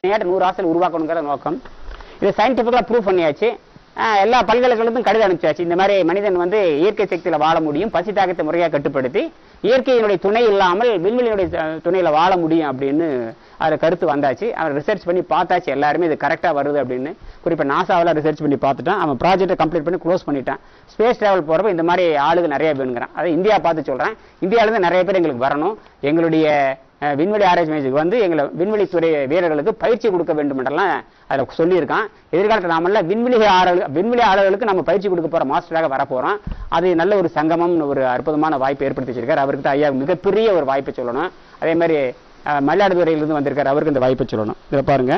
மனுஷனையாட்ட நூறு ஆசல் உருவாக்கணுங்கிற நோக்கம் இது சயின்டிஃபிக்கலாக ப்ரூவ் பண்ணியாச்சு ஆஹ் எல்லா பல்கலைக்கழகத்துக்கும் கடிதம் அனுப்பிச்சாச்சு இந்த மாதிரி மனிதன் வந்து இயற்கை சக்தியில வாழ முடியும் பசி தாக்கத்தை முறையாக கட்டுப்படுத்தி இயற்கையினுடைய துணை இல்லாமல் விண்வெளியினுடைய அஹ், துணையில வாழ முடியும் அப்படின்னு அதில் கருத்து வந்தாச்சு அவன் ரிசர்ச் பண்ணி பார்த்தாச்சு எல்லாருமே இது கரெக்டாக வருது அப்படின்னு குறிப்பாக நாசாவில் ரிசர்ச் பண்ணி பார்த்துட்டான் அவன் ப்ராஜெக்ட்டை கம்ப்ளீட் பண்ணி க்ளோஸ் பண்ணிட்டான் ஸ்பேஸ் டிராவல் போகிறப்ப இந்த மாதிரி ஆளுங்க நிறைய வேணுங்கிறான் அதை இந்தியா பார்த்து சொல்கிறேன் இந்தியாவிலேருந்து நிறைய பேர் எங்களுக்கு வரணும் எங்களுடைய அஹ், விண்வெளி ஆராய்ச்சி மையத்துக்கு வந்து எங்களை விண்வெளித்துறை வீரர்களுக்கு பயிற்சி கொடுக்க வேண்டும் என்றெல்லாம் அதில் சொல்லியிருக்கான் எதிர்காலத்தில் நாமெல்லாம் விண்வெளி ஆளர்கள் விண்வெளி ஆளுகளுக்கு நம்ம பயிற்சி கொடுக்க போகிற மாஸ்டராக வர போகிறோம் அது நல்ல ஒரு சங்கமம்னு ஒரு அற்புதமான வாய்ப்பை ஏற்படுத்தி வச்சிருக்காரு அவருக்கு தான் ஐயா மிகப்பெரிய ஒரு வாய்ப்பை சொல்லணும் அதே மாதிரி அஹ், மயிலாடுதுறையிலிருந்து வந்திருக்காரு அவருக்கு இந்த வாய்ப்பை சொல்லணும் இதை பாருங்க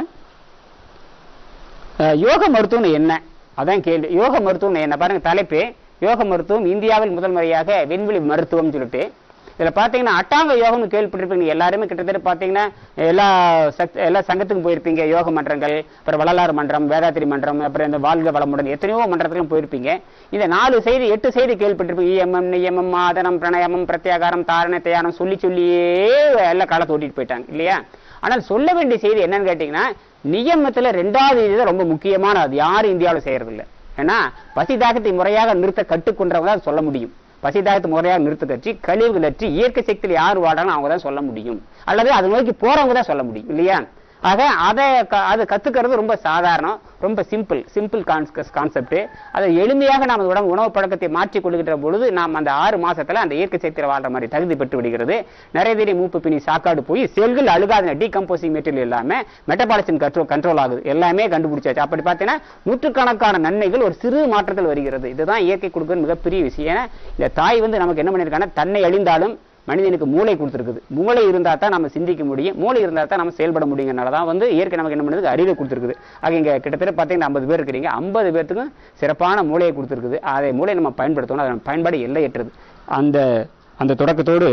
அஹ், யோக மருத்துவம் என்ன அதான் கேள்வி யோக மருத்துவம் என்ன பாருங்க தலைப்பு யோக மருத்துவம் இந்தியாவில் முதல் முறையாக விண்வெளி மருத்துவம் சொல்லிட்டு இதுல பாத்தீங்கன்னா அட்டாங்க யோகம்னு கேள்விப்பட்டிருப்பீங்க எல்லாருமே கிட்டத்தட்ட பாத்தீங்கன்னா எல்லா சக்தி எல்லா சங்கத்துக்கும் போயிருப்பீங்க யோக மன்றங்கள் அப்புறம் வள்ளலார் மன்றம் வேதாத்திரி மன்றம் அப்புறம் இந்த வாழ்க வளமுடன் எத்தனையோ மன்றத்துக்கும் போயிருப்பீங்க இந்த நாலு செய்தி எட்டு செய்தி கேள்விப்பட்டிருப்பீங்க இஎம்எம் நியமம் ஆதனம் பிரணயமம் பிரத்யாகாரம் தாரண தயானம் சொல்லி சொல்லியே எல்லா காலத்தை ஓட்டிட்டு போயிட்டாங்க இல்லையா ஆனால் சொல்ல வேண்டிய செய்தி என்னன்னு கேட்டீங்கன்னா நியமத்துல ரெண்டாவது இது தான் ரொம்ப முக்கியமான அது யாரும் இந்தியாவில் செய்யறது இல்ல ஏன்னா பசி தாகத்தை முறையாக நிறுத்த கட்டுக்கொண்டவங்க தான் சொல்ல முடியும் பசி தாகத்தை முறையாக நிறுத்த கட்சி கழிவுகள் அற்றி இயற்கை சக்தியில் யார் வாழணும் அவங்க தான் சொல்ல முடியும் அல்லது அது நோக்கி போறவங்க தான் சொல்ல முடியும் இல்லையா ஆக அதை க- அது கத்துக்கிறது ரொம்ப சாதாரணம் ரொம்ப சிம்பிள் சிம்பிள் கான்செப்ட் அதை எளிமையாக நாம் உடம்பு உணவு பழக்கத்தை மாற்றிக் கொள்கின்ற பொழுது நாம் அந்த ஆறு மாசத்துல அந்த இயற்கை சக்தியில் வாழ்ற மாதிரி தகுதி பெற்று விடுகிறது நிறைய தேடி மூப்பு பிணி சாக்காடு போய் செல்கள் அழுகாத டீகம்போசிங் மெட்டீரியல் இல்லாம மெட்டபாலிசம் கண்ட்ரோல் கண்ட்ரோல் ஆகுது எல்லாமே கண்டுபிடிச்சாச்சு அப்படி பார்த்தீங்கன்னா நூற்றுக்கணக்கான நன்மைகள் ஒரு சிறு மாற்றத்தில் வருகிறது இதுதான் இயற்கை கொடுக்கிற மிகப்பெரிய விஷயம் ஏன்னா இந்த தாய் வந்து நமக்கு என்ன பண்ணியிருக்காங்கன்னா தன்னை அழிந்தாலும் மனிதனுக்கு மூளை கொடுத்துருக்குது மூளை இருந்தா தான் நம்ம சிந்திக்க முடியும் மூளை இருந்தா தான் நம்ம செயல்பட முடியுங்கிறனால தான் வந்து இயற்கை நமக்கு என்ன பண்ணுது அறிவை கொடுத்துருக்குது ஆக இங்க கிட்டத்தட்ட பார்த்தீங்கன்னா ஐம்பது பேர் இருக்கிறீங்க ஐம்பது பேர்த்துக்கும் சிறப்பான மூளையை கொடுத்துருக்குது அதை மூளை நம்ம பயன்படுத்தணும் அதன் பயன்பாடு எல்லையற்றது அந்த அந்த தொடக்கத்தோடு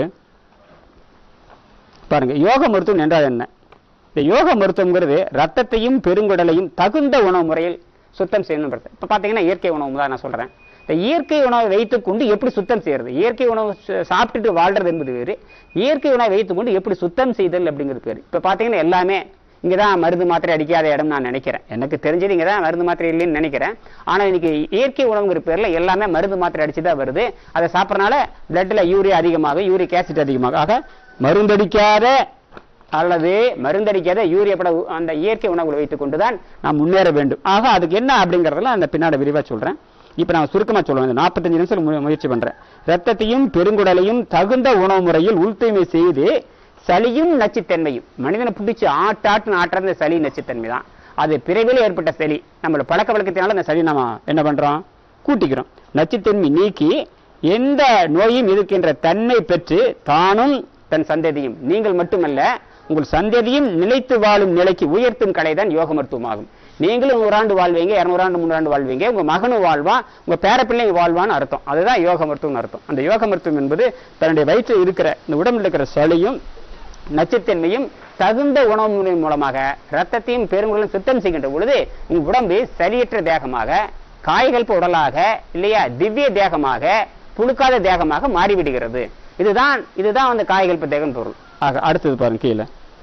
பாருங்க யோக மருத்துவம் என்றால் என்ன இந்த யோக மருத்துவங்கிறது ரத்தத்தையும் பெருங்குடலையும் தகுந்த உணவு முறையில் சுத்தம் செய்யணும் இப்ப பாத்தீங்கன்னா இயற்கை உணவு தான் நான் சொல்றேன் இந்த இயற்கை உணவை வைத்துக்கொண்டு எப்படி சுத்தம் செய்யறது இயற்கை உணவு ச- சாப்பிட்டுட்டு வாழ்றது என்பது வேறு இயற்கை உணவை வைத்துக்கொண்டு எப்படி சுத்தம் செய்தல் அப்படிங்கிறது பேரு இப்ப பாத்தீங்கன்னா எல்லாமே இங்கதான் மருந்து மாத்திரை அடிக்காத இடம் நான் நினைக்கிறேன் எனக்கு தெரிஞ்சது இங்க தான் மருந்து மாத்திரை இல்லைன்னு நினைக்கிறேன் ஆனா இன்னைக்கு இயற்கை உணவுங்கிற பேர்ல எல்லாமே மருந்து மாத்திரை அடிச்சு தான் வருது அதை சாப்பிடறனால பிளட்ல யூரியா அதிகமாக யூரிக் ஆசிட் அதிகமாக ஆக மருந்தடிக்காத அல்லது மருந்தடிக்காத யூரியா பட உ- அந்த இயற்கை உணவுகளை வைத்துக் கொண்டுதான் நாம் முன்னேற வேண்டும் ஆக அதுக்கு என்ன அப்படிங்கறதெல்லாம் அந்த பின்னாடி விரிவா சொல்றேன் இப்ப நான் சுருக்கமா சொல்லுவேன் இந்த 45 நிமிஷம் மு- முயற்சி பண்றேன் ரத்தத்தையும் பெருங்குடலையும் தகுந்த உணவு முறையில் உள்தூய்மை செய்து சளியும் நச்சுத்தன்மையும் மனிதனை பிடிச்சி ஆட்டாட்டுன்னு ஆட்டுறது இந்த சளி நச்சுத்தன்மை தான் அது பிறவிலே ஏற்பட்ட சளி நம்மளோட பழக்க வழக்கத்தினால அந்த சளி நம்ம என்ன பண்றோம் கூட்டிக்கிறோம் நச்சுத்தன்மை நீக்கி எந்த நோயும் எதிர்க்கின்ற தன்மை பெற்று தானும் தன் சந்ததியும் நீங்கள் மட்டுமல்ல உங்கள் சந்ததியும் நிலைத்து வாழும் நிலைக்கு உயர்த்தும் கலைதான் யோக மருத்துவமாகும் நீங்களும் நூறாண்டு வாழ்வீங்க இருநூறாண்டு முன்னூறாண்டு வாழ்வீங்க உங்க மகனும் வாழ்வான் உங்க பேரப்பிள்ளைங்க வாழ்வான்னு அர்த்தம் அதுதான் யோக மருத்துவம் அர்த்தம் அந்த யோக மருத்துவம் என்பது தன்னுடைய வயிற்றில் இருக்கிற இந்த உடம்பில் இருக்கிற சளியும் நச்சுத்தன்மையும் தகுந்த உணவு முறை மூலமாக ரத்தத்தையும் பெருங்குடலும் சுத்தம் செய்கின்ற பொழுது உங்க உடம்பு சரியற்ற தேகமாக காய்கல்ப உடலாக இல்லையா திவ்ய தேகமாக புழுக்காத தேகமாக மாறிவிடுகிறது இதுதான் இதுதான் அந்த காய்கல்ப தேகம் பொருள் ஆக அடுத்தது பாருங்க கீழே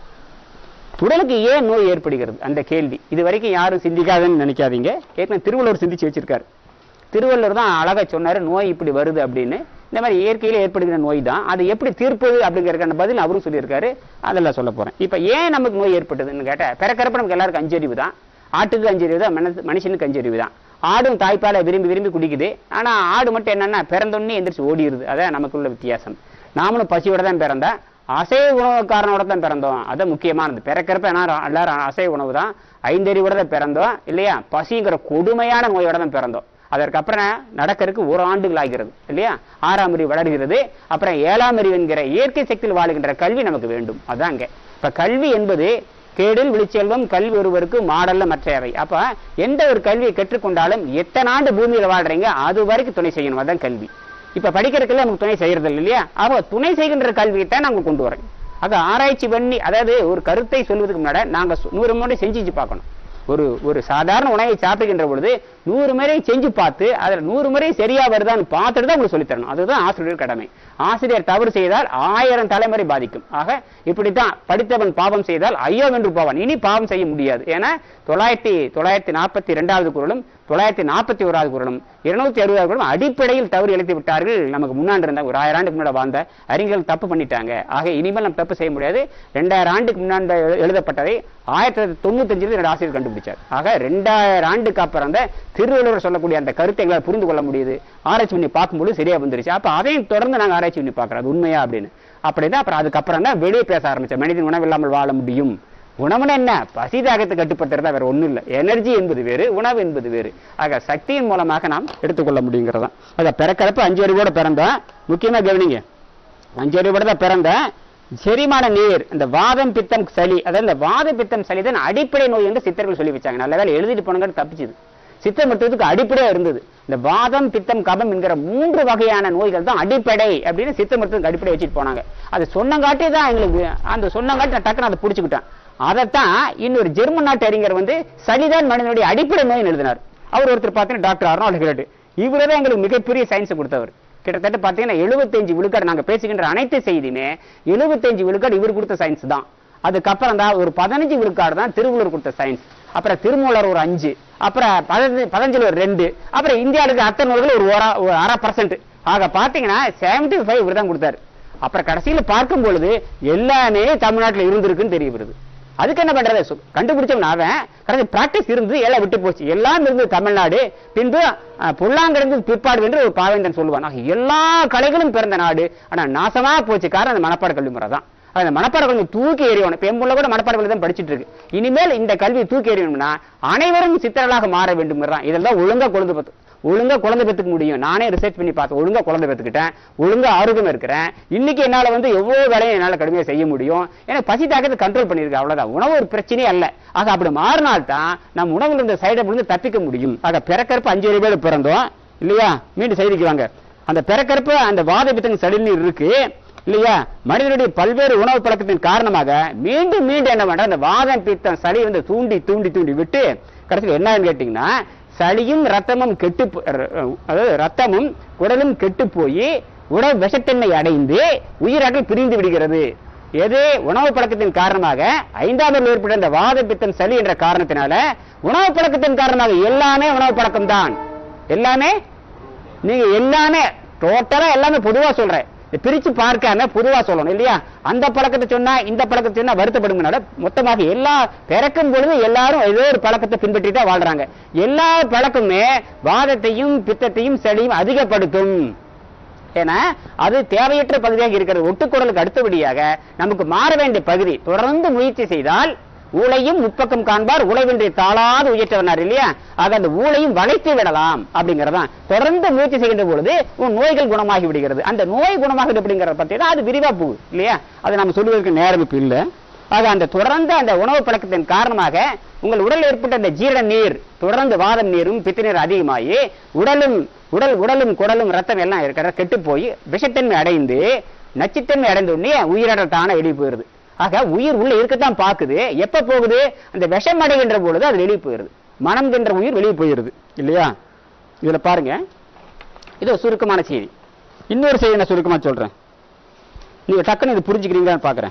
உடலுக்கு ஏன் நோய் ஏற்படுகிறது அந்த கேள்வி இது வரைக்கும் யாரும் சிந்திக்காதுன்னு நினைக்காதீங்க ஏற்கனவே திருவள்ளுவர் சிந்திச்சு வச்சிருக்காரு திருவள்ளுவர் தான் அழகா சொன்னாரு நோய் இப்படி வருது அப்படின்னு இந்த மாதிரி இயற்கையில ஏற்படுகிற நோய் தான் அது எப்படி தீர்ப்பது அப்படிங்கிற பதில் அவரும் சொல்லியிருக்காரு அதெல்லாம் சொல்ல போறேன் இப்ப ஏன் நமக்கு நோய் ஏற்பட்டதுன்னு கேட்டா பிறக்கிறப்ப நமக்கு எல்லாருக்கும் அஞ்சறிவு தான் ஆட்டுக்கு அஞ்சறிவு தான் மனசு- மனுஷனுக்கு அஞ்சறிவு தான் ஆடும் தாய்ப்பாலை விரும்பி விரும்பி குடிக்குது ஆனா ஆடு மட்டும் என்னன்னா பிறந்தோடனே எந்திரிச்சு ஓடிடுது அதான் நமக்குள்ள வித்தியாசம் நாமளும் பசியோட தான் பிறந்தா அசைவ உணவுக்காரனோட தான் பிறந்தோம் அதான் முக்கியமானது பிறக்கிறப்ப என்ன எல்லாரும் அசைவ உணவு தான் ஐந்தறிவோட தான் பிறந்தோம் இல்லையா பசிங்கிற கொடுமையான நோயோட தான் பிறந்தோம் அதற்கப்புறம் நடக்கிறதுக்கு ஒரு ஆண்டுகள் ஆகிறது இல்லையா ஆறாம் அறிவு வளர்கிறது அப்புறம் ஏழாம் அறிவு என்கிற இயற்கை சக்தியில் வாழுகின்ற கல்வி நமக்கு வேண்டும் அதாங்க இப்ப கல்வி என்பது கேடில் விழிச்செல்வம் கல்வி ஒருவருக்கு மாடல்ல மற்றையவை அப்ப எந்த ஒரு கல்வியை கற்றுக்கொண்டாலும் எத்தனை ஆண்டு பூமியில வாழ்றீங்க அது வரைக்கும் துணை செய்யணும் அதான் கல்வி இப்ப படிக்கிறதுக்குள்ள நமக்கு துணை செய்யறது இல்லை இல்லையா அப்ப துணை செய்கின்ற கல்வியை தான் நாங்க கொண்டு வரோம் ஆக ஆராய்ச்சி பண்ணி அதாவது ஒரு கருத்தை சொல்வதற்கு முன்னாடி நாங்க சு- நூறு முறை செஞ்சு பார்க்கணும் ஒரு ஒரு சாதாரண உணவை சாப்பிடுகின்ற பொழுது நூறு முறை செஞ்சு பார்த்து அதுல நூறு முறை சரியா வருதான்னு பார்த்துட்டு தான் உங்களுக்கு சொல்லித் தரணும் அதுதான் ஆசிரியர் கடமை ஆசிரியர் தவறு செய்தால் ஆயிரம் தலைமுறை பாதிக்கும் ஆக இப்படித்தான் படித்தவன் பாவம் செய்தால் ஐயோ என்று போவான் இனி பாவம் செய்ய முடியாது ஏன்னா தொள்ளாயிரத்தி தொள்ளாயிரத்தி நாற்பத்தி ரெண்டாவது குரலும் தொள்ளாயிரத்தி நாற்பத்தி ஓராவது குரலும் இருநூத்தி அறுபதாவது குரலும் அடிப்படையில் தவறு இழைத்து விட்டார்கள் நமக்கு முன்னாடி இருந்த ஒரு ஆயிரம் ஆண்டுக்கு முன்னாடி வாழ்ந்த அறிஞர்கள் தப்பு பண்ணிட்டாங்க ஆக இனிமேல் நம்ம தப்பு செய்ய முடியாது ரெண்டாயிரம் ஆண்டுக்கு முன்னாடி எழு- எழுதப்பட்டதை ஆயிரத்தி தொள்ளாயிரத்தி தொண்ணூத்தஞ்சில் என்னோட ஆசிரியர் கண்டுபிடிச்சார் ஆக ரெண்டாயிரம் ஆண்டுக்கு அப்புறம் அந்த திருவள்ளுவர் சொல்லக்கூடிய அந்த கருத்தை எங்களால் புரிந்து கொள்ள முடியுது ஆராய்ச்சி பண்ணி பார்க்கும்போது சரியா வந்துருச்சு அப்ப அதையும் தொடர்ந்து நாங்க ஆராய்ச்சி பண்ணி பார்க்கறோம் அது உண்மையா அப்படின்னு அப்படிதான் அப்புறம் அதுக்கப்புறம் தான் வெளியே பேச ஆரம்பிச்சோம் மனிதன் உணவு இல்லாமல் வாழ முடியும் உணவுன்னு என்ன பசி தாகத்தை கட்டுப்படுத்துறதா வேற ஒண்ணும் இல்லை எனர்ஜி என்பது வேறு உணவு என்பது வேறு ஆக சக்தியின் மூலமாக நாம் எடுத்துக்கொள்ள முடியுங்கிறதான் அத பிறக்கிறப்ப அஞ்சு அறிவோட பிறந்தா முக்கியமா கவனிங்க அஞ்சு அறிவோட தான் பிறந்தேன் செரிமான நீர் இந்த வாதம் பித்தம் சளி அதாவது இந்த வாத பித்தம் சளி தான் அடிப்படை நோய் என்று சித்தர்கள் சொல்லி வச்சாங்க நல்ல வேலை எழுதிட்டு போனங்கன்னு தப்பிச்சுது சித்தம் மருத்துவத்துக்கு அடிப்படையா இருந்தது இந்த வாதம் பித்தம் கபம் என்கிற மூன்று வகையான நோய்கள் தான் அடிப்படை அப்படின்னு சித்த மருத்துவத்துக்கு அடிப்படை வச்சுட்டு போனாங்க அது சொன்னங்காட்டி தான் எங்களுக்கு அந்த சொன்னங்காட்டி நான் டக்குன்னு அதை பிடிச்சுக்கிட்டேன் அதைத்தான் இன்னொரு ஜெர்மன் நாட்டு அறிஞர் வந்து சளிதான் மனிதனுடைய அடிப்படை நோய்னு எழுதினார் அவர் ஒருத்தர் பார்த்தீங்கன்னா டாக்டர் அர்னால்டு ஹெரட் இவரே தான் எங்களுக்கு மிகப்பெரிய சயின்ஸ் கொடுத்தவர் கிட்டத்தட்ட பார்த்தீங்கன்னா எழுபத்தஞ்சு விழுக்காடு நாங்க பேசுகின்ற அனைத்து செய்தியுமே எழுபத்தஞ்சு விழுக்காடு இவர் கொடுத்த சயின்ஸ் தான் அதுக்கப்புறம் தான் ஒரு பதினஞ்சு விழுக்காடு தான் திருவள்ளுவர் கொடுத்த சயின்ஸ் அப்புறம் திருமூலர் ஒரு அஞ்சு அப்புறம் பதினஞ்சு பதினஞ்சுல ஒரு ரெண்டு அப்புறம் இந்தியாவுக்கு அத்தனை நூல்கள் ஒரு ஒரு- ஒரு அரை பர்சன்ட் ஆக பாத்தீங்கன்னா செவன்டி ஃபைவ் இவர் தான் கொடுத்தாரு அப்புறம் கடைசியில பார்க்கும் பொழுது எல்லாமே தமிழ்நாட்டுல இருந்திருக்குன்னு தெரிய வருது அதுக்கு என்ன பண்றது சு- கண்டுபிடிச்சவன் அவன் கடைசி பிராக்டிஸ் இருந்து எல்லாம் விட்டு போச்சு எல்லாம் இருந்தது தமிழ்நாடு பின்பு அஹ், புல்லாங்கிடந்து பிற்பாடு என்று ஒரு பாவேந்தன் சொல்லுவான் ஆக எல்லா கலைகளும் பிறந்த நாடு ஆனா நாசமா போச்சு காரணம் அந்த மனப்பாட கல்வி முறை தான் அந்த மனப்பாட கல்வி தூக்கி எறியணும் இப்ப என் புள்ள கூட மனப்பாட கல்வி தான் படிச்சிட்டு இருக்கு இனிமேல் இந்த கல்வி தூக்கி எறியணும்னா அனைவரும் சித்தர்களாக மாற வேண்டும் இதெல்லாம் ஒழுங்கா கொழுந்து பத்து ஒழுங்கா குழந்தை பெத்துக்க முடியும் நானே ரிசர்ச் பண்ணி பார்த்தேன் ஒழுங்கா குழந்தை பெத்துக்கிட்டேன் ஒழுங்கா ஆரோக்கியம் இருக்கிறேன் இன்னைக்கு என்னால வந்து எவ்வளவு வேலையை என்னால கடுமையா செய்ய முடியும் எனக்கு பசி தாக்கத்தை கண்ட்ரோல் பண்ணிருக்கேன் அவ்வளவுதான் உணவு ஒரு பிரச்சனையே அல்ல ஆக அப்படி மாறினால்தான் நம்ம உணவுல இருந்த சைடை இருந்து தப்பிக்க முடியும் ஆக பிறக்கறப்ப அஞ்சு வரை பேர் பிறந்தோம் இல்லையா மீண்டும் செய்திக்கு வாங்க அந்த பிறக்கறப்ப அந்த வாத பித்தங்க சளிநீர் இருக்கு இல்லையா மனிதனுடைய பல்வேறு உணவு பழக்கத்தின் காரணமாக மீண்டும் மீண்டும் என்ன பண்ற அந்த வாதம் பித்தம் சளி வந்து தூண்டி தூண்டி தூண்டி விட்டு கடைசியில் என்னன்னு கேட்டீங்கன்னா சளியும் ரத்தமும் கெட்டு போ- ர- அதாவது ரத்தமும் குடலும் கெட்டு போய் உடல் விஷத்தன்மை அடைந்து உயிராற்றல் பிரிந்து விடுகிறது எது உணவு பழக்கத்தின் காரணமாக ஐந்தாவது ஏற்பட்ட இந்த வாத பித்தம் சளி என்ற காரணத்தினால உணவு பழக்கத்தின் காரணமாக எல்லாமே உணவு பழக்கம் தான் எல்லாமே நீங்க எல்லாமே டோட்டலா எல்லாமே பொதுவா சொல்றேன் இதை பிரிச்சு பார்க்காம பொதுவா சொல்லணும் இல்லையா அந்த பழக்கத்தை சொன்னா இந்த பழக்கத்தை சொன்னா வருத்தப்படுங்கனால மொத்தமாக எல்லா பிறக்கும் பொழுது எல்லாரும் ஏதோ ஒரு பழக்கத்தை பின்பற்றிட்டு தான் வாழ்றாங்க எல்லா பழக்கமுமே வாதத்தையும் பித்தத்தையும் சளியும் அதிகப்படுத்தும் ஏன்னா அது தேவையற்ற பகுதியாக இருக்கிறது ஒட்டுக்குடலுக்கு அடுத்தபடியாக நமக்கு மாற வேண்டிய பகுதி தொடர்ந்து முயற்சி செய்தால் ஊழையும் முப்பக்கம் காண்பார் உழைவின்றி தாளாது உயர்த்தவனார் இல்லையா ஆக அந்த ஊழையும் வளைத்து விடலாம் அப்படிங்கறதான் தொடர்ந்து முயற்சி செய்கின்ற பொழுது உன் நோய்கள் குணமாகி விடுகிறது அந்த நோய் குணமாகுது அப்படிங்கறத பத்தி தான் அது விரிவா போகுது இல்லையா அதை நம்ம சொல்லுவதற்கு நேரம் இப்ப இல்ல ஆக அந்த தொடர்ந்து அந்த உணவு பழக்கத்தின் காரணமாக உங்கள் உடல் ஏற்பட்ட அந்த ஜீரண நீர் தொடர்ந்து வாதம் நீரும் பித்த நீர் அதிகமாகி உடலும் உடல் உடலும் குடலும் ரத்தம் எல்லாம் இருக்கிற கெட்டு போய் விஷத்தன்மை அடைந்து நச்சுத்தன்மை அடைந்த உடனே உயிரிழந்த தானே வெளியே போயிருது ஆக உயிர் உள்ள இருக்கத்தான் பாக்குது எப்ப போகுது அந்த விஷம் அடைகின்ற பொழுது அது வெளியே போயிருது மனம் என்ற உயிர் வெளியே போயிருது இல்லையா இதுல பாருங்க இது ஒரு சுருக்கமான செய்தி இன்னொரு செய்தி நான் சுருக்கமா சொல்றேன் நீங்க டக்குன்னு இது புரிஞ்சுக்கிறீங்களான்னு பாக்குறேன்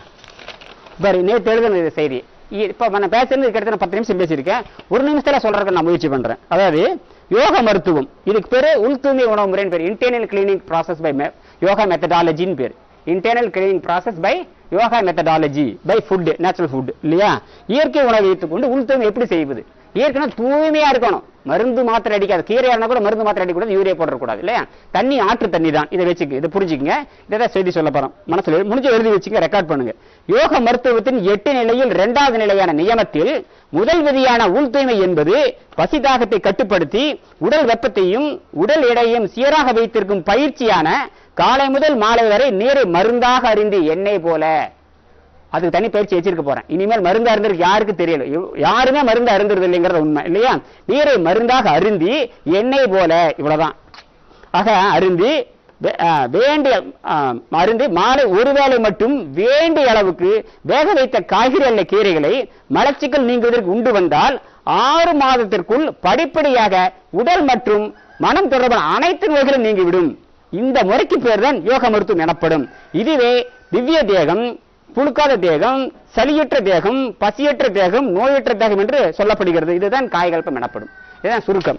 பாரு நேற்று எழுதின இது செய்தி இ- இப்ப நான் பேசுறது கிட்டத்தட்ட பத்து நிமிஷம் பேசியிருக்கேன் ஒரு நிமிஷத்துல சொல்றதுக்கு நான் முயற்சி பண்றேன் அதாவது யோக மருத்துவம் இதுக்கு பேரு உள் தூய்மை உணவு முறைன்னு பேர் internal cleaning process by yoga மெத்தடாலஜின்னு பேர் internal cleaning process by yoga methodology by food natural food இல்லையா இயற்கை உணவை வைத்துக்கொண்டு உள் தூய்மை எப்படி செய்வது இயற்கைனா தூய்மையா இருக்கணும் மருந்து மாத்திரை அடிக்காது கீரை இருந்தா கூட மருந்து மாத்திரை அடிக்கூடாது யூரியா போடக்கூடாது இல்லையா தண்ணி ஆற்று தண்ணி தான் இதை வச்சுக்க இதை புரிஞ்சுக்கங்க இதை தான் செய்தி சொல்ல போறோம் மனசுல எழு- முடிஞ்ச எழுதி வச்சுக்க ரெக்கார்ட் பண்ணுங்க யோக மருத்துவத்தின் எட்டு நிலையில் இரண்டாவது நிலையான நியமத்தில் முதல் விதியான உள் தூய்மை என்பது பசிதாகத்தை கட்டுப்படுத்தி உடல் வெப்பத்தையும் உடல் எடையையும் சீராக வைத்திருக்கும் பயிற்சியான காலை முதல் மாலை வரை நீரை மருந்தாக அறிந்து எண்ணெய் போல அதுக்கு தனி பயிற்சி வச்சிருக்க போறேன் இனிமேல் மருந்து அருந்திருக்கு யாருக்கு தெரியல இவ்- யாருமே மருந்து அருந்துறது இல்லைங்கிறது உண்மை இல்லையா நீரை மருந்தாக அருந்தி எண்ணெய் போல இவ்வளவுதான் ஆக அருந்தி வே- ஆ, வேண்டிய ஆ, மருந்து மாலை ஒருவேளை மட்டும் வேண்டிய அளவுக்கு வேக வைத்த காய்கறி அல்ல கீரைகளை மலச்சிக்கல் நீங்குவதற்கு உண்டு வந்தால் ஆறு மாதத்திற்குள் படிப்படியாக உடல் மற்றும் மனம் தொடர்பான அனைத்து நோய்களும் நீங்கிவிடும் இந்த முறைக்கு பேர் தான் யோக மருத்துவம் எனப்படும் இதுவே திவ்ய தேகம் புழுக்காத தேகம் சளியற்ற தேகம் பசியற்ற தேகம் நோயற்ற தேகம் என்று சொல்லப்படுகிறது இதுதான் காயகல்பம் எனப்படும் இதுதான் சுருக்கம்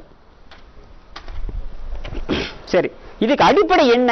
சரி இதுக்கு அடிப்படை என்ன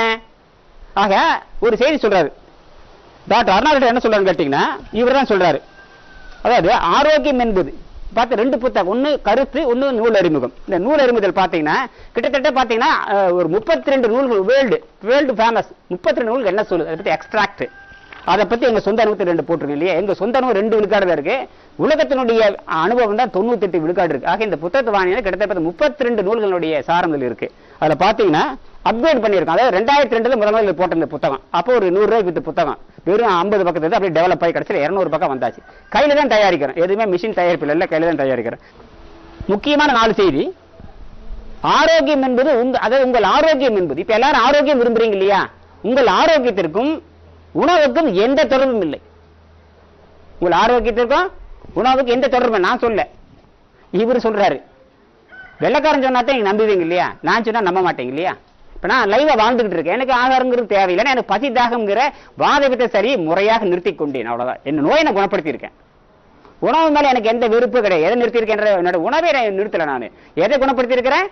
ஆக ஒரு செய்தி சொல்றாரு டாக்டர் அருணாச்சலம் என்ன சொல்றாரு கேட்டீங்கன்னா இவர் தான் சொல்றாரு அதாவது ஆரோக்கியம் என்பது பார்த்து ரெண்டு புத்தகம் ஒன்னு கருத்து ஒன்னு நூல் அறிமுகம் இந்த நூல் அறிமுகத்தில் பார்த்தீங்கன்னா கிட்டத்தட்ட பார்த்தீங்கன்னா அஹ், ஒரு முப்பத்தி ரெண்டு நூல்கள் வேர்ல்டு வேர்ல்டு ஃபேமஸ் முப்பத்தி ரெண்டு நூல்கள் என்ன சொல்லுது அதை பத்தி எக்ஸ்ட்ராக்ட் அதை பத்தி எங்க சொந்த அனுபவத்தை ரெண்டு போட்டிருக்கோம் இல்லையா எங்க சொந்த அனுபவம் ரெண்டு விழுக்காடு தான் இருக்கு உலகத்தினுடைய அனுபவம் தான் தொண்ணூத்தி எட்டு விழுக்காடு இருக்கு ஆக இந்த புத்தகத்தை வாங்கினா கிட்டத்தட்ட முப்பத்தி ரெண்டு நூல்களுடைய சாரங்கள் இருக்கு அதுல பாத்தீங்கன்னா அப்கிரேட் பண்ணியிருக்கோம் அதாவது ரெண்டாயிரத்தி ரெண்டுல முதல் முதல்ல போட்ட இந்த புத்தகம் அப்போ ஒரு நூறு ரூபாய்க்கு வித்த புத்தகம் வெறும் ஐம்பது பக்கத்துல அப்படியே டெவலப் ஆகி கடைசியில் இருநூறு பக்கம் வந்தாச்சு கையில தான் தயாரிக்கிறேன் எதுவுமே மிஷின் தயாரிப்பு இல்லை கையில தான் தயாரிக்கிறேன் முக்கியமான நாலு செய்தி ஆரோக்கியம் என்பது உங்க அதாவது உங்கள் ஆரோக்கியம் என்பது இப்ப எல்லாரும் ஆரோக்கியம் விரும்புறீங்க இல்லையா உங்கள் ஆரோக்கியத்திற்கும் உணவுக்கும் எந்த தொடர்பும் இல்லை உங்கள் ஆரோக்கியத்திற்கும் உணவுக்கு எந்த தொடர்பும் நான் சொல்ல இவர் சொல்றாரு வெள்ளக்காரன் சொன்னா தான் நீங்க நம்புவீங்க இல்லையா நான் சொன்னா நம்ப மாட்டேங்க இல்லையா இப்ப நான் லைவா வாழ்ந்துகிட்டு இருக்கேன் எனக்கு ஆகாரங்கிறது தேவையில்லை எனக்கு பசி தாகம்ங்கிற வாதவிட்ட சரி முறையாக நிறுத்தி கொண்டேன் அவ்வளவுதான் என்ன நோயை நான் குணப்படுத்தி இருக்கேன் உணவு மேல எனக்கு எந்த வெறுப்பு கிடையாது எதை நிறுத்தி இருக்கேன் என்னோட உணவை நான் நிறுத்தல நான் எதை குணப்படுத்தி இருக்கிறேன்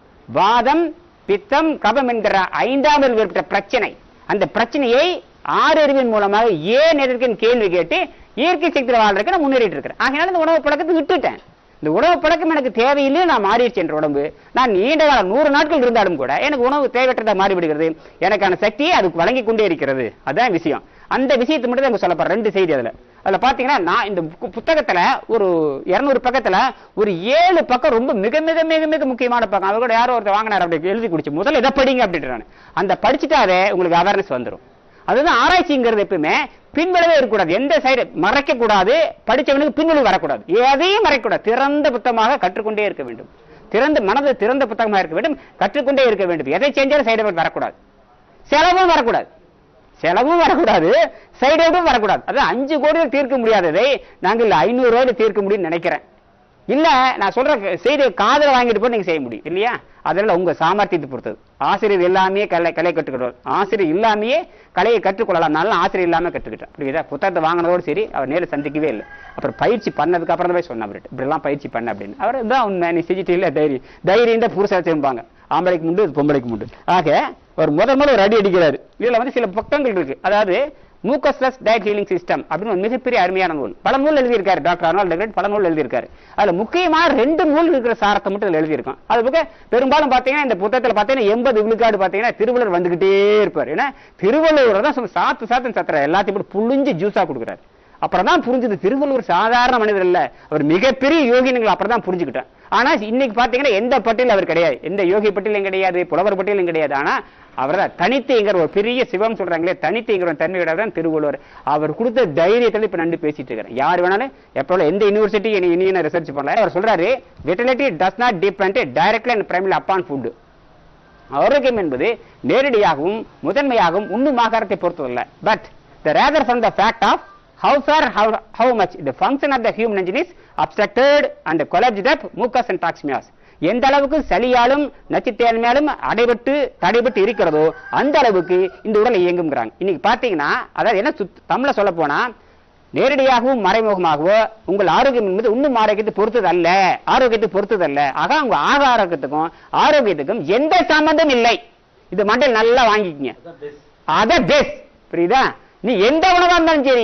வாதம் பித்தம் கபம் என்கிற ஐந்தாம் அறிவு ஏற்பட்ட பிரச்சனை அந்த பிரச்சனையை ஆறு அறிவின் மூலமாக ஏன் எதற்குன்னு கேள்வி கேட்டு இயற்கை சக்தியில் வாழ்றதுக்கு நான் முன்னேறிட்டு இருக்கிறேன் ஆகையால இந்த உணவு பழக்கத்தை விட்டுட்டேன் இந்த உணவு பழக்கம் எனக்கு தேவையில்லை நான் மாறிடுச்சு என்ற உடம்பு நான் நீண்ட காலம் நூறு நாட்கள் இருந்தாலும் கூட எனக்கு உணவு தேவையற்றதா மாறிவிடுகிறது எனக்கான சக்தியை அதுக்கு வழங்கி கொண்டே இருக்கிறது அதான் விஷயம் அந்த விஷயத்தை மட்டும் தான் இங்க சொல்லப்படுற ரெண்டு செய்தி அதுல அதுல பாத்தீங்கன்னா நான் இந்த புக்கு- புத்தகத்துல ஒரு இருநூறு பக்கத்துல ஒரு ஏழு பக்கம் ரொம்ப மிக மிக மிக மிக முக்கியமான பக்கம் அது கூட யாரோ ஒருத்தர் வாங்கினார் அப்படி எழுதி குடிச்சு முதல்ல இதை படிங்க அப்படின்றானு அந்த படிச்சுட்டாவே உங்களுக்கு அவேர்னஸ் வந்துரும் அதுதான் ஆராய்ச்சிங்கிறது எப்பவுமே பின்விளைவே இருக்கக்கூடாது எந்த சைடு மறைக்க கூடாது படிச்சவனுக்கு பின்விளைவு வரக்கூடாது எதையும் மறைக்கக்கூடாது திறந்த புத்தகமாக கற்றுக்கொண்டே இருக்க வேண்டும் திறந்த மனது திறந்த புத்தகமாக இருக்க வேண்டும் கற்றுக்கொண்டே இருக்க வேண்டும் எதை செஞ்சாலும் சைடு எஃபெக்ட் வரக்கூடாது செலவும் வரக்கூடாது செலவும் வரக்கூடாது சைடு எஃபெக்டும் வரக்கூடாது அதான் அஞ்சு கோடியில் தீர்க்க முடியாததை நாங்கள் ஐநூறு ரூபாய் தீர்க்க முடியும்னு நினைக்கிறேன் இல்ல நான் சொல்ற செய்தியை காதல வாங்கிட்டு போய் நீங்க செய்ய முடியும் இல்லையா அதெல்லாம் உங்க சாமர்த்தியத்தை பொறுத்தது ஆசிரியர் எல்லாமே கலை கலை கற்றுக்கிட்டோம் ஆசிரியர் இல்லாமையே கலையை கற்றுக்கொள்ளலாம் நல்ல ஆசிரியர் இல்லாம கற்றுக்கிட்டேன் புரியுதா புத்தகத்தை வாங்கினதோடு சரி அவர் நேரில் சந்திக்கவே இல்லை அப்புறம் பயிற்சி பண்ணதுக்கு அப்புறம் தான் போய் சொன்ன அவர்கிட்ட இப்படிலாம் பயிற்சி பண்ண அப்படின்னு அவர் தான் உண்மை நீ செஞ்சுட்டு இல்லை தைரியம் தைரியம் தான் புருஷ வச்சிருப்பாங்க ஆம்பளைக்கு முண்டு இது பொம்பளைக்கு முண்டு ஆக ஒரு முதல் முதல்ல ஒரு அடி அடிக்கிறாரு இதுல வந்து சில பக்கங்கள் இருக்கு அதாவது மூக்கஸ்லஸ் டயட் ஹீலிங் சிஸ்டம் அப்படின்னு ஒரு மிகப்பெரிய அருமையான நூல் பல நூல் எழுதியிருக்காரு டாக்டர் அர்னால்ட் டெக்ரேட் பல நூல் எழுதியிருக்காரு அதுல முக்கியமா ரெண்டு நூல் இருக்கிற சாரத்தை மட்டும் இதுல எழுதியிருக்கோம் அது போக பெரும்பாலும் பாத்தீங்கன்னா இந்த புத்தகத்துல பாத்தீங்கன்னா எண்பது விழுக்காடு பாத்தீங்கன்னா திருவள்ளுவர் வந்துகிட்டே இருப்பார் ஏன்னா திருவள்ளுவர் தான் சும்மா சாத்து சாத்து சத்துற எல்லாத்தையும் போட்டு புழிஞ்சு ஜூஸா கொடுக்குறாரு அப்புறம் தான் புரிஞ்சது திருவள்ளுவர் சாதாரண மனிதர் இல்ல அவர் மிகப்பெரிய யோகினுங்களை அப்புறம் தான் புரிஞ்சுக்கிட்டேன் ஆனா இன்னைக்கு பாத்தீங்கன்னா எந்த பட்டியல் அவர் கிடையாது எந்த யோகி பட்டியலும் கிடையாது புலவர் பட்டியலும் கிடையாது ஆனா அவர் தான் தனித்துங்கிற ஒரு பெரிய சிவம் சொல்றாங்களே தனித்துங்கிற ஒரு தன்மையோட தான் திருவள்ளுவர் அவர் கொடுத்த தைரியத்துல இப்ப நண்டு பேசிட்டு இருக்கிறேன் யார் வேணாலும் எப்போ எந்த யூனிவர்சிட்டி இனியும் ரிசர்ச் பண்ணல அவர் சொல்றாரு vitality does not depend directly and primary upon food ஆரோக்கியம் என்பது நேரடியாகவும் முதன்மையாகவும் உண்ணும் ஆகாரத்தை பொறுத்ததல்ல but the rather from the fact of how far how how much the function of the human engine is obstructed and collapsed up mucus and toxemias எந்த அளவுக்கு சளியாலும் நச்சுத்தேன்மையாலும் அடைபட்டு தடைபட்டு இருக்கிறதோ அந்த அளவுக்கு இந்த உடல் இயங்குங்கிறாங்க இன்னைக்கு பாத்தீங்கன்னா அதாவது என்ன சுத்- தமிழ்ல சொல்ல போனா நேரடியாகவும் மறைமுகமாகவோ உங்கள் ஆரோக்கியம் என்பது இன்னும் ஆரோக்கியத்தை பொறுத்தது அல்ல ஆரோக்கியத்தை பொறுத்தது அல்ல ஆக உங்க ஆகாரத்துக்கும் ஆரோக்கியத்துக்கும் எந்த சம்பந்தம் இல்லை இது மண்டல் நல்லா வாங்கிக்கங்க அத பெஸ்ட் புரியுதா நீ எந்த உணவா இருந்தாலும் சரி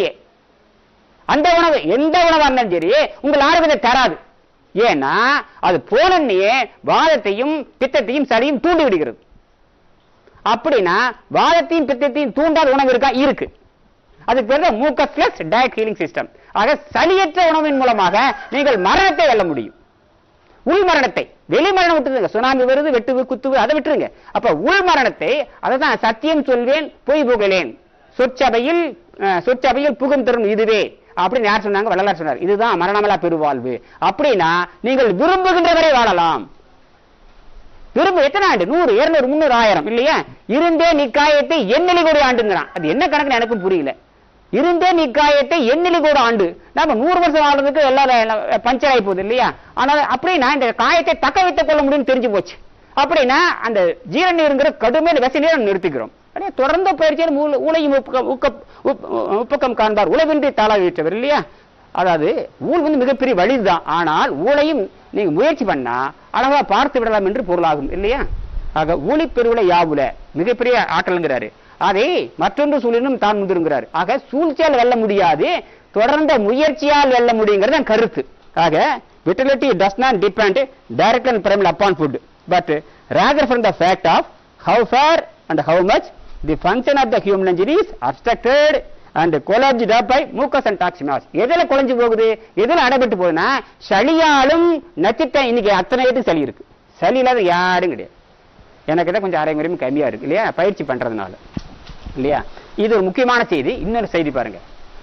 அந்த உணவு எந்த உணவா இருந்தாலும் சரி உங்கள் ஆரோக்கியத்தை தராது ஏன்னா அது போனே வாதத்தையும் பித்தத்தையும் சளியும் தூண்டி விடுகிறது அப்படின்னா வாதத்தையும் பித்தத்தையும் தூண்டாத உணவு இருக்கா இருக்கு அதுக்கு பேர் தான் மூக்கஸ்லெஸ் டயட் ஹீலிங் சிஸ்டம் ஆக சளியற்ற உணவின் மூலமாக நீங்கள் மரணத்தை வெல்ல முடியும் உள் மரணத்தை வெளி மரணம் விட்டுருங்க சுனாமி வருது வெட்டுவு குத்துவு அதை விட்டுருங்க அப்ப உள் மரணத்தை அதை தான் சத்தியம் சொல்வேன் பொய் புகழேன் சொற்சபையில் அஹ், சொற்சபையில் புகும் தரும் இதுவே அப்படின்னு யார் சொன்னாங்க வள்ளலார் சொன்னார் இதுதான் மரணமலா பெருவாழ்வு அப்படின்னா நீங்கள் விரும்புகின்ற வரை வாழலாம் திரும்ப எத்தனை ஆண்டு நூறு இருநூறு முந்நூறு ஆயிரம் இல்லையா இருந்தே நிக்காயத்தை எண்ணிலி கூட ஆண்டுங்கிறான் அது என்ன கணக்குன்னு எனக்கும் புரியல இருந்தே நிக்காயத்தை எண்ணிலி கூட ஆண்டு நம்ம நூறு வருஷம் ஆடுறதுக்கு எல்லாரும் பஞ்சர் ஆகி போகுது இல்லையா ஆனால் அப்படின்னா இந்த காயத்தை தக்க வைத்துக் கொள்ள முடியும்னு தெரிஞ்சு போச்சு அப்படின்னா அந்த ஜீரநீருங்கிற கடுமையான விச நீரை நிறுத்திக்கிறோம் அப்படியே தொடர்ந்து பயிற்சியில் ஊழ- ஊழையும் உப்பக்கம் உக்க- உப்- உப்பக்கம் காண்பார் உழவின்றி தாளா வீட்டவர் இல்லையா அதாவது ஊழ் வந்து மிகப்பெரிய வழிதான் ஆனால் ஊழையும் நீங்க முயற்சி பண்ணா அழகா பார்த்து விடலாம் என்று பொருளாகும் இல்லையா ஆக ஊழி பெருவிலை யாவுல மிகப்பெரிய ஆற்றல்ங்கிறாரு அதை மற்றொன்று சூழலும் தான் முந்திருங்கிறாரு ஆக சூழ்ச்சியால் வெல்ல முடியாது தொடர்ந்த முயற்சியால் வெல்ல முடியுங்கிறது தான் கருத்து ஆக vitality does not depend direct and primal upon food but rather from the fact of how far and how much the function of the human engine is obstructed and collapsed up by mucus and toxins எதுல குழஞ்சு போகுது எதுல அடைபட்டு போகுதுன்னா சளியாலும் நச்சுட்ட இன்னைக்கு அத்தனை பேருக்கு சளி இருக்கு சளி இல்லாத யாரும் கிடையாது எனக்கு தான் கொஞ்சம் அரைமுறையும் கம்மியா இருக்கு இல்லையா பயிற்சி பண்றதுனால இல்லையா இது ஒரு முக்கியமான செய்தி இன்னொரு செய்தி பாருங்க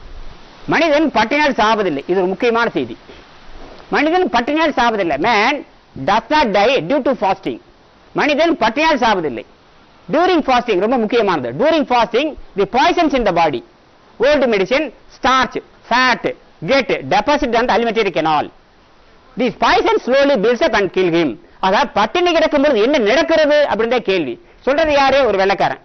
மனிதன் பட்டினால் சாவதில்லை இது ஒரு முக்கியமான செய்தி மனிதன் பட்டினால் சாவதில்லை man does not die due to fasting மனிதன் பட்டினால் சாவதில்லை டியூரிங் ஃபாஸ்டிங் ரொம்ப முக்கியமானது during fasting the poisons in the body old medicine starch fat get deposit அந்த alimentary canal the poison slowly fills up and kill him அதாவது பட்டினி கிடக்கும்போது என்ன நடக்கிறது அப்படின்ற கேள்வி சொல்றது யாரு ஒரு வெள்ளைக்காரன்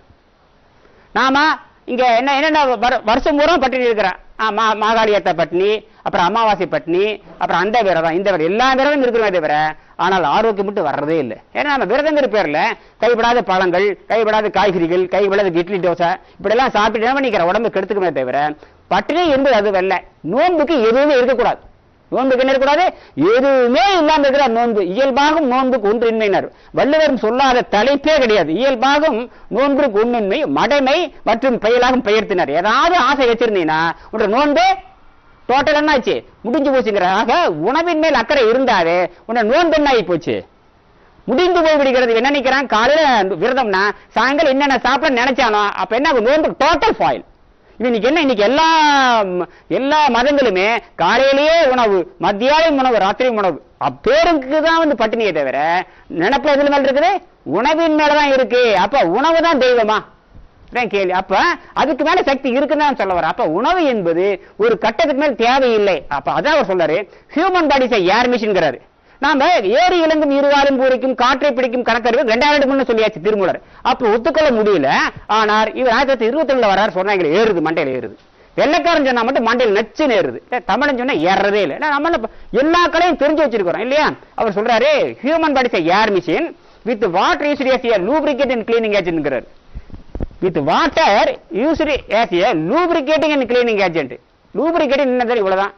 நாம இங்க என்ன என்னென்ன வரு- வருஷம் பூரா பட்டினி இருக்கிறான் மாகாளியத்த பட்டினி அப்புறம் அமாவாசை பட்டினி அப்புறம் அந்த விரதம் இந்த விரதம் எல்லா விரதம் இருக்கிறோமே தவிர ஆனால் ஆரோக்கியம் மட்டும் வர்றதே இல்லை ஏன்னா நம்ம விரதங்கிற பேர்ல கைவிடாத பழங்கள் கைவிடாத காய்கறிகள் கைவிடாத இட்லி தோசை இப்படி எல்லாம் சாப்பிட்டு என்ன பண்ணிக்கிற உடம்பு கெடுத்துக்குமே தவிர பட்டினி என்பது அது வெல்ல நோன்புக்கு எதுவுமே இருக்கக்கூடாது நோன்புக்கு என்ன இருக்கக்கூடாது எதுவுமே இல்லாம இருக்கிற நோன்பு இயல்பாகும் நோன்புக்கு ஒன்றின்மையினர் வள்ளுவர் சொல்லாத தலைப்பே கிடையாது இயல்பாகும் நோன்புக்கு ஒன்றின்மை மடமை மற்றும் பெயலாகும் பெயர்த்தினர் ஏதாவது ஆசை வச்சிருந்தீங்கன்னா உன்னோட நோன்பு டோட்டல் என்ன ஆச்சு முடிஞ்சு போச்சுங்கிற ஆக உணவின் மேல் அக்கறை இருந்தாவே உன்னை நோன்பு என்ன ஆகி போச்சு முடிந்து போய் விடுகிறது என்ன நினைக்கிறான் காலையில விரதம்னா சாயங்காலம் என்னென்ன சாப்பிட நினைச்சானோ அப்ப என்ன ஆகும்? நோன்பு டோட்டல் ஃபாயில் இன்னைக்கு என்ன இன்னைக்கு எல்லா எல்லா மதங்களுமே காலையிலேயே உணவு மத்தியானம் உணவு ராத்திரி உணவு அப்பேருக்கு தான் வந்து பட்டினியே தவிர நினைப்பு எதுல மேல இருக்குது உணவின் மேலதான் இருக்கு அப்ப உணவு தான் தெய்வமா இதான் கேள்வி அப்ப அதுக்கு மேல சக்தி இருக்குன்னு தான் சொல்ல வர அப்ப உணவு என்பது ஒரு கட்டத்துக்கு மேல் தேவையில்லை அப்ப அதான் அவர் சொல்றாரு ஹியூமன் பாடிஸ் ஏர் மிஷின்ங்கிறாரு நாம ஏறி இலங்கும் இருவாலும் பூரிக்கும் காற்றை பிடிக்கும் கணக்கறிவு ரெண்டாயிரம் முன்னு சொல்லியாச்சு திருமூலர் அப்ப ஒத்துக்கொள்ள முடியல ஆனால் இவர் ஆயிரத்தி தொள்ளாயிரத்தி இருபத்தி ரெண்டுல வராரு சொன்னாங்க ஏறுது மண்டையில ஏறுது வெள்ளைக்காரன் சொன்னா மட்டும் மண்டையில் நச்சுன்னு ஏறுது ஏ, தமிழன் சொன்னா ஏறதே இல்லை ஏன்னா நம்ம என்ன- எல்லா கலையும் தெரிஞ்சு வச்சிருக்கிறோம் இல்லையா அவர் சொல்றாரு human bodies are machine with water used as a lubricant and cleaning agent with water used as a lubricating and cleaning agent lubricating என்னது இவ்வளவுதான்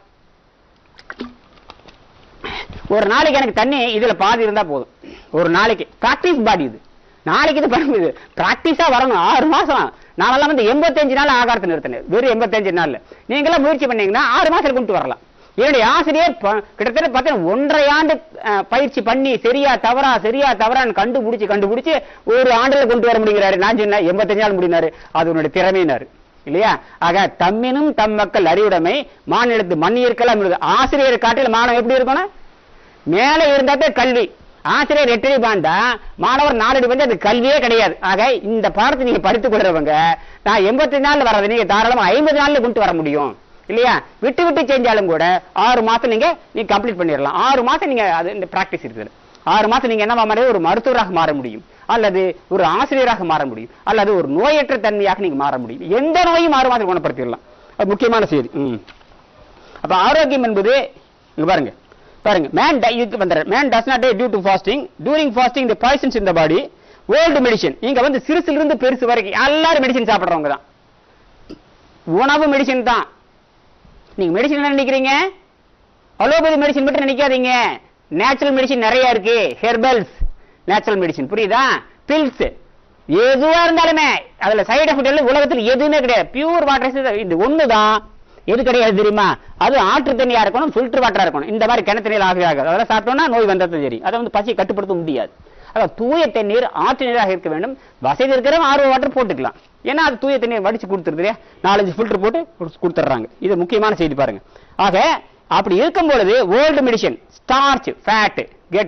ஒரு நாளைக்கு எனக்கு தண்ணி இதுல பாதி இருந்தா போதும் ஒரு நாளைக்கு பிராக்டிஸ் பாடி இது நாளைக்கு இது பண்ண இது பிராக்டிஸா வரணும் ஆறு மாசம் நானெல்லாம் வந்து எண்பத்தஞ்சு நாள் ஆகாரத்தை நிறுத்தினேன் வெறும் எண்பத்தஞ்சு நாள்ல நீங்களாம் முயற்சி பண்ணீங்கன்னா ஆறு மாசத்துல கொண்டு வரலாம் என்னுடைய ஆசிரியர் ப- கிட்டத்தட்ட பார்த்தீங்கன்னா ஒன்றரை ஆண்டு அஹ், பயிற்சி பண்ணி சரியா தவறா சரியா தவறான்னு கண்டுபிடிச்சு கண்டுபிடிச்சு ஒரு ஆண்டுல கொண்டு வர முடிகிறாரு நான் சொன்னேன் எண்பத்தஞ்சு நாள் முடினாரு அது உன்னுடைய திறமையினாரு இல்லையா ஆக தம்மினும் தம் மக்கள் அறிவுடைமை மாநிலத்து மண்ணியற்கெல்லாம் இருக்குது ஆசிரியர் காட்டில் மாணவன் எப்படி இருக்கணும் மேலே இருந்தாத்தே கல்வி ஆசிரியர் எட்டடி பாண்டா மாணவர் நாலடி வந்து அது கல்வியே கிடையாது ஆக இந்த பாடத்தை நீங்க படித்துக் கொள்றவங்க நான் எண்பத்தி நாள்ல வர்றது நீங்க தாராளமா ஐம்பது நாள்ல கொண்டு வர முடியும் இல்லையா விட்டு விட்டு செஞ்சாலும் கூட ஆறு மாசம் நீங்க நீங்க கம்ப்ளீட் பண்ணிடலாம் ஆறு மாசம் நீங்க அது இந்த பிராக்டிஸ் இருக்குது ஆறு மாசம் நீங்க என்ன மாற ஒரு மருத்துவராக மாற முடியும் அல்லது ஒரு ஆசிரியராக மாற முடியும் அல்லது ஒரு நோயற்ற தன்மையாக நீங்க மாற முடியும் எந்த நோயும் ஆறு மாதம் குணப்படுத்திடலாம் அது முக்கியமான செய்தி ம். அப்ப ஆரோக்கியம் என்பது இங்க பாருங்க பாருங்க மேன் இதுக்கு வந்துடுற man does not due to fasting during fasting the poisons in the body old medicine இங்க வந்து சிறுசுல இருந்து பெருசு வரைக்கும் எல்லாரும் மெடிசன் சாப்பிடுறவங்க தான் உணவு மெடிசன் தான் நீங்க மெடிசன் என்ன நினைக்கிறீங்க அலோபதி மெடிசன் மட்டும் நினைக்காதீங்க நேச்சுரல் மெடிசன் நிறைய இருக்கு ஹெர்பல்ஸ் நேச்சுரல் மெடிசன் புரியுதா பில்ஸ் எதுவா இருந்தாலுமே அதுல சைடு எஃபெக்ட் எல்லாம் உலகத்தில் எதுவுமே கிடையாது பியூர் வாட்டர் இது ஒண்ணுதான் எது கிடையாது தெரியுமா அது ஆற்று தண்ணியா இருக்கணும் ஃபில்டர் வாட்டரா இருக்கணும் இந்த மாதிரி கிணத்து நீர் ஆகவே ஆகாது அதெல்லாம் சாப்பிட்டோம்னா நோய் வந்தது சரி அதை வந்து பசியை கட்டுப்படுத்த முடியாது அதாவது தூய தண்ணீர் ஆற்று நீராக இருக்க வேண்டும் வசதி இருக்கிறவங்க ஆர்வ வாட்டர் போட்டுக்கலாம் ஏன்னா அது தூய தண்ணீர் வடிச்சு கொடுத்துருது இல்லையா நாலஞ்சு ஃபில்டர் போட்டு குடுத்து- கொடுத்துட்றாங்க இது முக்கியமான செய்தி பாருங்க ஆக அப்படி இருக்கும் பொழுது old medicine starch fat get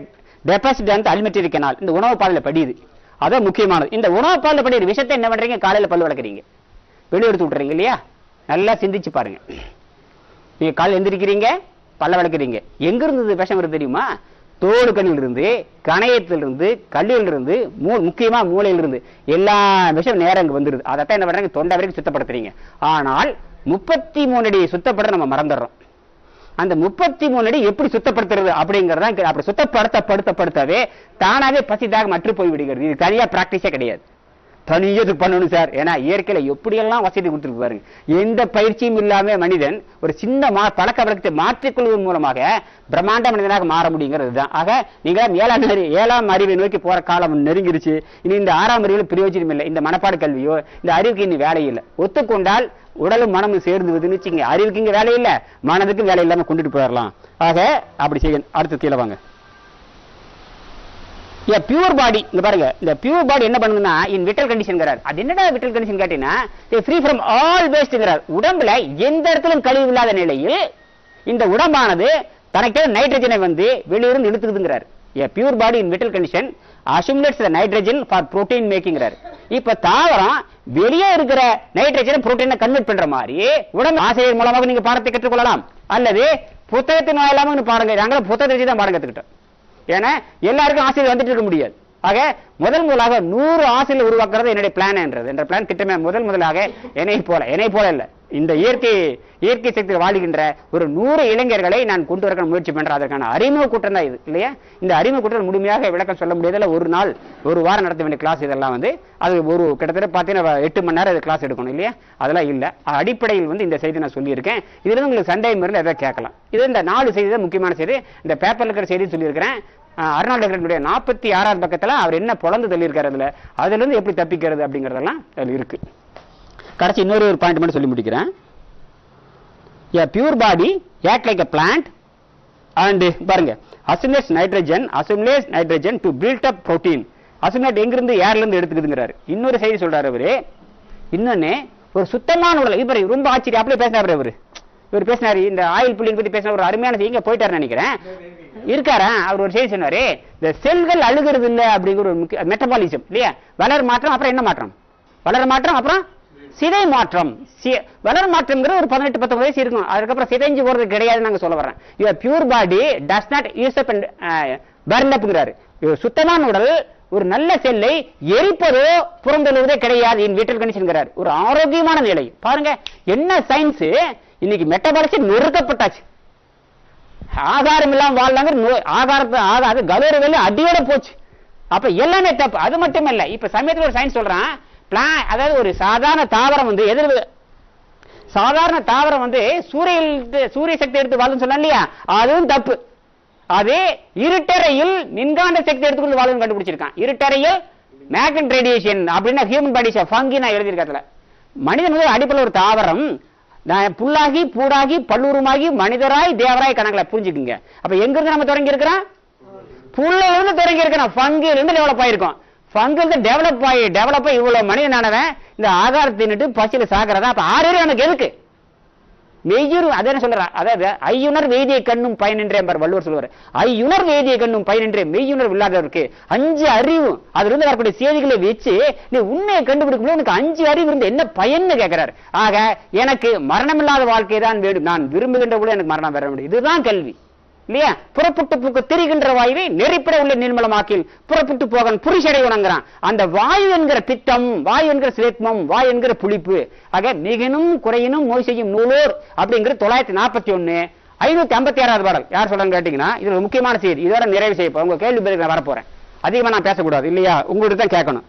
deposit வந்து அலிமெட்டரி கனால் இந்த உணவு பாதையில படியுது அதான் முக்கியமானது இந்த உணவு பாதையில படிக்கிற விஷயத்தை என்ன பண்றீங்க காலையில பல்லு வளர்க்குறீங்க வெளியே எடுத்து விட்டுறீங்க இல்லையா நல்லா சிந்திச்சு பாருங்க நீங்க காலையில் எந்திரிக்கிறீங்க பல்ல வளர்க்குறீங்க எங்க இருந்தது விஷம் வருது தெரியுமா தோடு கண்ணில் இருந்து கணையத்திலிருந்து கல்லில் இருந்து மூ முக்கியமா மூளையில இருந்து எல்லா விஷயம் நேரம் இங்க வந்துருது அதைத்தான் என்ன பண்றாங்க தொண்டை வரைக்கும் சுத்தப்படுத்துறீங்க ஆனால் முப்பத்தி மூணு அடி சுத்தப்படுத்த நம்ம மறந்துடுறோம் அந்த முப்பத்தி மூணு அடி எப்படி சுத்தப்படுத்துறது அப்படிங்கறத அப்படி சுத்தப்படுத்த படுத்த படுத்தவே தானாவே பசி தாகம் மற்று போய் விடுகிறது இது தனியா பிராக்டிஸே கிடையாது தனியா இது பண்ணணும் சார் ஏன்னா இயற்கையில எப்படியெல்லாம் வசதி கொடுத்துருக்கு பாருங்க எந்த பயிற்சியும் இல்லாம மனிதன் ஒரு சின்ன மா பழக்க வழக்கத்தை மாற்றிக்கொள்வதன் மூலமாக பிரம்மாண்ட மனிதனாக மாற முடியுங்கிறது தான் ஆக நீங்க ஏழாம் அறி ஏழாம் அறிவை நோக்கி போற காலம் நெருங்கிருச்சு இனி இந்த ஆறாம் அறிவில் பிரயோஜனம் இல்லை இந்த மனப்பாட கல்வியோ இந்த அறிவுக்கு இனி வேலை இல்லை ஒத்துக்கொண்டால் உடலும் மனமும் சேர்ந்து விதுன்னு வச்சுங்க அறிவுக்கு இங்க வேலை இல்லை மனதுக்கு வேலை இல்லாம கொண்டுட்டு போயிடலாம் ஆக அப்படி செய்ய அடுத்து கீழே வாங்க பியூர் பாடி இங்க பாருங்க இந்த பியூர் பாடி என்ன பண்ணுதுன்னா இன் விட்டல் கண்டிஷன்ங்கிறார் அது என்னடா விட்டல் கண்டிஷன் கேட்டீங்கன்னா ஃப்ரீ ஃப்ரம் ஆல் வேஸ்ட்ங்கிறார் உடம்புல எந்த இடத்திலும் கழிவு இல்லாத நிலையில் இந்த உடம்பானது தனக்கு நைட்ரஜனை வந்து வெளியிருந்து இழுத்துக்குதுங்கிறார் a pure body in vital condition accumulates the nitrogen for protein makingறார் இப்ப தாவரம் வெளியே இருக்கிற நைட்ரஜனை புரோட்டீனை கன்வெர்ட் பண்ற மாதிரி உடம்பு ஆசிரியர் மூலமாக நீங்க பாடத்தை கற்றுக்கொள்ளலாம் அல்லது புத்தகத்தின் வாயிலாம நீங்க பாடம் நாங்களும் புத்தகத்தை வச்சு தான் பாடம் கத்துக்கிட்டோம் ஏன்னா எல்லாருக்கும் ஆசிரியர் வந்துட்டு இருக்க முடியாது ஆக முதல் முதலாக நூறு ஆசிரியர் உருவாக்குறது என்னுடைய பிளான் என்றது என்ற பிளான் திட்டமே முதல் முதலாக என்னை போல என்னை போல இல்ல இந்த இயற்கை இயற்கை சக்தி வாழ்கின்ற ஒரு நூறு இளைஞர்களை நான் கொண்டு வர முயற்சி பண்றேன் அதற்கான அறிமுக கூட்டம் தான் இது இல்லையா இந்த அறிமுக கூட்டம் முழுமையாக விளக்கம் சொல்ல முடியாதுல ஒரு நாள் ஒரு வாரம் நடத்த வேண்டிய கிளாஸ் இதெல்லாம் வந்து அது ஒரு கிட்டத்தட்ட பார்த்தீங்கன்னா எட்டு மணி நேரம் கிளாஸ் எடுக்கணும் இல்லையா அதெல்லாம் இல்ல அடிப்படையில் வந்து இந்த செய்தி நான் சொல்லியிருக்கேன் இதுல இருந்து உங்களுக்கு சந்தேகம் இருந்தால் எதாவது கேட்கலாம் இது இந்த நாலு செய்தி தான் முக்கியமான செய்தி இந்த பேப்பர்ல இருக்கிற செய்தி சொல்லியிருக்கிறேன் அஹ் அர்னால்டு ஹெக்டருடைய நாற்பத்தி ஆறாவது பக்கத்துல அவர் என்ன பொழந்து தள்ளியிருக்காரு அதுல அதுல இருந்து எப்படி தப்பிக்கிறது அப்படிங்கறதெல்லாம் அதுல இருக்கு கடைசி இன்னொரு ஒரு பாயிண்ட் மட்டும் சொல்லி முடிக்கிறேன் a pure body act like a plant and பாருங்க assimilates nitrogen assimilates nitrogen to build up protein assimilate எங்கிருந்து ஏர்ல இருந்து எடுத்துக்குதுங்கிறாரு இன்னொரு செய்தி சொல்றாரு அவரு இன்னொன்னு ஒரு சுத்தமான உடல் இவர் ரொம்ப ஆச்சரியம் அப்படியே பேசினாரு அவரு இவர் பேசினாரு இந்த ஆயில் புள்ளிங் பத்தி பேசின ஒரு அருமையான செய்தி இங்க போயிட்டாரு நினைக்கிறேன் இருக்காரா அவர் ஒரு செய்தி சொன்னாரு இந்த செல்கள் அழுகிறது இல்ல அப்படிங்கிற ஒரு முக்கிய மெட்டபாலிசம் இல்லையா வளர் மாற்றம் அப்புறம் என்ன மாற்றம் வளர மாற்றம் அப்புறம் சிதை மாற்றம் சி- வளர் மாற்றம்ங்கிற ஒரு பதினெட்டு பத்தொன்பது வயசு இருக்கும் அதுக்கப்புறம் சிதைஞ்சு போறது கிடையாதுன்னு நாங்க சொல்ல வர்றேன் your pure body does not use up and burn அப்ங்கிறாரு சுத்தமான உடல் ஒரு நல்ல செல்லை எரிப்பதோ புறந்தொழுவதே கிடையாது இன் வீட்டல் கண்டிஷன்கிறார் ஒரு ஆரோக்கியமான நிலை பாருங்க என்ன சயின்ஸ் இன்னைக்கு மெட்டபாலிசம் நொறுக்கப்பட்டாச்சு ஆகாரம் இல்லாம வாழ்ந்தாங்க நோய் ஆகாரத்தை ஆகாது கலோரி வேலை அடியோட போச்சு அப்ப எல்லாமே தப்பு அது மட்டும் இல்ல இப்ப சமயத்துல ஒரு சயின்ஸ் சொல்றான் பிளான் அதாவது ஒரு சாதாரண தாவரம் வந்து எதிர் சாதாரண தாவரம் வந்து சூரிய சூரிய சக்தி எடுத்து வாழும் சொன்னா இல்லையா அதுவும் தப்பு அது இருட்டறையில் மின்காந்த சக்தி எடுத்துக்கொண்டு வாழும் கண்டுபிடிச்சிருக்கான் இருட்டறையில் மேக்னட் ரேடியேஷன் அப்படின்னா ஹியூமன் பாடிஸ் ஃபங்கி நான் எழுதியிருக்கேன் மனிதன் வந்து அடிப்படையில் ஒரு தாவரம் நான் புல்லாகி பூடாகி பல்லூருமாகி மனிதராய் தேவராய் கணக்குல புரிஞ்சுக்குங்க அப்ப எங்க இருந்து நம்ம தொடங்கி இருக்கிறோம் புல்ல இருந்து தொடங்கி இருக்கிறோம் ஃபங்கில இருந்து டெவலப் ஆயிருக்கும் ஃபங்கில் இருந்து டெவலப் ஆகி டெவலப் ஆகி இவ்வளவு மனிதனானவன் இந்த ஆகாரத்தை தின்னுட்டு பசியில சாகிறதா அப்ப ஆறு எனக்கு எதுக்கு மெய்யுறு அதை என்ன சொல்ற அதாவது ஐயுணர் வேதிய கண்ணும் பயனின்றே என்பார் வள்ளுவர் சொல்லுவார் ஐயுணர் வேதிய கண்ணும் பயனின்றே மெய்யுணர் இல்லாதவருக்கு அஞ்சு அறிவு அதுல இருந்து வரக்கூடிய செய்திகளை வச்சு நீ உண்மையை கண்டுபிடிக்கும் எனக்கு அஞ்சு அறிவு இருந்து என்ன பயன்னு கேட்கிறார் ஆக எனக்கு மரணமில்லாத வாழ்க்கை தான் வேண்டும் நான் விரும்புகின்ற கூட எனக்கு மரணம் வர முடியும் இதுதான் கல்வி இல்லையா புறப்பட்டு போக்கு திரிகின்ற வாயுவை நெறிப்பட உள்ள நிர்மலமாக்கில் புறப்பட்டு போகன் புரிஷடை உணங்குறான் அந்த வாயு என்கிற பித்தம் வாயு என்கிற சிலேத்மம் வாயு என்கிற புளிப்பு ஆக மிகனும் குறையினும் நோய் செய்யும் நூலோர் அப்படிங்கிற தொள்ளாயிரத்தி நாற்பத்தி ஒன்னு ஐநூத்தி ஐம்பத்தி ஆறாவது பாடல் யார் சொல்றாங்க கேட்டீங்கன்னா இது ஒரு முக்கியமான செய்தி இதோட நிறைவு செய்ய போறேன். உங்க கேள்வி பதிலுக்கு நான் வரப்போறேன் அதிகமா நான் பேசக்கூடாது இல்லையா உங்கள்கிட்ட தான் கேட்கணும்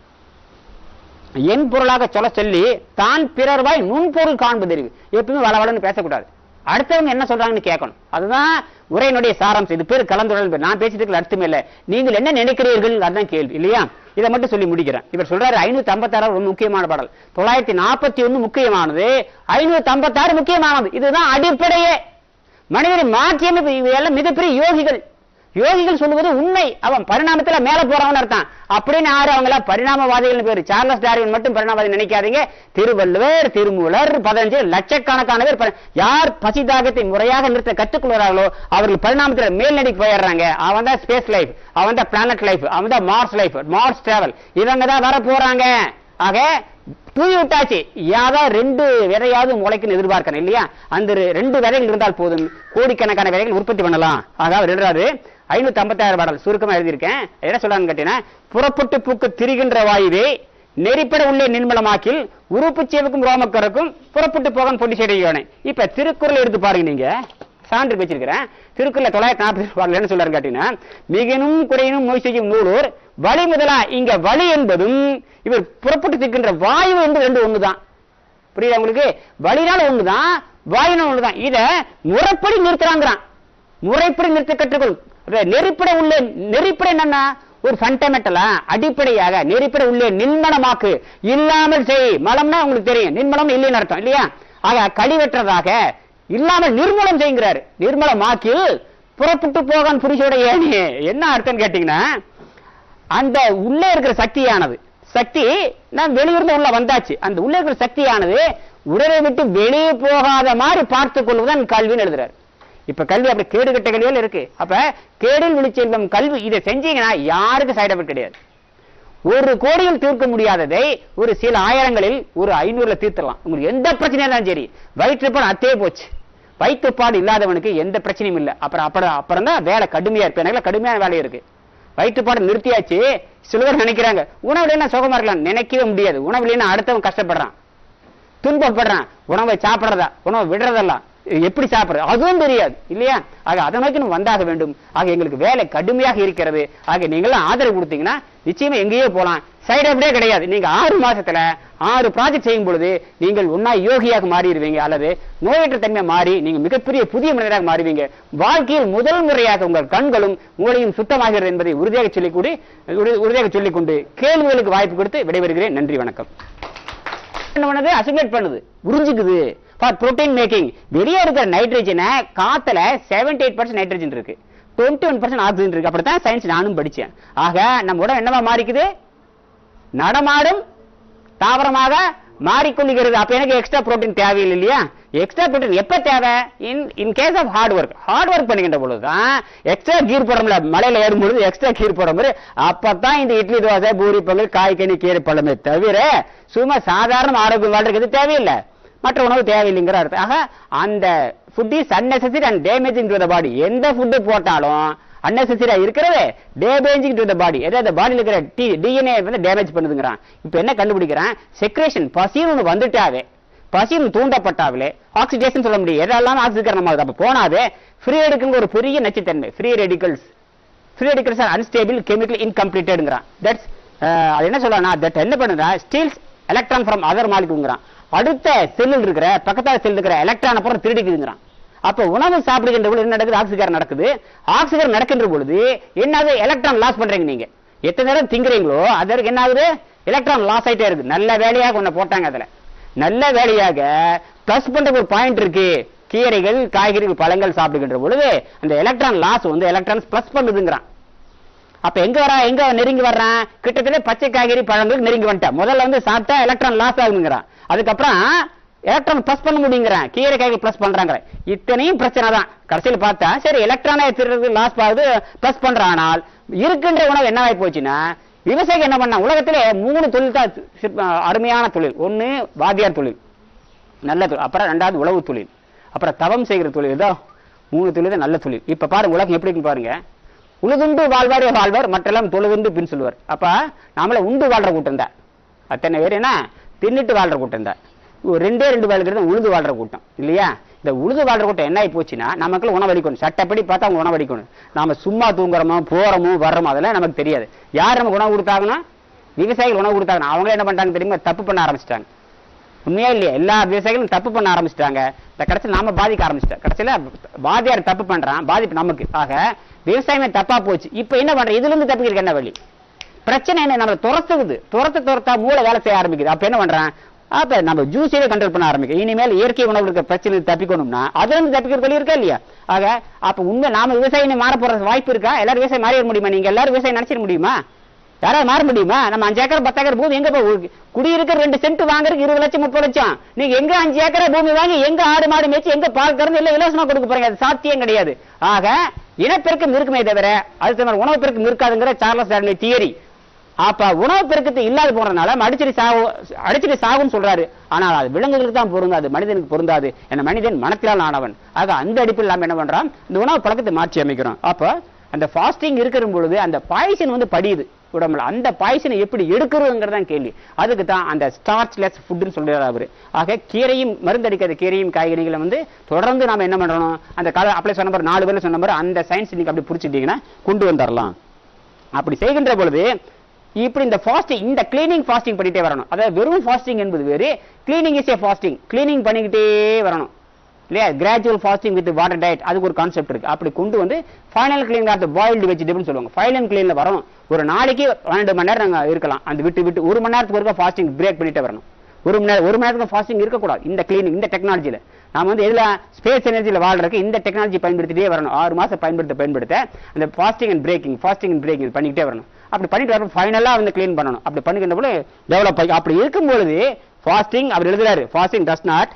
என் பொருளாக சொல்ல சொல்லி தான் பிறர்வாய் நுண்பொருள் காண்பதறிவு எப்பவுமே வளவளன்னு பேசக்கூடாது அடுத்தவங்க என்ன சொல்றாங்கன்னு கேட்கணும் அதுதான் உரையினுடைய சாராம்சம் இது பேர் கலந்துரையாடல் பேர். நான் பேசிட்டு இருக்கிற அர்த்தம் இல்ல நீங்கள் என்ன நினைக்கிறீர்கள் அதுதான் கேள்வி இல்லையா இதை மட்டும் சொல்லி முடிக்கிறேன் இவர் சொல்றாரு ஐநூத்தி ஐம்பத்தாறு ஒரு முக்கியமான பாடல் தொள்ளாயிரத்தி நாற்பத்தி ஒன்னு முக்கியமானது ஐநூத்தி ஐம்பத்தாறு முக்கியமானது இதுதான் அடிப்படையே மனிதனை மாற்றியமைப்பு இவையெல்லாம் மிகப்பெரிய யோகிகள் யோகிகள் சொல்லுவது உண்மை அவன் பரிணாமத்துல மேல போறவன் அர்த்தம் அப்படின்னு யாரு அவங்கள பரிணாமவாதிகள் பேரு சார்லஸ் டார்வின் மட்டும் பரிணாமவாதி நினைக்காதீங்க திருவள்ளுவர் திருமூலர் பதினஞ்சு லட்சக்கணக்கான பேர் பரி- யார் பசி தாகத்தை முறையாக நிறுத்த கற்றுக்கொள்கிறார்களோ அவர்கள் பரிணாமத்துல மேல்நடிக்கு போயிடுறாங்க அவன் தான் ஸ்பேஸ் லைஃப் அவன் தான் பிளானட் லைஃப் அவன் தான் மார்ஸ் லைஃப் மார்ஸ் டிராவல் இவங்க தான் வர போறாங்க ஆக தூவி விட்டாச்சு யாதா ரெண்டு விதையாவது முளைக்குன்னு எதிர்பார்க்கணும் இல்லையா அந்த ரெ- ரெண்டு விதைகள் இருந்தால் போதும் கோடிக்கணக்கான விதைகள் உற்பத்தி பண்ணலாம் ஆக அவர் எழுதுறாரு ஐநூத்தி ஐம்பத்தாயிரம் பாடல் சுருக்கமா எழுதியிருக்கேன் என்ன சொல்றான்னு கேட்டீங்கன்னா புறப்பட்டு பூக்கு திரிகின்ற வாயுவே நெறிப்பட உள்ளே நிர்மலமாக்கில் உறுப்பு சேவுக்கும் ரோமக்கருக்கும் புறப்பட்டு போகன் பொடி செய்யோனே இப்ப திருக்குறள் எடுத்து பாருங்க நீங்க சான்று வச்சிருக்கிறேன் திருக்குறள் தொள்ளாயிரத்தி நாற்பது பாடல் என்ன சொல்றாரு கேட்டீங்கன்னா மிகனும் குறையினும் நோய் செய்யும் நூலூர் வழி முதலா இங்க வழி என்பதும் இவர் புறப்பட்டு திக்கின்ற வாயு என்பது ரெண்டு ஒண்ணுதான் புரியுதா உங்களுக்கு வழினால ஒண்ணுதான் வாயினால் ஒண்ணுதான் இத முறைப்படி நிறுத்துறாங்கிறான் முறைப்படி நிறுத்த கற்றுக்கொள் அத நெறிப்பட உள்ள நெறிப்பட என்னன்னா ஒரு ஃபண்டமெண்டலா அடிப்படையாக நெறிப்பட உள்ளே நின்மணமாக்கு இல்லாமல் செய் மலம்னா உங்களுக்கு தெரியும் நின்மலம் இல்லைன்னு அர்த்தம் இல்லையா ஆக கழிவற்றதாக இல்லாமல் நிர்மூலம் செய்கிறாரு நிர்மலமாக்கி புறப்பட்டு போகான் புரிசோட ஏனி என்ன அர்த்தம் கேட்டீங்கன்னா அந்த உள்ளே இருக்கிற சக்தியானது சக்தி நான் வெளியிருந்து உள்ள வந்தாச்சு அந்த உள்ளே இருக்கிற சக்தியானது உடலை விட்டு வெளியே போகாத மாதிரி பார்த்துக் கொள்வதுதான் கல்வின்னு எழுதுறாரு இப்ப கல்வி அப்படி கேடு கட்ட கல்வியில் இருக்கு அப்ப கேடில் விழிச்செல்வம் கல்வி இதை செஞ்சீங்கன்னா யாருக்கு சைடு எஃபெக்ட் கிடையாது ஒரு கோடியில் தீர்க்க முடியாததை ஒரு சில ஆயிரங்களில் ஒரு ஐநூறுல தீர்த்தலாம் உங்களுக்கு எந்த பிரச்சனையா இருந்தாலும் சரி வயிற்றுப்பாடு அத்தே போச்சு வயிற்றுப்பாடு இல்லாதவனுக்கு எந்த பிரச்சனையும் இல்லை அப்புறம் அப்புறம் அப்புறம் தான் வேலை கடுமையா இருக்கு எனக்கு கடுமையான வேலை இருக்கு வயிற்றுப்பாடு நிறுத்தியாச்சு சிலவர் நினைக்கிறாங்க உணவு இல்லைன்னா சுகமா இருக்கலாம் நினைக்கவே முடியாது உணவு இல்லைன்னா அடுத்தவன் கஷ்டப்படுறான் துன்பப்படுறான் உணவை சாப்பிடுறதா உணவை விடுறதெல்லாம் எப்படி சாப்பிடுறது அதுவும் தெரியாது இல்லையா ஆக அதை நோக்கி நம்ம வந்தாக வேண்டும் ஆக எங்களுக்கு வேலை கடுமையாக இருக்கிறது ஆக நீங்களாம் ஆதரவு கொடுத்தீங்கன்னா நிச்சயமா எங்கேயோ போலாம் சைடு அப்படியே கிடையாது நீங்க ஆறு மாசத்துல ஆறு ப்ராஜெக்ட் செய்யும் பொழுது நீங்கள் ஒன்னா யோகியாக மாறிடுவீங்க அல்லது நோயற்ற தன்மை மாறி நீங்க மிகப்பெரிய புதிய மனிதராக மாறுவீங்க வாழ்க்கையில் முதல் முறையாக உங்கள் கண்களும் மூளையும் சுத்தமாகிறது என்பதை உறுதியாக சொல்லிக் கூடி உறு- உறுதியாக சொல்லிக் கொண்டு கேள்விகளுக்கு வாய்ப்பு கொடுத்து விடைபெறுகிறேன் நன்றி வணக்கம் என்ன பண்ணுது அசிமுலேட் பண்ணுது உறிஞ்சிக்குது ஃபார் புரோட்டீன் மேக்கிங் வெளியே இருக்கிற நைட்ரஜனை காத்துல 78% எயிட் பர்சன்ட் நைட்ரஜன் இருக்கு டுவெண்ட்டி ஒன் பர்சன்ட் ஆக்சிஜன் இருக்கு அப்படித்தான் சயின்ஸ் நானும் படிச்சேன் ஆக நம்ம உடம்பு என்னவா மாறிக்குது நடமாடும் தாவரமாக மாறிக்கொள்ளுகிறது அப்ப எனக்கு எக்ஸ்ட்ரா புரோட்டீன் தேவையில்லை இல்லையா எக்ஸ்ட்ரா புரோட்டீன் எப்ப தேவை in in case of hard work hard work பண்ணுகின்ற பொழுதுதான் எக்ஸ்ட்ரா கீர் போடுறோம்ல மலையில ஏறும் பொழுது எக்ஸ்ட்ரா கீர் போடுற மாதிரி அப்பதான் இந்த இட்லி தோசை பூரி பொங்கல் காய்கனி கீரை பழமே தவிர சும்மா சாதாரண ஆரோக்கியம் வாழ்றது தேவையில்லை மற்ற உணவு தேவையில்லைங்கிற அர்த்தம் ஆக அந்த food is unnecessary and damaging to the body எந்த ஃபுட்டு போட்டாலும் unnecessary இருக்கிறது டேமேஜிங் டு த பாடி ஏதாவது பாடியில் இருக்கிற டி டிஎன்ஏ வந்து டேமேஜ் பண்ணுதுங்கிறான் இப்போ என்ன கண்டுபிடிக்கிறான் செக்ரேஷன் பசின்னு ஒன்று வந்துட்டாவே பசின்னு தூண்டப்பட்டாவிலே ஆக்சிடேஷன் சொல்ல முடியும் எதெல்லாம் ஆக்சிகரணம் ஆகுது அப்போ போனாவே ஃப்ரீ ரெடிக்கல் ஒரு பெரிய நச்சுத்தன்மை free radicals free radicals are unstable chemical இன்கம்ப்ளீட்டட்ங்கிறான் தட்ஸ் அது என்ன சொல்லலாம் தட் என்ன பண்ணுதா ஸ்டீல்ஸ் எலக்ட்ரான் ஃப்ரம் அதர் மாலிகுங்கிறான் அடுத்த செல்லில் இருக்கிற பக்கத்தால செல் இருக்கிற எலக்ட்ரான் அப்புறம் திருடிக்குதுங்கிறான் அப்ப உணவு சாப்பிடுகின்ற பொழுது என்ன நடக்குது ஆக்சிகரம் நடக்குது ஆக்சிகரம் நடக்கின்ற பொழுது என்னது எலக்ட்ரான் லாஸ் பண்றீங்க நீங்க எத்தனை நேரம் திங்குறீங்களோ அதற்கு என்ன ஆகுது எலக்ட்ரான் லாஸ் ஆயிட்டே இருக்கு நல்ல வேலையாக ஒண்ணு போட்டாங்க அதுல நல்ல வேலையாக பிளஸ் பண்ற ஒரு பாயிண்ட் இருக்கு கீரைகள் காய்கறிகள் பழங்கள் சாப்பிடுகின்ற பொழுது அந்த எலக்ட்ரான் லாஸ் வந்து எலக்ட்ரான்ஸ் பிளஸ் பண்ணுதுங்கிறான் அப்ப எங்க வரா எங்க நெருங்கி வர்றான் கிட்டத்தட்ட பச்சை காய்கறி பழங்கள் நெருங்கி வந்துட்டான் முதல்ல வந்து சாப்பிட்டா எலக்ட்ரான் லாஸ் ஆகுங்கிறான் அதுக்கப்புறம் எலக்ட்ரான் பிளஸ் பண்ண முடியுங்கிறான் கீரை காய்கறி பிளஸ் பண்றாங்க இத்தனையும் பிரச்சனை தான் கடைசியில் பார்த்தா சரி எலக்ட்ரானை திருறது லாஸ் ஆகுது பிளஸ் பண்றான் ஆனால் இருக்கின்ற உணவு என்ன ஆகி போச்சுன்னா விவசாயிகள் என்ன பண்ணா உலகத்திலே மூணு தொழில் தான் சிற்ப- அருமையான தொழில் ஒண்ணு வாத்தியார் தொழில் நல்ல தொழில் அப்புறம் ரெண்டாவது உழவு தொழில் அப்புறம் தவம் செய்கிற தொழில் இதோ மூணு தொழில் தான் நல்ல தொழில் இப்ப பாருங்க உலகம் எப்படி இருக்கு பாருங்க உழுதுண்டு வாழ்வார் வாழ்வர் மற்றெல்லாம் தொழுதுண்டு பின் சொல்லுவார் அப்ப நாமள உண்டு வாழ்ற கூட்டம் தான் அத்தனை பேர் என்ன தின்னுட்டு வாழ்ற கூட்டம் தான் ஒரு ரெண்டே ரெண்டு வாழ்க்கிறது உழுது வாழ்ற கூட்டம் இல்லையா இந்த உழுது வாழ்ற கூட்டம் என்ன ஆகி போச்சுன்னா நமக்கு உணவளிக்கணும் சட்டப்படி பார்த்தா அவங்க உணவளிக்கணும் நாம சும்மா தூங்குறோமோ போறோமோ வர்றோமோ அதெல்லாம் நமக்கு தெரியாது யார் நமக்கு உணவு கொடுத்தாங்கன்னா விவசாயிகள் உணவு கொடுத்தாங்கன்னா அவங்க என்ன பண்றாங்க தெரியுமா தப்பு பண்ண ஆரம்பிச்சிட்டாங்க உண்மையா இல்லையா எல்லா விவசாயிகளும் தப்பு பண்ண ஆரம்பிச்சிட்டாங்க இந்த கடைசியில் நாம பாதிக்க ஆரம்பிச்சிட்டோம் கடைசியில பாதியார் தப்பு பண்றான் பாதிப்பு நமக்கு ஆக விவசாயமே தப்பா போச்சு இப்ப என்ன பண்ற இதுல இருந்து தப்பிக்கிறதுக்கு என்ன வழி பிரச்சனை என்ன நம்ம துரத்துக்குது துரத்த துரத்தா மூளை வேலை செய்ய ஆரம்பிக்குது அப்ப என்ன பண்றான் அப்ப நம்ம ஜூஸையே கண்ட்ரோல் பண்ண ஆரம்பிக்கும் இனிமேல் இயற்கை உணவு இருக்க பிரச்சனை தப்பிக்கணும்னா அதுல இருந்து தப்பிக்கிற வழி இருக்கா இல்லையா ஆக அப்ப உண்மை நாம விவசாயம் மாற போற வாய்ப்பு இருக்கா எல்லாரும் விவசாயம் மாறிட முடியுமா நீங்க எல்லாரும் விவசாயம் நினைச்சிட முடியுமா யாராவது மாற முடியுமா நம்ம அஞ்சு ஏக்கர் பத்து ஏக்கர் பூமி எங்க போய் குடியிருக்கிற ரெண்டு சென்ட் வாங்குறதுக்கு இருபது லட்சம் முப்பது லட்சம் நீங்க எங்க அஞ்சு ஏக்கர் பூமி வாங்கி எங்க ஆடு மாடு மேய்ச்சி எங்க பால் கறந்து எல்லாம் இலவசமா கொடுக்க போறீங்க அது சாத்தியம் கிடையாது ஆக இனப்பெருக்கம் இருக்குமே தவிர அது தவிர உணவு பெருக்கம் இருக்காதுங்கிற சார்லஸ் டார்வின் தியரி அப்ப உணவு பெருக்கத்தை இல்லாத போறதுனால அடிச்சடி சாவு அடிச்சடி சாகுன்னு சொல்றாரு ஆனால் அது விலங்குகளுக்கு தான் பொருந்தாது மனிதனுக்கு பொருந்தாது என மனிதன் மனத்திலால் ஆனவன் ஆக அந்த அடிப்பில் நாம் என்ன பண்றோம் இந்த உணவு பழக்கத்தை மாற்றி அமைக்கிறோம் அப்ப அந்த ஃபாஸ்டிங் இருக்கிற பொழுது அந்த பாய்சன் வந்து படியுது உடம்புல அந்த பாய்சனை எப்படி எடுக்கிறதுங்கிறதான் கேள்வி அதுக்கு தான் அந்த ஸ்டார்ச்லெஸ் ஃபுட்னு சொல்றாரு அவரு ஆக கீரையும் மருந்தடிக்காத கீரையும் காய்கறிகளை வந்து தொடர்ந்து நாம என்ன பண்றோம் அந்த கால அப்படியே சொன்ன மாதிரி நாலு பேர்ல சொன்ன மாதிரி அந்த சயின்ஸ் நீங்க அப்படி புடிச்சிட்டீங்கன்னா கொண்டு வந்துடலாம் அப்படி செய்கின்ற பொழுது இப்படி இந்த ஃபாஸ்டிங் இந்த கிளீனிங் ஃபாஸ்டிங் பண்ணிட்டே வரணும் அதாவது வெறும் ஃபாஸ்டிங் என்பது வேறு cleaning is a fasting cleaning பண்ணிக்கிட்டே வரணும் இல்லையா gradual fasting with water diet அதுக்கு ஒரு கான்செப்ட் இருக்கு அப்படி கொண்டு வந்து final clean of boiled vegetable சொல்லுவாங்க ஃபைனல் கிளீன்ல வரணும் ஒரு நாளைக்கு பன்னெண்டு மணி நேரம் நாங்க இருக்கலாம் அந்த விட்டு விட்டு ஒரு மணி நேரத்துக்கு ஒருக்கா ஃபாஸ்டிங் பிரேக் பண்ணிட்டே வரணும் ஒரு மணி நேரம் ஒரு மணி நேரத்துக்கு ஃபாஸ்டிங் இருக்கக்கூடாது இந்த கிளீனிங் இந்த டெக்னாலஜியில நாம வந்து எதுல ஸ்பேஸ் எனர்ஜியில் வாழ்றதுக்கு இந்த டெக்னாலஜி பயன்படுத்திட்டே வரணும் ஆறு மாசம் பயன்படுத்த பயன்படுத்த அந்த fasting and breaking fasting and breaking பண்ணிக்கிட்டே வரணும் அப்படி பண்ணிட்டு வரணும் ஃபைனலா வந்து க்ளீன் பண்ணணும் அப்படி பண்ணிக்கின்ற போது டெவலப் ஆகி அப்படி இருக்கும்பொழுது ஃபாஸ்டிங் அவர் எழுதுறாரு fasting does not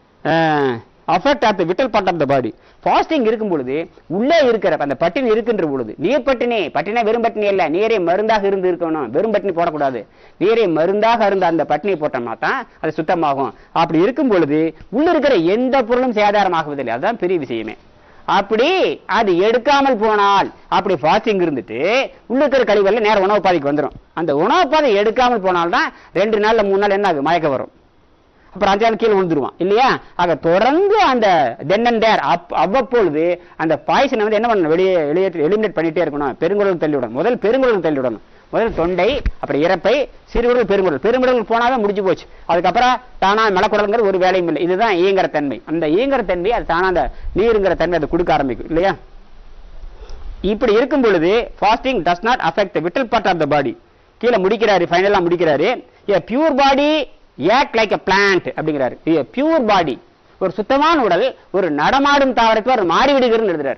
affect of the vital part of the body fasting இருக்கும் பொழுது உள்ளே இருக்கிற அந்த பட்டினி இருக்கின்ற பொழுது நீர் பட்டினி பட்டினா வெறும் பட்டினி இல்ல நீரை மருந்தாக இருந்து இருக்கணும் வெறும் பட்டினி போடக்கூடாது நீரை மருந்தாக இருந்த அந்த பட்டினியை போட்டோம்னா தான் அது சுத்தமாகும் அப்படி இருக்கும் பொழுது உள்ள இருக்கிற எந்த பொருளும் சேதாரமாகுவதில்லை அதுதான் பெரிய விஷயமே அப்படி அது எடுக்காமல் போனால் அப்படி ஃபாஸ்டிங் இருந்துட்டு உள்ள இருக்கிற கழிவுல நேரம் உணவு பாதைக்கு வந்துடும் அந்த உணவு பாதை எடுக்காமல் போனால்தான் ரெண்டு நாள்ல மூணு நாள் என்ன ஆகும் மயக்க வரும் அப்புறம் அஞ்சாவது கீழே விழுந்துருவான் இல்லையா ஆக தொடர்ந்து அந்த தென் அண்ட் தேர் அவ்வப்பொழுது அந்த பாய்சனை வந்து என்ன பண்ணணும் வெளியே வெளியேற்றி எலிமினேட் பண்ணிட்டே இருக்கணும் பெருங்குடல் தள்ளி விடணும் முதல் பெருங்குடல் தள்ளி விடணும் முதல் தொண்டை அப்புறம் இறப்பை சிறுகுடல் பெருங்குடல் பெருங்குடல் போனாதான் முடிஞ்சு போச்சு அதுக்கப்புறம் தானா மலக்குடல்ங்கிற ஒரு வேலையும் இல்லை இதுதான் இயங்குற தன்மை அந்த இயங்குற தன்மை அது தானா அந்த நீருங்கிற தன்மை அதை கொடுக்க ஆரம்பிக்கும் இல்லையா இப்படி இருக்கும் பொழுது fasting does not affect vital part of the body கீழே முடிக்கிறாரு ஃபைனலா முடிக்கிறாரு ஏ பியூர் பாடி ஏக் லைக் a plant அப்படிங்கிறாரு ஏ பியூர் பாடி ஒரு சுத்தமான உடல் ஒரு நடமாடும் தாவரத்தை ஒரு மாறிவிடுகிறன்னு எழுதுறாரு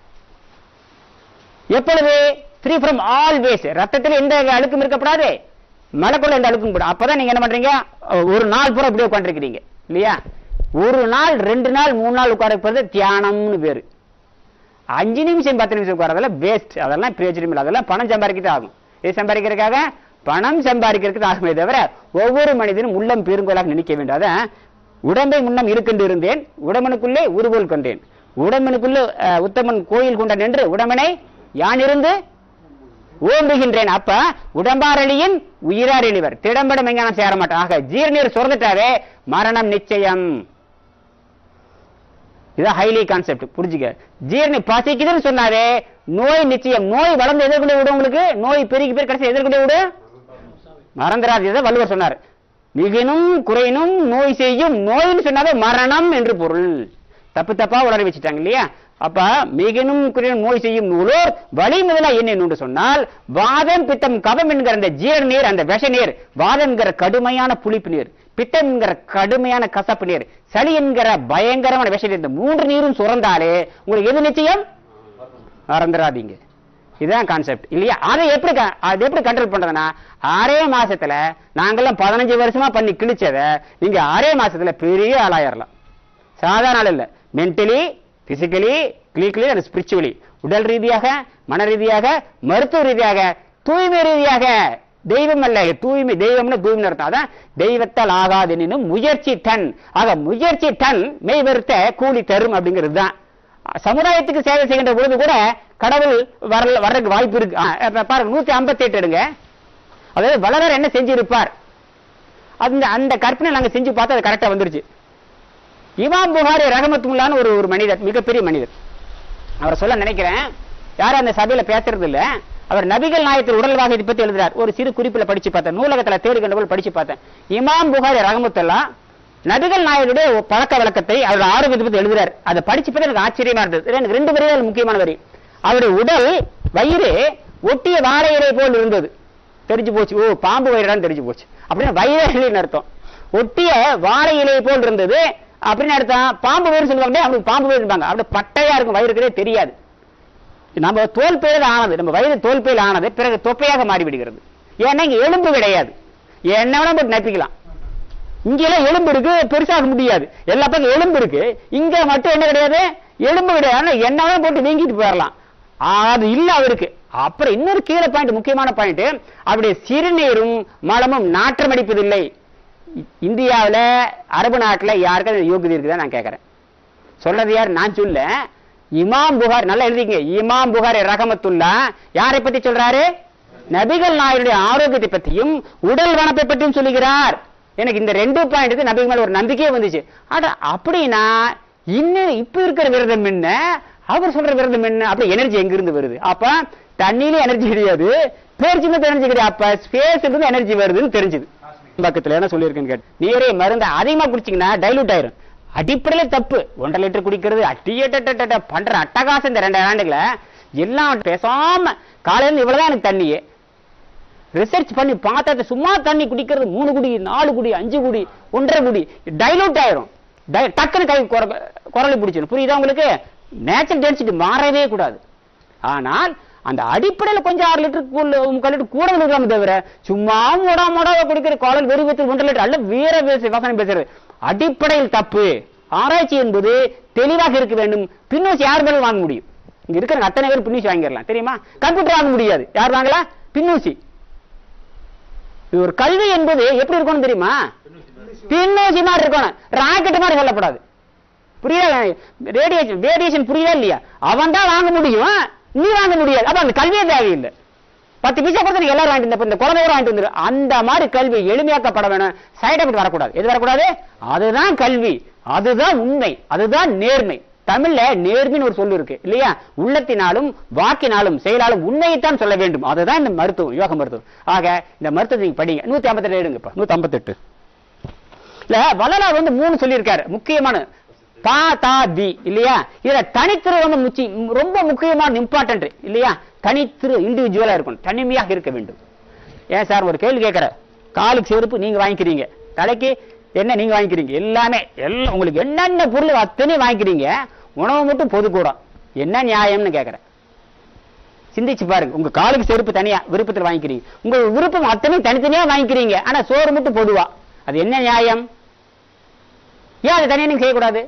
எப்பொழுது ஃப்ரீ ஃப்ரம் ஆல் வேஸ்ட் ரத்தத்தில் எந்த அழுக்கும் இருக்கப்படாது மலக்குள்ள எந்த அழுக்கும் கூட அப்பதான் நீங்க என்ன பண்றீங்க ஒரு நாள் பூரா இப்படியே உட்காந்துருக்கிறீங்க இல்லையா ஒரு நாள் ரெண்டு நாள் மூணு நாள் உட்கார தியானம்னு பேரு அஞ்சு நிமிஷம் பத்து நிமிஷம் உட்காரதெல்லாம் வேஸ்ட் அதெல்லாம் பிரயோஜனம் இல்லை அதெல்லாம் பணம் சம்பாதிக்கிட்டு ஆகும் இது சம்பாதிக்கிறதுக்காக பணம் சம்பாதிக்கிறதுக்கு ஆகுமே தவிர ஒவ்வொரு மனிதனும் உள்ளம் பெருங்கோலாக நினைக்க வேண்டும் அதான் உடம்பை முன்னம் இருக்கின்ற இருந்தேன் உடம்பனுக்குள்ளே உருவோல் கொண்டேன் உடம்பனுக்குள்ளே அஹ், உத்தமன் கோயில் கொண்டான் என்று உடம்பனை யான் இருந்து ஓம்புகின்றேன் அப்ப உடம்பாரளியின் உயிரார் எளிவர் திடம்படம் எங்கானம் சேர மாட்டான் ஆக ஜீர்ணீர் சுரந்துட்டாவே மரணம் நிச்சயம் இதான் ஹைலி கான்செப்ட் புரிஞ்சுக்க ஜீரணி பசிக்குதுன்னு சொன்னாவே நோய் நிச்சயம் நோய் வளர்ந்து எதிர்கொண்டு விடும் உங்களுக்கு நோய் பெருகி பேர் கடைசி எதிர்கொண்டு விடு மறந்துடாதீங்க வள்ளுவர் சொன்னார் மிகினும் குறையினும் நோய் செய்யும் நோய்னு சொன்னாவே மரணம் என்று பொருள் தப்பு தப்பா உளறி வச்சுட்டாங்க இல்லையா அப்ப மிகினும் குறையினும் நோய் செய்யும் நூலோர் வழி முதலா என்ன என்று சொன்னால் வாதம் பித்தம் கபம் என்கிற அந்த ஜீர நீர் அந்த விஷ நீர் வாதம் என்கிற கடுமையான புளிப்பு நீர் பித்தம் என்கிற கடுமையான கசப்பு நீர் சளி என்கிற பயங்கரமான விஷ நீர் இந்த மூன்று நீரும் சுரந்தாலே உங்களுக்கு எது நிச்சயம் மறந்துடாதீங்க இதுதான் கான்செப்ட் இல்லையா அதை எப்படி க- அது எப்படி கண்ட்ரோல் பண்றதுன்னா ஆறே மாசத்துல நாங்கெல்லாம் பதினஞ்சு வருஷமா பண்ணி கிழிச்சத நீங்க ஆறே மாசத்துல பெரிய ஆளாயிரலாம் சாதாரண ஆள் இல்ல மென்டலி பிசிக்கலி கிளிக்கலி அது ஸ்பிரிச்சுவலி உடல் ரீதியாக மன ரீதியாக மருத்துவ ரீதியாக தூய்மை ரீதியாக தெய்வம் அல்ல தூய்மை தெய்வம்னு தூய்மை அர்த்தம் அதான் தெய்வத்தால் ஆகாதெனினும் முயற்சி டன் ஆக முயற்சி டன் மெய் வருத்த கூலி தரும் அப்படிங்கிறது தான் சமுதாயத்துக்கு சேவை செய்கின்ற பொழுது கூட கடவுள் வர வர்றதுக்கு வாய்ப்பு இருக்கு ஆ, இப்ப பாருங்க நூத்தி ஐம்பத்தி எட்டு எடுங்க அதாவது வளரர் என்ன செஞ்சிருப்பார் அந்த அந்த கற்பனை நாங்க செஞ்சு பார்த்தா அது கரெக்டா வந்துருச்சு இமாம் புகாரி ரஹமத்துல்லான்னு ஒரு ஒரு மனிதர் மிகப்பெரிய மனிதர் அவரை சொல்ல நினைக்கிறேன் யாரும் அந்த சபையில பேசுறது இல்ல அவர் நபிகள் நாயகத்தில் உடல் வாகத்தை பத்தி எழுதுறார் ஒரு சிறு குறிப்புல படிச்சு பார்த்தேன் நூலகத்துல தேடி கண்ட போல் படிச்சு பார்த்தேன் இமாம் புகாரி ரஹமத்துல்லா நபிகள் நாயகருடைய ஒரு பழக்க வழக்கத்தை அவரோட ஆரோக்கியத்தை பத்தி எழுதுறார் அதை படிச்சு பார்த்தா எனக்கு ஆச்சரியமா இருந்தது எனக்கு ரெண்டு வரி தான் முக்கியமான வரி அவருடைய உடல் வயிறு ஒட்டிய வாழை இலை போல் இருந்தது தெரிஞ்சு போச்சு ஓ பாம்பு வயிறான்னு தெரிஞ்சு போச்சு அப்படின்னா வயிறு அர்த்தம் ஒட்டிய வாழை இலை போல் இருந்தது அப்படின்னு அர்த்தம் பாம்பு வேறு சொல்லுவாங்க அவனுக்கு பாம்பு வேறு இருப்பாங்க அப்படி பட்டையா இருக்கும் வயிறு இருக்கிறதே தெரியாது நம்ம தோல் பேரில் ஆனது நம்ம வயிறு தோல் பேரில் ஆனது பிறகு தொப்பையாக மாறிவிடுகிறது ஏன்னா இங்க எலும்பு கிடையாது என்ன வேணா போட்டு நப்பிக்கலாம் இங்க எல்லாம் எலும்பு இருக்கு பெருசாக முடியாது எல்லா பக்கம் எலும்பு இருக்கு இங்க மட்டும் என்ன கிடையாது எலும்பு கிடையாது ஆனா என்ன வேணா போட்டு நீங்கிட்டு போயிடலாம் அது இல்ல அவருக்கு அப்புறம் இன்னொரு கீழே பாயிண்ட் முக்கியமான பாயிண்ட் அவருடைய சிறுநீரும் மலமும் நாற்றம் அடிப்பதில்லை இ- இந்தியாவுல அரபு நாட்டுல யாருக்கும் யோகியதை இருக்குதா நான் கேட்கறேன் சொல்றது யார் நான் சொல்ல இமாம் புகார் நல்லா எழுதிங்க இமாம் புகார் ரகமத்துல்லா யாரை பத்தி சொல்றாரு நபிகள் நாயருடைய ஆரோக்கியத்தை பற்றியும் உடல் வனப்பை பற்றியும் சொல்லுகிறார் எனக்கு இந்த ரெண்டு பாயிண்ட் நபிகள் மேல ஒரு நம்பிக்கையே வந்துச்சு அட அப்படின்னா இன்னும் இப்ப இருக்கிற விரதம் என்ன அவர் சொல்ற விரதம் என்ன அப்படி எனர்ஜி எங்க இருந்து வருது அப்ப தண்ணியில எனர்ஜி கிடையாது பேர்ச்சி எனர்ஜி கிடையாது அப்ப ஸ்பேஸ் இருந்து எனர்ஜி வருதுன்னு தெரிஞ்சுது பக்கத்துல என்ன சொல்லியிருக்கேன்னு கேட்டு நீரே மருந்து அதிகமா குடிச்சீங்கன்னா டைலூட் ஆயிரும் அடிப்படையில தப்பு ஒன்றரை லிட்டர் குடிக்கிறது அட்டியட்ட பண்ற அட்டகாசம் இந்த ரெண்டு ஆண்டுகளை எல்லாம் பேசாம காலையில இவ்வளவுதான் எனக்கு தண்ணியே ரிசர்ச் பண்ணி பார்த்தா சும்மா தண்ணி குடிக்கிறது மூணு குடி நாலு குடி அஞ்சு குடி ஒன்றரை குடி டைலூட் ஆயிரும் டை- டக்குன்னு கை குர- குரலை பிடிச்சிடும் புரியுதா உங்களுக்கு நேச்சுரல் டென்சிட்டி மாறவே கூடாது ஆனால் அந்த அடிப்படையில கொஞ்சம் ஆறு லிட்டர் முக்கால் லிட்டர் கூட இருக்காம தவிர சும்மா மொடா மொடாவை குடிக்கிற காலையில் வெறும் வச்சு ஒன்றரை லிட்டர் அல்ல வேற பேச வசனம் பேசுறது அடிப்படையில் தப்பு ஆராய்ச்சி என்பது தெளிவாக இருக்க வேண்டும் பின்னூசி யார் மேலும் வாங்க முடியும் இங்க இருக்கிற அத்தனை பேர் பின்னூசி வாங்கிடலாம் தெரியுமா கம்ப்யூட்டர் வாங்க முடியாது யார் வாங்கலாம் பின்னூசி இது ஒரு கல்வி என்பது எப்படி இருக்கணும் தெரியுமா பின்னோசி மாதிரி இருக்கணும் ராக்கெட் மாதிரி சொல்லப்படாது புரியுதா ரேடியேஷன் ரேடியேஷன் புரியுதா இல்லையா அவன் தான் வாங்க முடியும் நீ வாங்க முடியாது அப்ப அந்த கல்வியே தேவையில்லை பத்து பைசா கொடுத்து நீங்க எல்லாரும் வாங்கிட்டு இந்த குழந்தை கூட வாங்கிட்டு வந்துரு அந்த மாதிரி கல்வி எளிமையாக்கப்பட வேணும் சைடு எஃபெக்ட் வரக்கூடாது எது வரக்கூடாது அதுதான் கல்வி அதுதான் உண்மை அதுதான் நேர்மை தமிழ்ல நேர்மைன்னு ஒரு சொல்லு இருக்கு இல்லையா உள்ளத்தினாலும் வாக்கினாலும் செயலாலும் உண்மையைத்தான் சொல்ல வேண்டும் அதுதான் இந்த மருத்துவம் யோக மருத்துவம் ஆக இந்த மருத்துவத்தை நீங்க படிங்க நூத்தி ஐம்பத்தெட்டு எடுங்க இப்ப நூத்தி ஐம்பத்தெட்டு இல்ல வள்ளலார் வந்து மூணு சொல்லியிருக்காரு முக்கியமான தா தா தி இல்லையா இதுல தனித்திரு வந்து முச்சி ரொம்ப முக்கியமான இம்பார்ட்டன்ட் இல்லையா தனித்திரு இண்டிவிஜுவலா இருக்கணும் தனிமையாக இருக்க வேண்டும் ஏன் சார் ஒரு கேள்வி கேட்கற காலுக்கு செருப்பு நீங்க வாங்கிக்கிறீங்க தலைக்கு என்ன நீங்க வாங்கிக்கிறீங்க எல்லாமே எல்லாம் உங்களுக்கு என்னென்ன பொருள் அத்தனை வாங்கிக்கிறீங்க உணவு மட்டும் பொது கூடம் என்ன நியாயம்னு கேட்கறேன் சிந்திச்சு பாருங்க உங்க காலுக்கு செருப்பு தனியா விருப்பத்தில் வாங்கிக்கிறீங்க உங்க விருப்பம் அத்தனை தனித்தனியா வாங்கிக்கிறீங்க ஆனா சோறு மட்டும் பொதுவா அது என்ன நியாயம் ஏன் அதை தனியா நீங்க செய்யக்கூடாது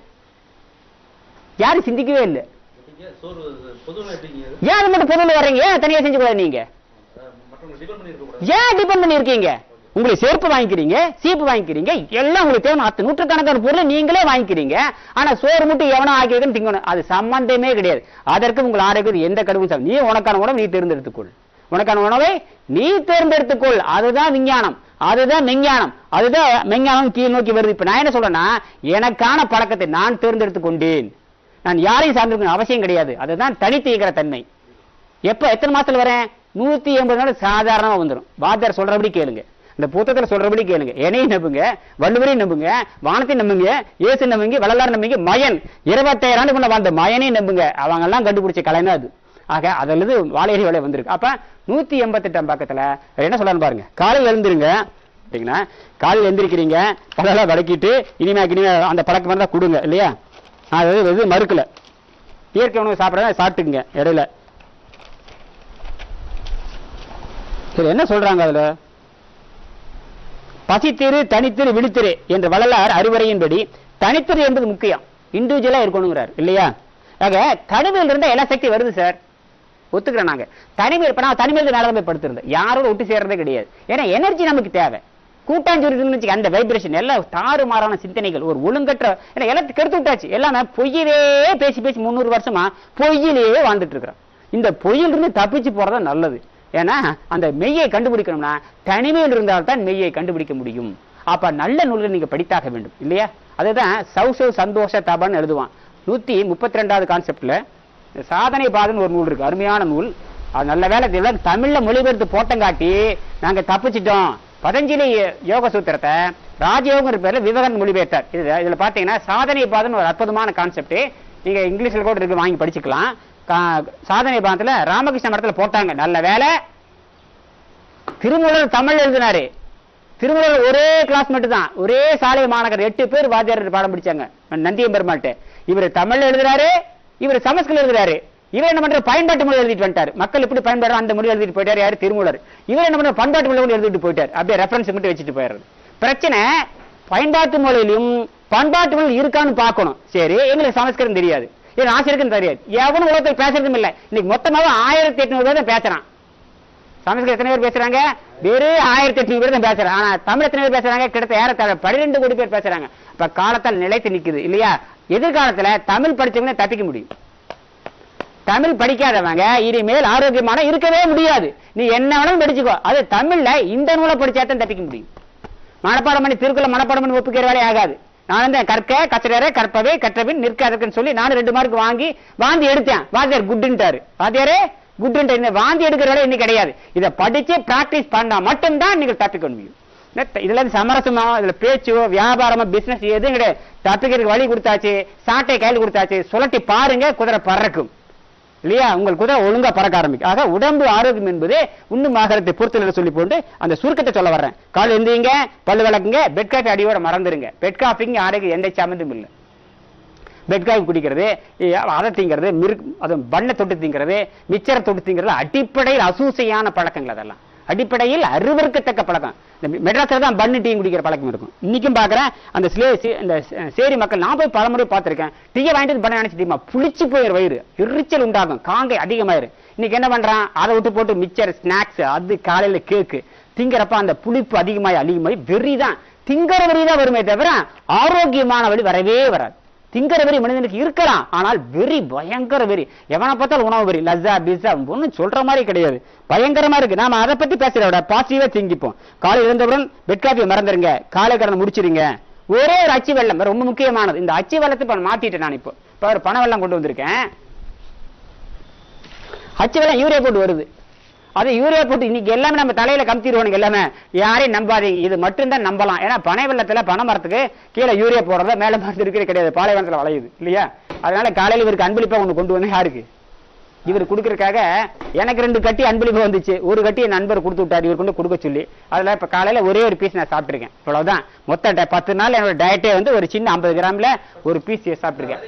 யாரும் சிந்திக்கவே இல்லை எப்படிங்க? சோறு பொதுவா எப்படிங்க அது? ஏன் அது மட்டும் பொதுவில் வர்றீங்க ஏன் தனியா செஞ்சுக்கூடாது நீங்க அஹ் மற்றவங்களை டிபெண்ட் பண்ணி இருக்கக்கூடாது ஏன் டிபெண்ட் பண்ணி இருக்கீங்க உங்களுக்கு செருப்பு வாங்கிக்கிறீங்க சீப்பு வாங்கிக்கிறீங்க எல்லாம் உங்களுக்கு தேவை அத்து நூற்றுக்கணக்கான பொருளை நீங்களே வாங்கிக்கிறீங்க ஆனா சோறு மட்டும் எவனோ ஆக்கிருக்குன்னு திங்கணும் அது சம்பந்தமே கிடையாது அதற்கு உங்கள் ஆரோக்கியம் எந்த கடுவும் சம்பந்தம். நீ உனக்கான உணவு நீ தேர்ந்தெடுத்துக்கொள் உனக்கான உணவை நீ தேர்ந்தெடுத்துக்கொள் அதுதான் விஞ்ஞானம் அதுதான் மெஞ்ஞானம் அதுதான் மெஞ்ஞானம் கீழ் நோக்கி வருது இப்ப நான் என்ன சொல்றேன்னா எனக்கான பழக்கத்தை நான் தேர்ந்தெடுத்துக் கொண்டேன் நான் யாரையும் சார்ந்திருக்கணும் அவசியம் கிடையாது அதுதான் தனித்து இயக்கிற தன்மை எப்ப எத்தனை மாசத்துல வரேன் நூத்தி எண்பது நாள் சாதாரணமா வந்துடும் வாத்தியார் சொல்றபடி கேளுங்க இந்த புத்தகத்துல சொல்றபடி கேளுங்க என்னையும் நம்புங்க வள்ளுவரையும் நம்புங்க வானத்தையும் நம்புங்க இயேசு நம்புங்க வள்ளலார் நம்புங்க மயன் இருபத்தாயிரம் ஆண்டு முன்ன வாழ்ந்த மயனையும் நம்புங்க அவங்க எல்லாம் கண்டுபிடிச்ச கலைனா அது ஆக அதிலிருந்து வாழையடி வேலை வந்திருக்கு அப்ப நூத்தி எண்பத்தெட்டாம் பக்கத்துல என்ன சொல்லணும் பாருங்க காலையில் எழுந்திருங்க அப்படிங்கன்னா காலையில் எந்திரிக்கிறீங்க பழலாம் வதக்கிட்டு இனிமே இனிமே அந்த பழக்கம் இருந்தா கொடுங்க இல்லையா அது இது மறுக்கல இயற்கை உணவு சாப்பிட்றத சாப்பிட்டுக்குங்க இடையில சரி என்ன சொல்றாங்க அதுல பசித்திரு தனித்திரு விழித்திரு என்ற வள்ளலார் அறிவுரையின்படி தனித்திரு என்பது முக்கியம் இண்டிவிஜுவலா இருக்கணுங்கிறார் இல்லையா ஆக தனிமையில் இருந்தா எல்லா சக்தி வருது சார் ஒத்துக்கிறேன் நாங்க தனிமையில் இப்ப நான் தனிமையில் மேல போய் படுத்திருந்தேன் யாரோட ஒட்டு சேர்றதே கிடையாது ஏன்னா எனர்ஜி நமக்கு தேவை கூட்டாஞ்சோறு வச்சு அந்த வைப்ரேஷன் எல்லாம் தாறுமாறான சிந்தனைகள் ஒரு ஒழுங்கற்ற ஏன்னா எல்லாத்தையும் கெடுத்து விட்டாச்சு எல்லாமே பொய்யவே பேசி பேசி முந்நூறு வருஷமா பொய்யிலேயே வாழ்ந்துட்டு இருக்கிறோம் இந்த பொய்யிலிருந்து தப்பிச்சு போறதா நல்லது ஏன்னா அந்த மெய்யை கண்டுபிடிக்கணும்னா தனிமையில் இருந்தால்தான் மெய்யை கண்டுபிடிக்க முடியும் அப்ப நல்ல நூல்கள் நீங்க படித்தாக வேண்டும் இல்லையா அதுதான் சௌ சௌ சந்தோஷ தபான்னு எழுதுவான் நூத்தி முப்பத்தி ரெண்டாவது கான்செப்ட்ல சாதனை பாதன்னு ஒரு நூல் இருக்கு அருமையான நூல் அது நல்ல வேலை இதெல்லாம் தமிழ்ல மொழிபெயர்த்து போட்டங்காட்டி நாங்க தப்பிச்சிட்டோம் பதஞ்சலி யோக சூத்திரத்தை ராஜயோகங்கிற பேர்ல விவேகன் மொழிபெயர்த்தார் இது இதுல பாத்தீங்கன்னா சாதனை பாதன்னு ஒரு அற்புதமான கான்செப்ட் நீங்க இங்கிலீஷ்ல கூட இருக்கு வாங்கி படிச்சுக்கலாம் கா- சாதனை பாதத்துல ராமகிருஷ்ண மடத்துல போட்டாங்க நல்ல வேலை திருமூலர் தமிழ் எழுதினாரு திருமூலர் ஒரே கிளாஸ் மட்டும் தான் ஒரே சாலை மாநகர் எட்டு பேர் வாத்தியார் பாடம் படிச்சாங்க நந்தியம் பெருமாள்கிட்ட இவர் தமிழ் எழுதுறாரு இவர் சமஸ்கிருதம் எழுதுறாரு இவர் என்ன பண்ற பயன்பாட்டு மொழி எழுதிட்டு வந்துட்டார் மக்கள் எப்படி பயன்படுறோம் அந்த மொழி எழுதிட்டு போயிட்டாரு யாரு திருமூலர் இவர் என்ன பண்ற பண்பாட்டு மொழி கூட எழுதிட்டு போயிட்டார் அப்படியே ரெஃபரன்ஸ் மட்டும் வச்சுட்டு போயிடுறது பிரச்சனை பயன்பாட்டு மொழியிலும் பண்பாட்டு மொழி இருக்கான்னு பார்க்கணும் சரி எங்களுக்கு சமஸ்கிருதம் தெரியாது இது ஆசிரியருக்கும் தெரியாது எவனும் உலகத்தில் பேசுறதும் இல்லை இன்னைக்கு மொத்தமாக ஆயிரத்தி எட்நூறு பேர் தான் பேசுறான் சமஸ்கிருதம் எத்தனை பேர் பேசுறாங்க வெறும் ஆயிரத்தி எட்நூறு பேர் தான் பேசுறாங்க ஆனா தமிழ் எத்தனை பேர் பேசுறாங்க கிட்டத்தட்ட ஏறத்தாழ பன்னிரெண்டு கோடி பேர் பேசுறாங்க இப்ப காலத்தால் நிலைத்து நிக்குது இல்லையா எதிர்காலத்துல தமிழ் படிச்சவங்க தப்பிக்க முடியும் தமிழ் படிக்காதவங்க இனிமேல் ஆரோக்கியமான இருக்கவே முடியாது நீ என்ன வேணாலும் படிச்சுக்கோ அது தமிழ்ல இந்த நூலை படிச்சா தான் தப்பிக்க முடியும் மனப்பாடம் பண்ணி திருக்குறளை மனப்பாடம் பண்ணி ஒப்புக்கிற வேலை ஆகாது நான் வந்து கற்க கச்சடர கற்பவே கற்றபின் நிற்க அதற்குன்னு சொல்லி நானும் ரெண்டு மார்க் வாங்கி வாந்தி எடுத்தேன் வாத்தியார் குட்டுன்ட்டாரு வாத்தியாரே குட்டுன்ட்டு இந்த வாந்தி எடுக்கிற வேலை இன்னைக்கு கிடையாது இதை படிச்சு பிராக்டிஸ் பண்ணா மட்டும்தான் நீங்கள் தப்பிக்க முடியும் நெத்த- இதுல இருந்து சமரசமா இதுல பேச்சோ வியாபாரமோ பிசினஸ் எதுவும் கிடையாது தப்பிக்கிறதுக்கு வழி கொடுத்தாச்சு சாட்டை கையில் கொடுத்தாச்சு சுழட்டி பாருங்க குதிரை பறக்கும் இல்லையா உங்கள் குதிரை ஒழுங்கா பறக்க ஆரம்பிக்கும் ஆக உடம்பு ஆரோக்கியம் என்பது உண்ணும் ஆகாரத்தை பொறுத்தல சொல்லி போட்டு அந்த சுருக்கத்தை சொல்ல வர்றேன் கால் எழுந்தீங்க பல்லு விளக்குங்க பெட் காஃபி அடியோட மறந்துருங்க பெட் காஃபிங்க ஆரோக்கியம் எந்த சம்மந்தமும் இல்லை பெட் காஃபி குடிக்கிறது இ- அதை திங்கிறது மிருக் அது பண்ணை தொட்டு திங்கிறது மிச்சரை தொட்டு திங்கிறது அடிப்படையில் அசூசையான பழக்கங்கள் அதெல்லாம் அடிப்படையில் அருவருக்கத்தக்க பழக்கம் இந்த மெட்ராஸ்ல தான் பண்ணு டீ குடிக்கிற பழக்கம் இருக்கும் இன்னைக்கும் பார்க்கறேன் அந்த ஸ்லே சே- இந்த சே- சேரி மக்கள் நான் போய் பலமுறை பார்த்திருக்கேன் டீயை வாங்கிட்டு வந்து பண்ண நினைச்சிட்டீமா புளிச்சு போயிரு வயிறு எரிச்சல் உண்டாகும் காங்கை அதிகமாயிரு இன்னைக்கு என்ன பண்றான் அதை விட்டு போட்டு மிச்சர் ஸ்நாக்ஸ் அது காலையில கேக்கு திங்கிறப்ப அந்த புளிப்பு அதிகமாயி அதிகமாயி வெறி தான் திங்கிற வெறி தான் வருமே தவிர ஆரோக்கியமான வழி வரவே வராது திங்கிற வெறி மனிதனுக்கு இருக்கலாம் ஆனால் வெறி பயங்கர வெறி எவனை பார்த்தாலும் உணவு வெறி லஸ்ஸா பிஸ்ஸா ஒன்றும் சொல்ற மாதிரி கிடையாது பயங்கரமா இருக்கு நாம அதை பத்தி பேசுறத விட பாசிட்டிவா திங்கிப்போம் காலை எழுந்தவுடன் பெட் காஃபியை மறந்துருங்க காலை கடனை முடிச்சிருங்க ஒரே ஒரு அச்சு வெள்ளம் ரொம்ப முக்கியமானது இந்த அச்சு வெள்ளத்தை இப்ப மாத்திட்டேன் நான் இப்போ இப்ப ஒரு பண வெள்ளம் கொண்டு வந்திருக்கேன் அச்சு வெள்ளம் யூரியா போட்டு வருது அது யூரியா போட்டு இன்னைக்கு எல்லாமே நம்ம தலையில கமித்திடுவோம் எல்லாமே யாரையும் நம்பாதீங்க இது மட்டும்தான் நம்பலாம் ஏன்னா பனை வெள்ளத்துல பனை மரத்துக்கு கீழே யூரியா போடுறத மேல மரத்து இருக்கிறது கிடையாது பாலைவனத்துல வளையுது இல்லையா அதனால காலையில இவருக்கு அன்பளிப்பா ஒண்ணு கொண்டு வந்து யாருக்கு இவர் கொடுக்கறதுக்காக எனக்கு ரெண்டு கட்டி அன்பளிப்பு வந்துச்சு ஒரு கட்டி என் நண்பர் கொடுத்து விட்டாரு இவர் கொண்டு கொடுக்க சொல்லி அதுல இப்ப காலையில ஒரே ஒரு பீஸ் நான் சாப்பிட்டிருக்கேன் இவ்வளவுதான் மொத்த di- பத்து நாள் என்னோட டயட்டே வந்து ஒரு சின்ன ஐம்பது கிராம்ல ஒரு பீஸ் சாப்பிட்டிருக்கேன்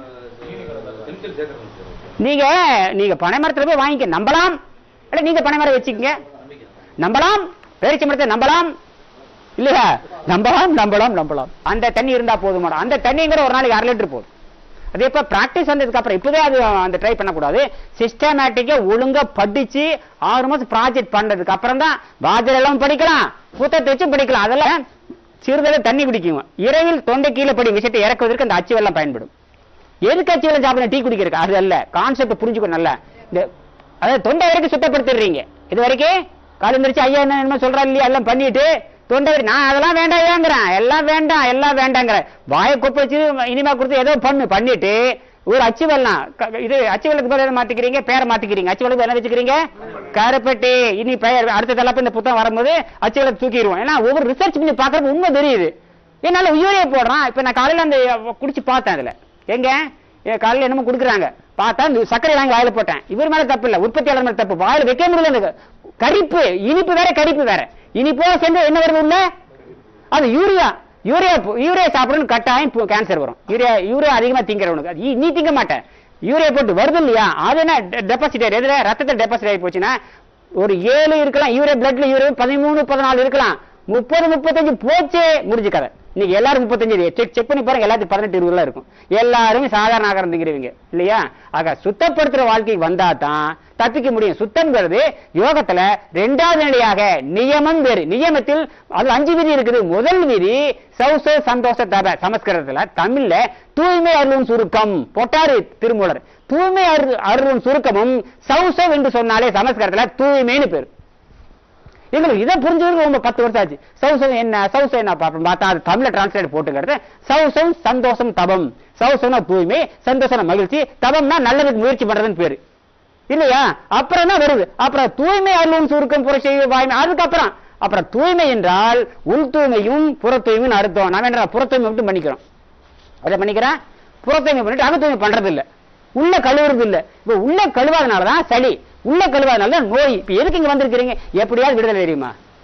கெமிக்கல் சேர்க்கணும் சார் நீங்க நீங்க பனை மரத்துல போய் வாங்கிக்க நம்பலாம் இல்ல நீங்க பனை மரம் வச்சுக்கங்க நம்பலாம் பேரிச்சை மரத்தை நம்பலாம் இல்லையா நம்பலாம் நம்பலாம் நம்பலாம் அந்த தண்ணி இருந்தா போதுமாடா அந்த தண்ணிங்கிற ஒரு நாளைக்கு அரை லிட்டர் போதும் அது எப்ப பிராக்டிஸ் வந்ததுக்கு அப்புறம் இப்பவே அது அந்த ட்ரை பண்ணக்கூடாது சிஸ்டமேட்டிக்கா ஒழுங்கா படிச்சு ஆறு மாசம் ப்ராஜெக்ட் பண்ணதுக்கு அப்புறம் தான் வாஜர் எல்லாம் படிக்கலாம் புத்தகத்தை வச்சு படிக்கலாம் அதெல்லாம் சிறிதளவு தண்ணி குடிக்கும் இரவில் தொண்டை கீழே படி விஷயத்தை இறக்குவதற்கு அந்த அச்சு வெள்ளம் பயன்படும் எதுக்கு அச்சு வெள்ளம் சாப்பிட டீ குடிக்கிறதுக்கு அது அல்ல கான்செப்ட் புரிஞ்சுக்கணும் நல்லா இந்த அதாவது தொண்டை வரைக்கும் சுத்தப்படுத்திடுறீங்க இது வரைக்கும் காலந்தரிச்சு ஐயா என்ன என்ன சொல்றா இல்லையா எல்லாம் பண்ணிட்டு தொண்டை வரை- நான் அதெல்லாம் வேண்டாம் ஏங்கிறேன் எல்லாம் வேண்டாம் எல்லாம் வேண்டாங்கிற வாயை கொப்ப வச்சு இனிமா கொடுத்து ஏதோ பண்ணு பண்ணிட்டு ஒரு அச்சு வெள்ளம் க- இது அச்சு வெள்ளத்துக்கு பதிலா என்ன மாத்திக்கிறீங்க பேரை மாத்திக்கிறீங்க அச்சு வெள்ளத்துக்கு என்ன வச்சுக்கிறீங்க கருப்பட்டி இனி பெயர் அடுத்த தலைப்பு இந்த புத்தகம் வரும்போது அச்சு வெள்ளத்தை தூக்கிடுவோம் ஏன்னா ஒவ்வொரு ரிசர்ச் பண்ணி பார்க்கறது உண்மை தெரியுது என்னால யூரியா போடுறான் இப்ப நான் காலையில அந்த குடிச்சு பார்த்தேன் அதுல எங்க ஏ, காலையில என்னமோ குடுக்குறாங்க பார்த்தா இந்த சர்க்கரை வாங்கி வாயில போட்டேன் இவர் மேல தப்பு இல்ல உற்பத்தியாளர் மேல தப்பு வாயில வைக்க முடியல எனக்கு கரிப்பு இனிப்பு வேற கரிப்பு வேற இனிப்போ சேர்ந்து என்ன வருது உள்ள அது யூரியா யூரியா போ- யூரியா சாப்பிடணும் கட்டாயம் கேன்சர் வரும் யூரியா யூரியா அதிகமா திங்கிறவனுக்கு அது நீ திங்க மாட்டேன் யூரியா போட்டு வருது இல்லையா அது என்ன டெபாசிட் எதுல ரத்தத்தை டெபாசிட் ஆகி போச்சுன்னா ஒரு ஏழு இருக்கலாம் யூரியா பிளட்ல யூரியா பதிமூணு பதினாலு இருக்கலாம் முப்பது முப்பத்தஞ்சு போச்சே முடிஞ்சு கதை இன்னைக்கு எல்லாரும் முப்பத்தஞ்சு செக் செக் பண்ணி பாருங்க எல்லாத்துக்கும் பதினெட்டு இருபதுல இருக்கும் எல்லாருமே சாதாரண ஆகாரம் திங்கிறவங்க இல்லையா ஆக சுத்தப்படுத்துற வாழ்க்கைக்கு வந்தா தான் தப்பிக்க முடியும் சுத்தம்ங்கிறது யோகத்துல ரெண்டாவது நிலையாக நியமம் வேறு நியமத்தில் அது அஞ்சு விதி இருக்குது முதல் விதி சௌச சந்தோஷ தப சமஸ்கிருதத்துல தமிழ்ல தூய்மை அருளும் சுருக்கம் பொட்டாரு திருமூலர் தூய்மை அரு அருளும் சுருக்கமும் சௌசவ் என்று சொன்னாலே சமஸ்கிருதத்துல தூய்மைன்னு பேரு எங்களுக்கு இதை புரிஞ்சதுக்கு ரொம்ப பத்து வருஷம் ஆச்சு சௌசம் என்ன சௌசம் என்ன பாப்போம் பார்த்தா அது தமிழ்ல டிரான்ஸ்லேட் போட்டுக்கிறது சௌசம் சந்தோஷம் தபம் சௌசம்னா தூய்மை சந்தோஷம்னா மகிழ்ச்சி தபம்னா நல்லதுக்கு முயற்சி பண்றதுன்னு பேரு இல்லையா அப்புறம் தான் வருது அப்புறம் தூய்மை அருளும் சுருக்கம் புரட்சி வாய்மை அதுக்கப்புறம் அப்புறம் தூய்மை என்றால் உள் தூய்மையும் புற தூய்மையும் அர்த்தம் நாம என்ன புற தூய்மை மட்டும் பண்ணிக்கிறோம் அதை பண்ணிக்கிறேன் புற தூய்மை பண்ணிட்டு அக தூய்மை பண்றது இல்ல உள்ள கழுவுறது இல்ல இப்ப உள்ள கழுவாதனால தான் சளி உள்ள கழுவாதனால தான் நோய் இப்ப எதுக்கு இங்க வந்திருக்கிறீங்க எப்படியாவது விடுதலை தெரியுமா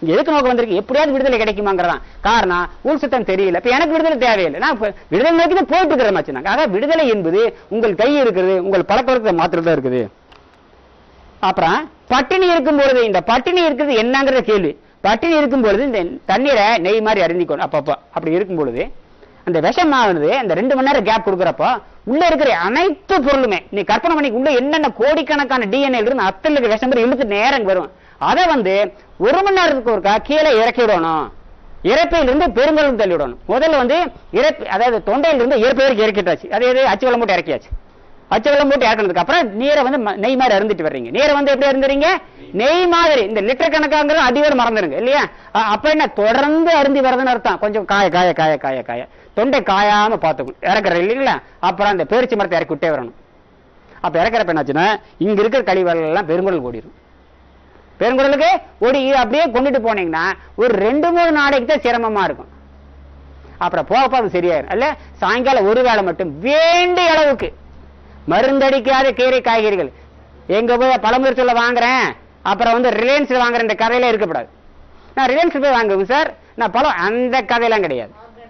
இங்க எதுக்கு நோக்கம் வந்திருக்கு எப்படியாவது விடுதலை கிடைக்குமாங்கிறதான் காரணம் உள் சுத்தம் தெரியல இப்ப எனக்கு விடுதலை தேவையில்லை நான் இப்ப விடுதலை நோக்கி தான் போயிட்டு இருக்கிற மச்சான் ஆக விடுதலை என்பது உங்கள் கை இருக்குது உங்கள் பழக்க வழக்கத்தை மாத்திரம் தான் இருக்குது அப்புறம் பட்டினி இருக்கும் பொழுது இந்த பட்டினி இருக்கிறது என்னங்கிற கேள்வி பட்டினி இருக்கும் பொழுது இந்த தண்ணீரை நெய் மாதிரி அருந்திக்கணும் அப்பப்போ அப்படி இருக்கும் பொழுது அந்த விஷமானது அந்த ரெண்டு மணி நேரம் கேப் கொடுக்குறப்போ உள்ள இருக்கிற அனைத்து பொருளுமே நீ கற்பனை பண்ணி உள்ள என்னென்ன கோடிக்கணக்கான டிஎன்ஏ இருந்து அத்தனை இருக்கிற விஷம் மாதிரி இழுத்து நேரம் வரும் அதை வந்து ஒரு மணி நேரத்துக்கு ஒருக்கா கீழே இறக்கி விடணும் இறப்பையிலிருந்து பெருங்கலும் தள்ளி விடணும் முதல்ல வந்து இறப்பு அதாவது தொண்டையிலிருந்து இறப்பை வரைக்கும் இறக்கிட்டாச்சு அதே இது அச்சு வெள்ளம் போட்டு இறக்கியாச்சு அச்சு வெள்ளம் போட்டு இறக்கினதுக்கு அப்புறம் நீரை வந்து ம- நெய் மாதிரி அருந்துட்டு வர்றீங்க நீரை வந்து எப்படி அருந்துறீங்க நெய் மாதிரி இந்த லிட்டர் கணக்காங்கிறது அடியோட மறந்துருங்க இல்லையா அ- அப்ப என்ன தொடர்ந்து அருந்தி வரதுன்னு அர்த்தம் கொஞ்சம் காய காய காய காய காய தொண்டை காயாம பார்த்துக்கணும் இறக்குற இல்லைங்களா அப்புறம் அந்த பேரிச்சி மரத்தை இறக்கி விட்டே வரணும் அப்ப இறக்குறப்ப என்னாச்சுன்னா இங்க இருக்கிற கழிவுகள் எல்லாம் பெருங்குடல் ஓடிடும் பெருங்குடலுக்கு ஓடி அப்படியே கொண்டுட்டு போனீங்கன்னா ஒரு ரெண்டு மூணு நாளைக்கு தான் சிரமமா இருக்கும் அப்புறம் போக போக அது சரியாயிரும் அல்ல சாயங்காலம் ஒரு வேளை மட்டும் வேண்டிய அளவுக்கு மருந்தடிக்காத கீரை காய்கறிகள் எங்க போய் பழமுதிர்ச்சியில் வாங்குறேன் அப்புறம் வந்து ரிலையன்ஸ்ல வாங்குற இந்த கதையில இருக்கப்படாது நான் ரிலையன்ஸ் போய் வாங்குவேன் சார் நான் பழம் அந்த கதையெல்லாம் கிடையாது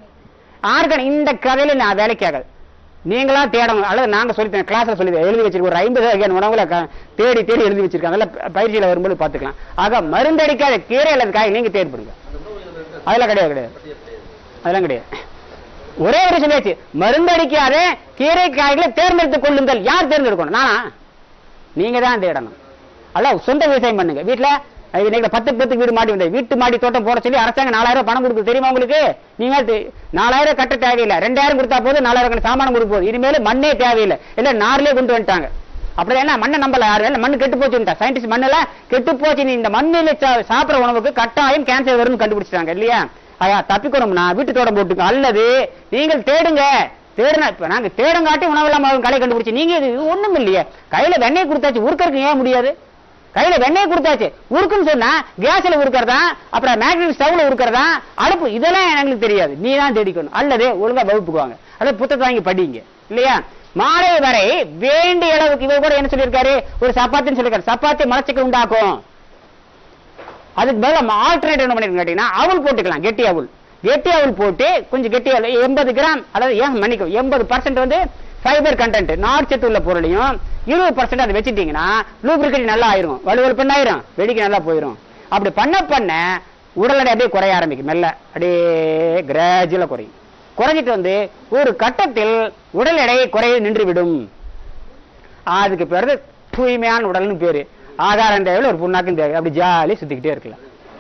ஆர்கன் இந்த கதையில நான் வேலைக்கு ஆகாது நீங்களா தேடணும் அல்லது நாங்க சொல்லி கிளாஸ்ல சொல்லி எழுதி வச்சிருக்கோம் ஒரு ஐம்பது வகையான உணவுகளை க- தேடி தேடி எழுதி வச்சிருக்காங்க அதெல்லாம் ப- பயிற்சியில வரும்போது பாத்துக்கலாம் ஆக மருந்தடிக்காத கீரை அல்லது காய் நீங்க தேர்ப்படுங்க அந்த உணவு இதுல இருக்கா? அதெல்லாம் கிடையாது கிடையாது பட்டியல் கிடையாது. அதெல்லாம் கிடையாது ஒரே ஒரு சொல்லியாச்சு மருந்தடிக்காத கீரை காய்களை தேர்ந்தெடுத்துக் கொள்ளுங்கள் யார் தேர்ந்தெடுக்கணும் நானா நீங்க தான் தேடணும் அல்ல சொந்த விவசாயம் பண்ணுங்க வீட்டுல அஹ் இன்னைக்கு பத்து பத்துக்கு வீடு மாடி வந்தது வீட்டு மாடி தோட்டம் போட சொல்லி அரசாங்கம் நாலாயிரம் ரூபாய் பணம் கொடுக்குது தெரியுமா உங்களுக்கு நீங்க தெ- நாலாயிரம் கட்ட தேவையில்லை ரெண்டாயிரம் கொடுத்தா போதும் நாலாயிரம் கட்ட சாமானம் கொடுக்க போகுது இனிமேல் மண்ணே தேவையில்லை இல்ல நார்லயே கொண்டு வந்துட்டாங்க அப்படி என்ன மண்ணை நம்பல யாரும் இல்ல மண்ணு கெட்டு போச்சுட்டா சயின்டிஸ்ட் மண்ணுல கெட்டு போச்சு நீ இந்த மண்ணில சா- சாப்பிடுற உணவுக்கு கட்டாயம் கேன்சர் வரும்னு கண்டுபிடிச்சிட்டாங்க இல்லையா ஐயா தப்பிக்கணும்னா வீட்டு தோட்டம் போட்டுங்க அல்லது நீங்கள் தேடுங்க தேடுனா இப்ப நாங்க தேடங்காட்டி உணவு இல்லாம கடை கண்டுபிடிச்சு நீங்க இது ஒண்ணும் இல்லையே கையில வெண்ணெய் கொடுத்தாச்சு உருக்கறதுக்கு ஏன் முடியாது கையில வெண்ணெய் கொடுத்தாச்சு உருக்குன்னு சொன்னா கேஸ்ல உருக்கிறதா அப்புறம் மேக்னெட் ஸ்டவ்ல உருக்கிறதா அடுப்பு இதெல்லாம் எங்களுக்கு தெரியாது நீ தான் தேடிக்கணும் அல்லது ஒழுங்கா வகுப்புக்கு வாங்க அல்லது புத்தகத்தை வாங்கி படிங்க இல்லையா மாலை வரை வேண்டிய அளவுக்கு இவர் கூட என்ன சொல்லியிருக்காரு ஒரு சப்பாத்தின்னு சொல்லியிருக்காரு சப்பாத்தி மலச்சிக்கல் உண்டாக்கும் அதுக்கு பதிலா ஆல்டர்னேட் என்ன பண்ணிருக்கோம் கேட்டீங்கன்னா அவல் போட்டுக்கலாம் கெட்டி அவல் கெட்டி அவல் போட்டு கொஞ்சம் கெட்டி அவல் எண்பது கிராம் அதாவது ஏன் மன்னிக்கும் எண்பது பர்சன்ட் வந்து ஃபைபர் கண்டென்ட் நார்ச்சத்து உள்ள பொருளையும் இருபது பர்சன்ட் அதை வச்சுட்டீங்கன்னா லூப்ரிகேட் நல்லா ஆயிரும் வலுவல் பண்ணாயிரும் வெடிக்க நல்லா போயிரும் அப்படி பண்ண பண்ண உடல் எடை அப்படியே குறைய ஆரம்பிக்கும் மெல்ல அப்படியே கிராஜுவலா குறையும் குறைஞ்சிட்டு வந்து ஒரு கட்டத்தில் உடல் எடை குறைய நின்று விடும் அதுக்கு பேரு தூய்மையான உடல்னு பேரு ஆகாரம் தேவையில்ல ஒரு புண்ணாக்கும் தேவை அப்படி ஜாலி சுத்திக்கிட்டே இருக்கலாம்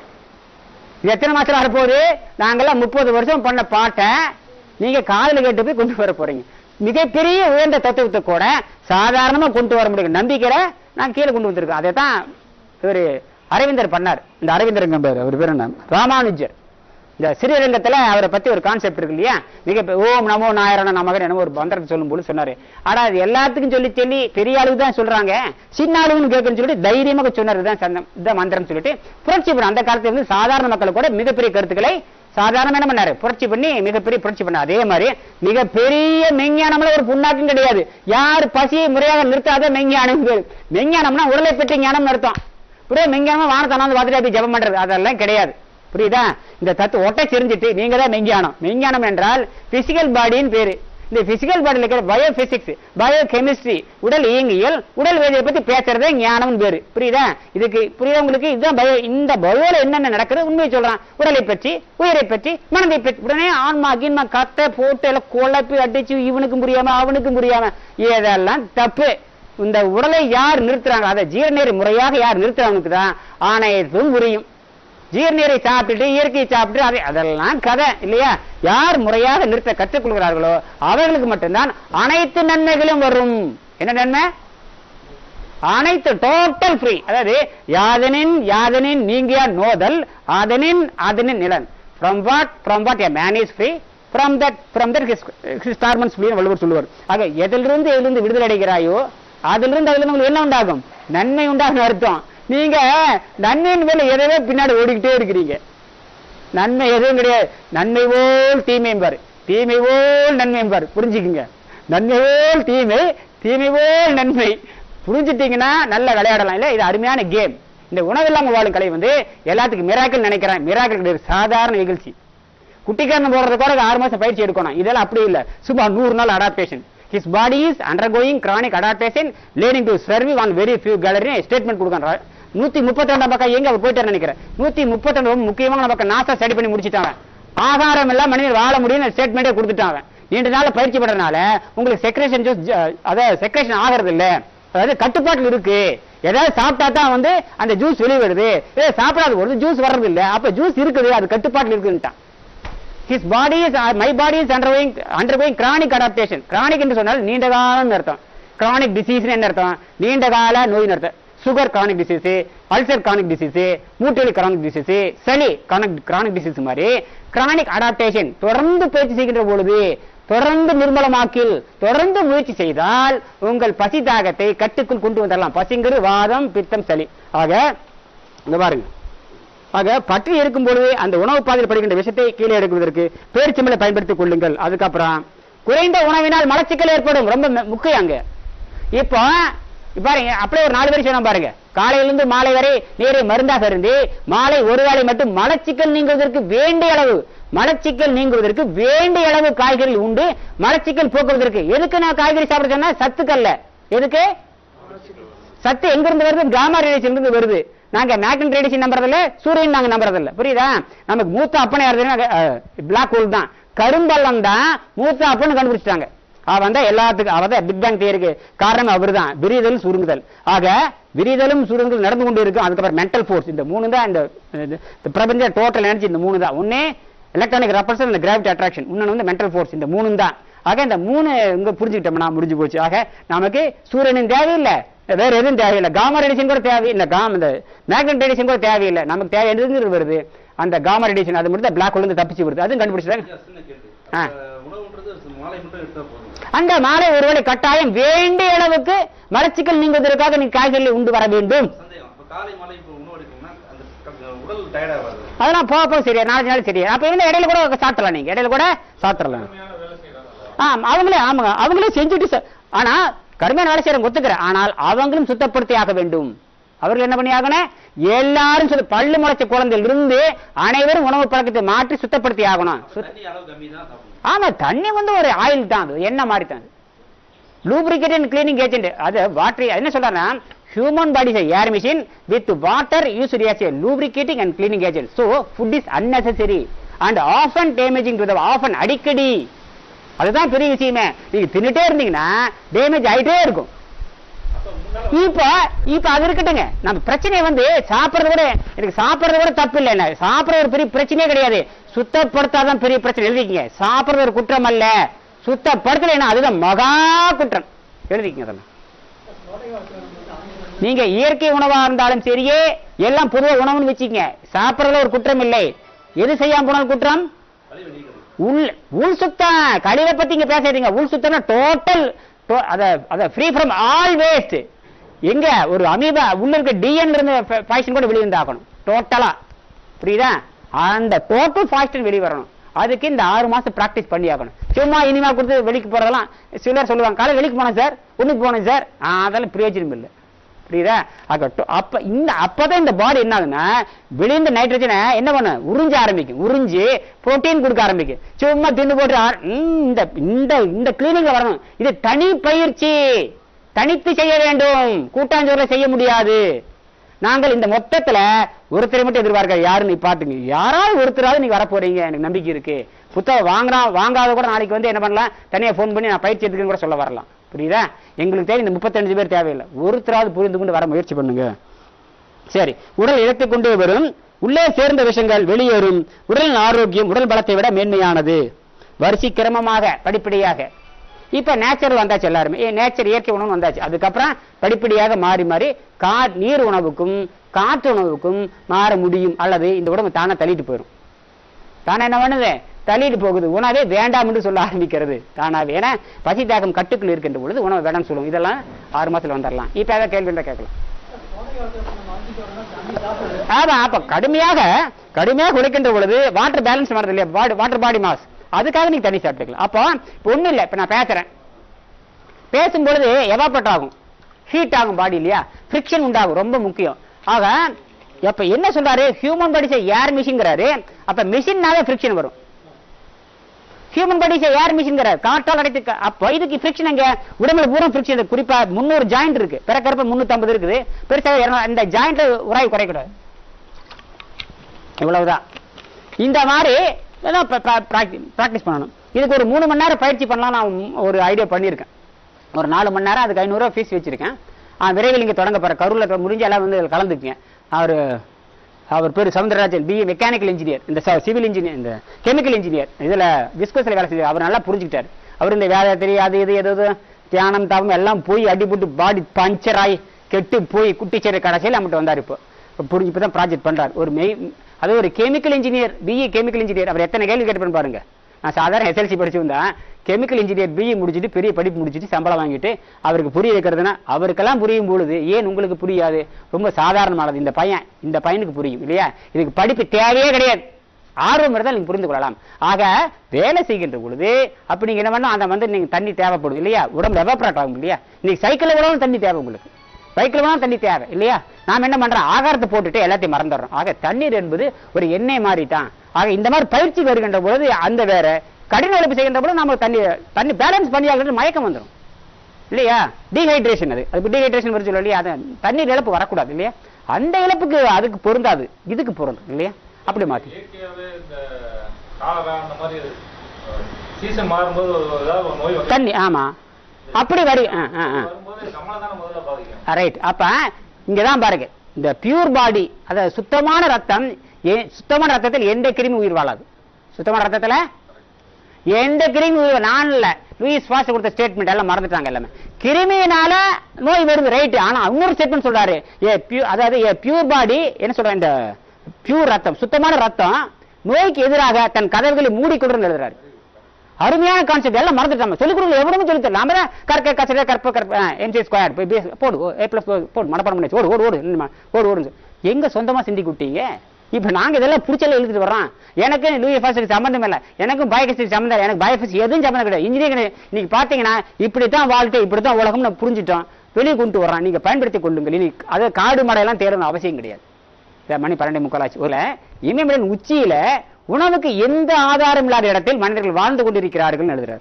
இது எத்தனை மாசம் வரப்போகுது நாங்கெல்லாம் முப்பது வருஷம் பண்ண பாட்டை நீங்க காதுல கேட்டு போய் கொண்டு வர போறீங்க மிகப்பெரிய உயர்ந்த தத்துவத்தை கூட சாதாரணமா கொண்டு வர முடியும் நம்பிக்கையில நான் கீழே கொண்டு வந்திருக்கேன் அதை தான் இவரு அரவிந்தர் பண்ணார் இந்த அரவிந்தர் பேர் அவர் பேர் என்ன ராமானுஜர் இந்த ஸ்ரீரங்கத்துல அவரை பத்தி ஒரு கான்செப்ட் இருக்கு இல்லையா மிக பெ- ஓம் நமோ நாராயண நமகன் என்னமோ ஒரு மந்திரத்தை சொல்லும் போது சொன்னாரு ஆனா அது எல்லாத்துக்கும் சொல்லி சொல்லி பெரிய ஆளுக்கு தான் சொல்றாங்க சின்ன ஆளுன்னு கேட்கணும்னு சொல்லிட்டு தைரியமாக சொன்னார் இதுதான் சந்தம் இதான் மந்திரம் சொல்லிட்டு புரட்சி பண்ண அந்த காலத்துல இருந்து சாதாரண மக்கள் கூட மிகப்பெரிய கருத்துக்களை சாதாரணமா என்ன பண்ணாரு புரட்சி பண்ணி மிகப்பெரிய புரட்சி பண்ண அதே மாதிரி மிகப்பெரிய மெஞ்ஞானம்ல ஒரு புண்ணாக்கும் கிடையாது யார் பசியை முறையாக நிறுத்தாத மெஞ்ஞானம் பேரு. மெஞ்ஞானம்னா உடலை பெற்ற ஞானம் அர்த்தம் புரியுது மெஞ்ஞானமா வானத்தை அண்ணாந்து பார்த்துட்டு அப்படி ஜெபம் பண்றது அதெல்லாம் கிடையாது புரியுதா இந்த தத்து ஒட்டை செறிஞ்சிட்டு நீங்க தான் மெஞ்ஞானம் மெஞ்ஞானம் என்றால் பிசிக்கல் பாடின்னு பேரு இந்த பிசிக்கல் பாடியில் இருக்கிற பயோ பிசிக்ஸ் பயோ கெமிஸ்ட்ரி உடல் இயங்கியல் உடல் வேதியை பத்தி பேசுறதே ஞானம்னு பேரு புரியுதா இதுக்கு புரியுதா உங்களுக்கு இதுதான் பயோ இந்த பயோல என்னென்ன நடக்குது உண்மையை சொல்றான் உடலை பற்றி உயிரை பற்றி மனதை பற்றி உடனே ஆன்மா கீன்மா கத்தை போட்டு எல்லாம் குழப்பி அடிச்சு இவனுக்கும் புரியாம அவனுக்கும் புரியாம இதெல்லாம் தப்பு இந்த உடலை யார் நிறுத்துறாங்க அதை ஜீரணீர் முறையாக யார் நிறுத்துறவங்களுக்கு தான் ஆணையத்தும் புரியும் ஜீர்நீரை சாப்பிட்டுட்டு இயற்கையை சாப்பிட்டு அதை அதெல்லாம் கதை இல்லையா யார் முறையாக நிறுத்த கற்றுக் கொள்கிறார்களோ அவர்களுக்கு மட்டும்தான் அனைத்து நன்மைகளும் வரும் என்ன நன்மை அனைத்து டோட்டல் ஃப்ரீ அதாவது யாதனின் யாதனின் நீங்கிய நோதல் அதனின் அதனின் நிலன் from what from what a man is free from that from that his hormones free Valluvar சொல்லுவார் ஆக எதிலிருந்து எதிலிருந்து விடுதலை அடைகிறாயோ அதிலிருந்து அதிலிருந்து உங்களுக்கு என்ன உண்டாகும் நன்மை உண்டாகும் அர்த்தம் நீங்க நன்மையின் மேல எதவே பின்னாடி ஓடிக்கிட்டே இருக்கிறீங்க நன்மை எதுவும் கிடையாது நன்மை போல் தீமை என்பார் தீமை போல் நன்மை என்பார் புரிஞ்சுக்குங்க நன்மை போல் தீமை தீமை போல் நன்மை புரிஞ்சுட்டீங்கன்னா நல்லா விளையாடலாம் இல்ல இது அருமையான கேம் இந்த உணவில்லாம வாழும் கலை வந்து எல்லாத்துக்கும் மிராக்கள் நினைக்கிறேன் மிராக்கள் கிடையாது சாதாரண நிகழ்ச்சி குட்டிக்காரன் போடுறது கூட ஆறு மாசம் பயிற்சி எடுக்கணும் இதெல்லாம் அப்படி இல்ல சும்மா நூறு நாள் adaptation his body is undergoing chronic adaptation learning to survive on very few calorie statement கொடுக்கறான் நூத்தி முப்பத்தி ரெண்டாம் பக்கம் எங்க அவர் போயிட்டாரு நினைக்கிறேன் நூத்தி முப்பத்தி ரெண்டு முக்கியமான பக்கம் நாசா ஸ்டடி பண்ணி முடிச்சிட்டாங்க ஆகாரம் எல்லாம் மனிதர் வாழ முடியும்னு ஸ்டேட்மெண்டே கொடுத்துட்டாங்க நீண்ட நாள் பயிற்சி பண்றதுனால உங்களுக்கு செக்ரேஷன் ஜூஸ் அதாவது செக்ரேஷன் ஆகிறது இல்ல அதாவது கட்டுப்பாட்டில் இருக்கு ஏதாவது சாப்பிட்டா தான் வந்து அந்த ஜூஸ் வெளியே வருது ஏ சாப்பிடாத ஒரு ஜூஸ் வர்றது இல்ல அப்ப ஜூஸ் இருக்குது அது கட்டுப்பாட்டில் இருக்குன்ட்டான் his body is my body is undergoing undergoing chronic adaptation chronic என்று சொன்னால் நீண்ட காலம் அர்த்தம் கிரானிக் டிசீஸ் என்ன அர்த்தம் நீண்ட கால நோய் அர்த்தம் sugar chronic disease ulcer chronic disease மூட்டலி கிரானிக் டிசீஸ் சளி கிரானிக் கிரானிக் டிசீஸ் மாதிரி கிரானிக் அடாப்டேஷன் தொடர்ந்து பயிற்சி செய்கின்ற பொழுது தொடர்ந்து நிர்மலமாக்கில் தொடர்ந்து முயற்சி செய்தால் உங்கள் பசி தாகத்தை கட்டுக்குள் கொண்டு வந்துடலாம் பசிங்கிறது வாதம் பித்தம் சளி ஆக இங்க பாருங்க ஆக பற்றி இருக்கும் பொழுது அந்த உணவு பாதையில் படுகின்ற விஷயத்தை கீழே எடுக்குவதற்கு பேரிச்சம்பளை பயன்படுத்திக் கொள்ளுங்கள் அதுக்கப்புறம் குறைந்த உணவினால் மலச்சிக்கல் ஏற்படும் ரொம்ப மு- முக்கியம் அங்க இப்போ இப்ப பாருங்க அப்படியே ஒரு நாலு பேர் சொன்னா பாருங்க காலையிலிருந்து மாலை வரை நீரை மருந்தாக இருந்து மாலை ஒரு வேளை மட்டும் மலச்சிக்கல் நீங்குவதற்கு வேண்டிய அளவு மலச்சிக்கல் நீங்குவதற்கு வேண்டிய அளவு காய்கறி உண்டு மலச்சிக்கல் போக்குவதற்கு எதுக்கு நான் காய்கறி சாப்பிட சொன்னா சத்துக்கல்ல எதுக்கு சத்து எங்க இருந்து வருது காமா ரேடியேஷன் இருந்து வருது நாங்க மேக்னட் ரேடியேஷன் நம்புறதில்ல சூரியன் நாங்க நம்புறதில்ல புரியுதா நமக்கு மூத்த அப்பனை யாருதுன்னா பிளாக் ஹோல் தான் கரும்பள்ளம் தான் மூத்த அப்பன்னு கண்டுபிடிச்சிட்டாங்க அவன் தான் எல்லாத்துக்கும் அவன் தான் பிக் பேங் தியரிக்கு காரணம் அவர்தான் விரிதல் சுருங்குதல் ஆக விரிதலும் சுருங்குதல் நடந்து கொண்டு இருக்கும் அதுக்கப்புறம் மென்டல் ஃபோர்ஸ் இந்த மூணு தான் இந்த இந்த- இந்த பிரபஞ்ச டோட்டல் எனர்ஜி இந்த மூணு தான் ஒன்னே எலக்ட்ரானிக் ரெப்பல்சன் இந்த கிராவிட்டி அட்ராக்ஷன் இன்னொன்று வந்து மென்டல் ஃபோர்ஸ் இந்த மூணு தான் ஆக இந்த மூணு இங்க புரிஞ்சுக்கிட்டோம்னா முடிஞ்சு போச்சு ஆக நமக்கு சூரியனும் தேவையில்லை வேற எதுவும் தேவையில்லை காமா ரேடியேஷன் கூட தேவையில்லை காம் இந்த மேக்னட் ரேடியேஷன் கூட தேவையில்லை நமக்கு தேவை எதுங்கிறது வருது அந்த காமா ரேடியேஷன் அது மட்டும் தான் பிளாக் ஹோல் தப்பிச்சு வருது அதுவும் கண்டுபிடிச்சாங்க ஐயா, சின்ன கேள்வி ஆ. அப்ப உணவுன்றது மாலை மட்டும் எடுத்தா போதும் அந்த மாலை ஒருவேளை கட்டாயம் வேண்டிய அளவுக்கு மலச்சிக்கல் நீங்குவதற்காக நீ காய்கறி உண்டு வர வேண்டும் சந்தேகம் அப்ப காலை மாலை இப்போ உணவு எடுக்கணும்னா அந்த க- உடல் டயர்ட் ஆகாது அதெல்லாம் போக போக சரியா நாலு நாள் சரியா அப்ப என்ன இடையில கூட சாப்பிடலாம் நீங்க இடையில கூட சாப்பிடலாம் ஆமா அவங்களே ஆமாங்க அவங்களே செஞ்சுட்டு ச- ஆனா கடுமையான வேலை செய்யறவங்க ஒத்துக்கிறேன் ஆனால் அவங்களும் சுத்தப்படுத்தி ஆக வேண்டும் அவர்கள் என்ன பண்ணி ஆகணும் எல்லாரும் சுத்த- பல்லு முளைச்ச குழந்தையில இருந்து அனைவரும் உணவு பழக்கத்தை மாற்றி சுத்தப்படுத்தி ஆகணும் சுத்த- தண்ணி அளவு கம்மி தான் சாப்பிடணும் ஆமா தண்ணி வந்து ஒரு ஆயில் தான் அது என்ன மாதிரி தான் லூப்ரிகேட் அண்ட் கிளீனிங் ஏஜென்ட் அது வாட்டர் என்ன சொல்றாங்கன்னா human body is are machine with water use as a lubricating and cleaning agent so food is unnecessary and often damaging to the often அடிக்கடி அதுதான் பெரிய விஷயமே நீங்க தின்னுட்டே இருந்தீங்கன்னா டேமேஜ் ஆயிட்டே இருக்கும் இப்ப இப்ப அது இருக்கட்டுங்க நம்ம பிரச்சனை வந்து சாப்பிடுறது கூட எனக்கு சாப்பிடுறது கூட தப்பு இல்லை என்ன சாப்பிடுறது ஒரு பெரிய பிரச்சனையே கிடையாது சுத்தப்படுத்தாதான் பெரிய பிரச்சனை எழுதிக்கங்க சாப்பிடுறது ஒரு குற்றம் அல்ல சுத்தப்படுத்தலைன்னா அதுதான் மகா குற்றம் எழுதிக்கங்க அதெல்லாம் நீங்க இயற்கை உணவா இருந்தாலும் சரியே எல்லாம் பொதுவா உணவுன்னு வச்சுக்கங்க சாப்பிடுறதுல ஒரு குற்றம் இல்லை எது செய்யாம போனாலும் குற்றம் கழிவு நீக்கணும் உள் உள் சுத்தம் கழிவை பத்தி இங்க பேசாதீங்க உள் சுத்தம்னா டோட்டல் அத அத ஃப்ரீ ஃப்ரம் ஆல் வேஸ்ட் எங்க ஒரு அமீபா உள்ள இருக்க டிஎன்ல இருந்து பாய்சன் கூட வெளியே வந்தாகணும் டோட்டலா புரியுதா அந்த டோட்டல் பாய்சன் வெளியே வரணும் அதுக்கு இந்த ஆறு மாசம் பிராக்டிஸ் பண்ணி ஆகணும் சும்மா இனிமா கொடுத்து வெளிக்கு போறதெல்லாம் சிலர் சொல்லுவாங்க காலை வெளிக்கு போனேன் சார் ஒண்ணுக்கு போனேன் சார் ஆ, அதெல்லாம் பிரயோஜனம் இல்லை புரியுதா ஆக டோ- அப்ப இந்த அப்பதான் இந்த பாடி என்ன ஆகுதுன்னா விழுந்த நைட்ரஜனை என்ன பண்ண உறிஞ்ச ஆரம்பிக்கும் உறிஞ்சு புரோட்டீன் கொடுக்க ஆரம்பிக்கும் சும்மா தின்னு போட்டு ஆர- ம், இந்த இந்த இந்த கிளீனிங்ல வரணும் இது தனி பயிற்சி தனித்து செய்ய வேண்டும் கூட்டாஞ்சோறுல செய்ய முடியாது நாங்கள் இந்த மொத்தத்துல ஒருத்தரை மட்டும் எதிர்பார்க்க யாருன்னு நீ பாத்துங்க யாராவது ஒருத்தராவது நீங்க வர போறீங்க எனக்கு நம்பிக்கை இருக்கு புத்தகம் வாங்குறா வாங்காத கூட நாளைக்கு வந்து என்ன பண்ணலாம் தனியா ஃபோன் பண்ணி நான் பயிற்சி எடுத்துக்கன்னு கூட சொல்ல வரலாம் புரியுதா எங்களுக்கு தேவை இந்த முப்பத்தஞ்சு பேர் தேவையில்லை ஒருத்தராவது புரிந்து கொண்டு வர முயற்சி பண்ணுங்க சரி உடல் இழத்துக் கொண்டே வரும் உள்ளே சேர்ந்த விஷயங்கள் வெளியேறும் உடலின் ஆரோக்கியம் உடல் பலத்தை விட மேன்மையானது வரிசை கிரமமாக படிப்படியாக இப்ப நேச்சுரல் வந்தாச்சு எல்லாருமே நேச்சர் இயற்கை உணவு வந்தாச்சு அதுக்கப்புறம் படிப்படியாக மாறி மாறி கா நீர் உணவுக்கும் காற்று உணவுக்கும் மாற முடியும் அல்லது இந்த உடம்பு தானே தள்ளிட்டு போயிடும் தானே என்ன பண்ணுது தள்ளிட்டு போகுது உணவே வேண்டாம் என்று சொல்ல ஆரம்பிக்கிறது தானாவே ஏன்னா பசி தாகம் கட்டுக்குள் இருக்கின்ற பொழுது உணவு வேண்டாம்னு சொல்லுவோம் இதெல்லாம் ஆறு மாசத்துல வந்துடலாம் இப்ப ஏதாவது கேள்வி இருந்தா கேட்கலாம் ஆமா அப்ப கடுமையாக கடுமையாக உழைக்கின்ற பொழுது வாட்டர் பேலன்ஸ் வருது இல்லையா வாட்டர் பாடி மாஸ் அதுக்காக நீங்க தண்ணி சாப்பிட்டுக்கலாம் அப்போ இப்ப ஒண்ணும் இல்ல இப்ப நான் பேசுறேன் பேசும்பொழுது எவாபரேட் ஆகும் ஹீட் ஆகும் பாடி இல்லையா ஃபிரிக்ஷன் உண்டாகும் ரொம்ப முக்கியம் ஆக அப்ப என்ன சொல்றாரு ஹியூமன் பாடிஸ் ஏர் மிஷின்ங்கிறாரு அப்ப மிஷின்னாவே ஃபிரிக்ஷன் வரும் ஹியூமன் பாடிஸ் ஏர் மிஷின்ங்கிறார் காற்றால் அடைத்து க- அப்போ இதுக்கு ஃபிரிக்ஷன் அங்க உடம்புல பூரா ஃபிரிக்ஷன் குறிப்பா முந்நூறு ஜாயிண்ட் இருக்கு பிறக்கிறப்ப முன்னூத்தி இருக்குது பெருசா இருநூறு- இந்த ஜாயிண்ட் உராய் குறைக்கூடாது இவ்வளவுதான் இந்த மாதிரி ப்ராக்டிஸ் பண்ணணும் இதுக்கு ஒரு மூணு மணி நேரம் பயிற்சி பண்ணலாம் நான் ஒரு ஐடியா பண்ணியிருக்கேன் ஒரு நாலு மணி நேரம் அதுக்கு ஐநூறுரூவா ஃபீஸ் வச்சிருக்கேன் ஆ, விரைவில் இங்கே தொடங்க போகிற கரூரில் முடிஞ்ச எல்லாம் வந்து இதில் கலந்துக்குங்க அவர் அவர் பேர் சவுந்தரராஜன் பிஏ மெக்கானிக்கல் இன்ஜினியர் இந்த சிவில் இன்ஜினியர் இந்த கெமிக்கல் இன்ஜினியர் இதில் விஸ்கோஸில் வேலை செய்ய அவர் நல்லா புரிஞ்சுக்கிட்டார் அவர் இந்த வேலை தெரியாது இது எது எது தியானம் தாபம் எல்லாம் போய் அடிபட்டு பாடி பஞ்சர் ஆகி கெட்டு போய் குட்டிச்சேரி கடைசியில் நம்மகிட்ட வந்தார் இப்போ இப்போ புரிஞ்சு இப்போ தான் ப்ராஜெக்ட் பண்ணுறார் ஒரு மெய் அது ஒரு chemical engineer B E chemical engineer அவர் எத்தனை கேள்வி கேட்டுப்பேன் பாருங்க நான் சாதாரண எஸ்எல்சி படிச்சு வந்தேன் கெமிக்கல் இன்ஜினியர் பிஇ முடிச்சுட்டு பெரிய படிப்பு முடிச்சுட்டு சம்பளம் வாங்கிட்டு அவருக்கு புரிய வைக்கிறதுனா அவருக்கெல்லாம் புரியும் பொழுது ஏன் உங்களுக்கு புரியாது ரொம்ப சாதாரணமானது இந்த பையன் இந்த பையனுக்கு புரியும் இல்லையா இதுக்கு படிப்பு தேவையே கிடையாது ஆர்வம் இருந்தால் நீங்க புரிந்து கொள்ளலாம் ஆக வேலை செய்கின்ற பொழுது அப்ப நீங்க என்ன பண்ணா அந்த வந்து நீங்க தண்ணி தேவைப்படும் இல்லையா உடம்பு எவாப்ரேட் ஆகும் இல்லையா நீங்க சைக்கிள் விடவும் தண்ணி தேவை உங்களுக்கு சைக்கிள் வேணாலும் தண்ணி தேவை இல்லையா நாம என்ன பண்றோம் ஆகாரத்தை போட்டுட்டு எல்லாத்தையும் மறந்துடுறோம் ஆக தண்ணீர் என்பது ஒரு எண்ணெய் மாதிரி தான் ஆக இந்த மாதிரி பயிற்சி வருகின்ற பொழுது அந்த வேற கடின உழைப்பு செய்கின்ற பொழுது நம்ம தண்ணி தண்ணி பேலன்ஸ் பண்ணி ஆகிறது மயக்கம் வந்துடும் இல்லையா டீஹைட்ரேஷன் அது அது டீஹைட்ரேஷன் வர சொல்ல இல்லையா அது தண்ணீர் இழப்பு வரக்கூடாது இல்லையா அந்த இழப்புக்கு அதுக்கு பொருந்தாது இதுக்கு பொருந்தும் இல்லையா அப்படி மாத்தி இயற்கையாவே இந்த காலரா அந்த மாதிரி சீசன் மாறும்போது ஒரு- ஏதாவது ஒரு நோய் வந்து தண்ணி ஆமா அப்படி வரி ஆ ஆ ஆ வரும்போது நம்மளை தானே முதல்ல பாதிக்கும் ரைட் அப்ப இங்கதான் பாருங்க இந்த பியூர் பாடி அத சுத்தமான ரத்தம் ஏ- சுத்தமான ரத்தத்தில் எந்த கிருமி உயிர் வாழாது சுத்தமான ரத்தத்துல எந்த கிருமி உயிர் நான் இல்ல லூயிஸ் பாஸ் கொடுத்த ஸ்டேட்மெண்ட் எல்லாம் மறந்துட்டாங்க எல்லாமே கிருமியினால நோய் வருது ரைட் ஆனா இன்னொரு ஸ்டேட்மெண்ட் சொல்றாரு ஏ பியூ அதாவது ஏ பியூர் பாடி என்ன சொல்ற இந்த பியூர் ரத்தம் சுத்தமான ரத்தம் நோய்க்கு எதிராக தன் கதவுகளை மூடிக்கொண்டு எழுதுறாரு அருமையான கான்செப்ட் எல்லாம் மறந்துட்டாங்க சொல்லிக் கொடுங்க எவருமே சொல்லி தரல நாம தான் கற்க கச்சட கற்ப கற்ப எம்சி ஸ்கொயர் போய் பேச போடு ஏ பிளஸ் போடு மனப்பாடம் பண்ணி ஓடு ஓடு ஓடு இல்லைம்மா, ஓடு ஓடுன்னு சொல்லி. எங்க சொந்தமா சிந்தி விட்டீங்க இப்ப நாங்க இதெல்லாம் புடிச்சல எழுதிட்டு வர்றோம் எனக்கு லூயி ஃபாஸ்ட் சம்பந்தம் இல்ல எனக்கும் பயோகெஸ்டிக் சம்பந்தம் இல்ல எனக்கு பயோகெஸ்ட் எதுவும் சம்பந்தம் கிடையாது இன்ஜினியரிங் நீங்க பாத்தீங்கன்னா இப்படித்தான் வாழ்க்கை இப்படித்தான் உலகம் நான் புரிஞ்சுட்டோம் வெளியே கொண்டு வர்றான் நீங்க பயன்படுத்தி கொள்ளுங்கள் இனி அது காடு மடையெல்லாம் தேடணும் அவசியம் கிடையாது இந்த மணி பன்னெண்டு முக்காலாச்சு ஒரு இமயமலையின் உச்சியில உணவுக்கு எந்த ஆதாரம் இல்லாத இடத்தில் மனிதர்கள் வாழ்ந்து கொண்டிருக்கிறார்கள் எழுதுறார்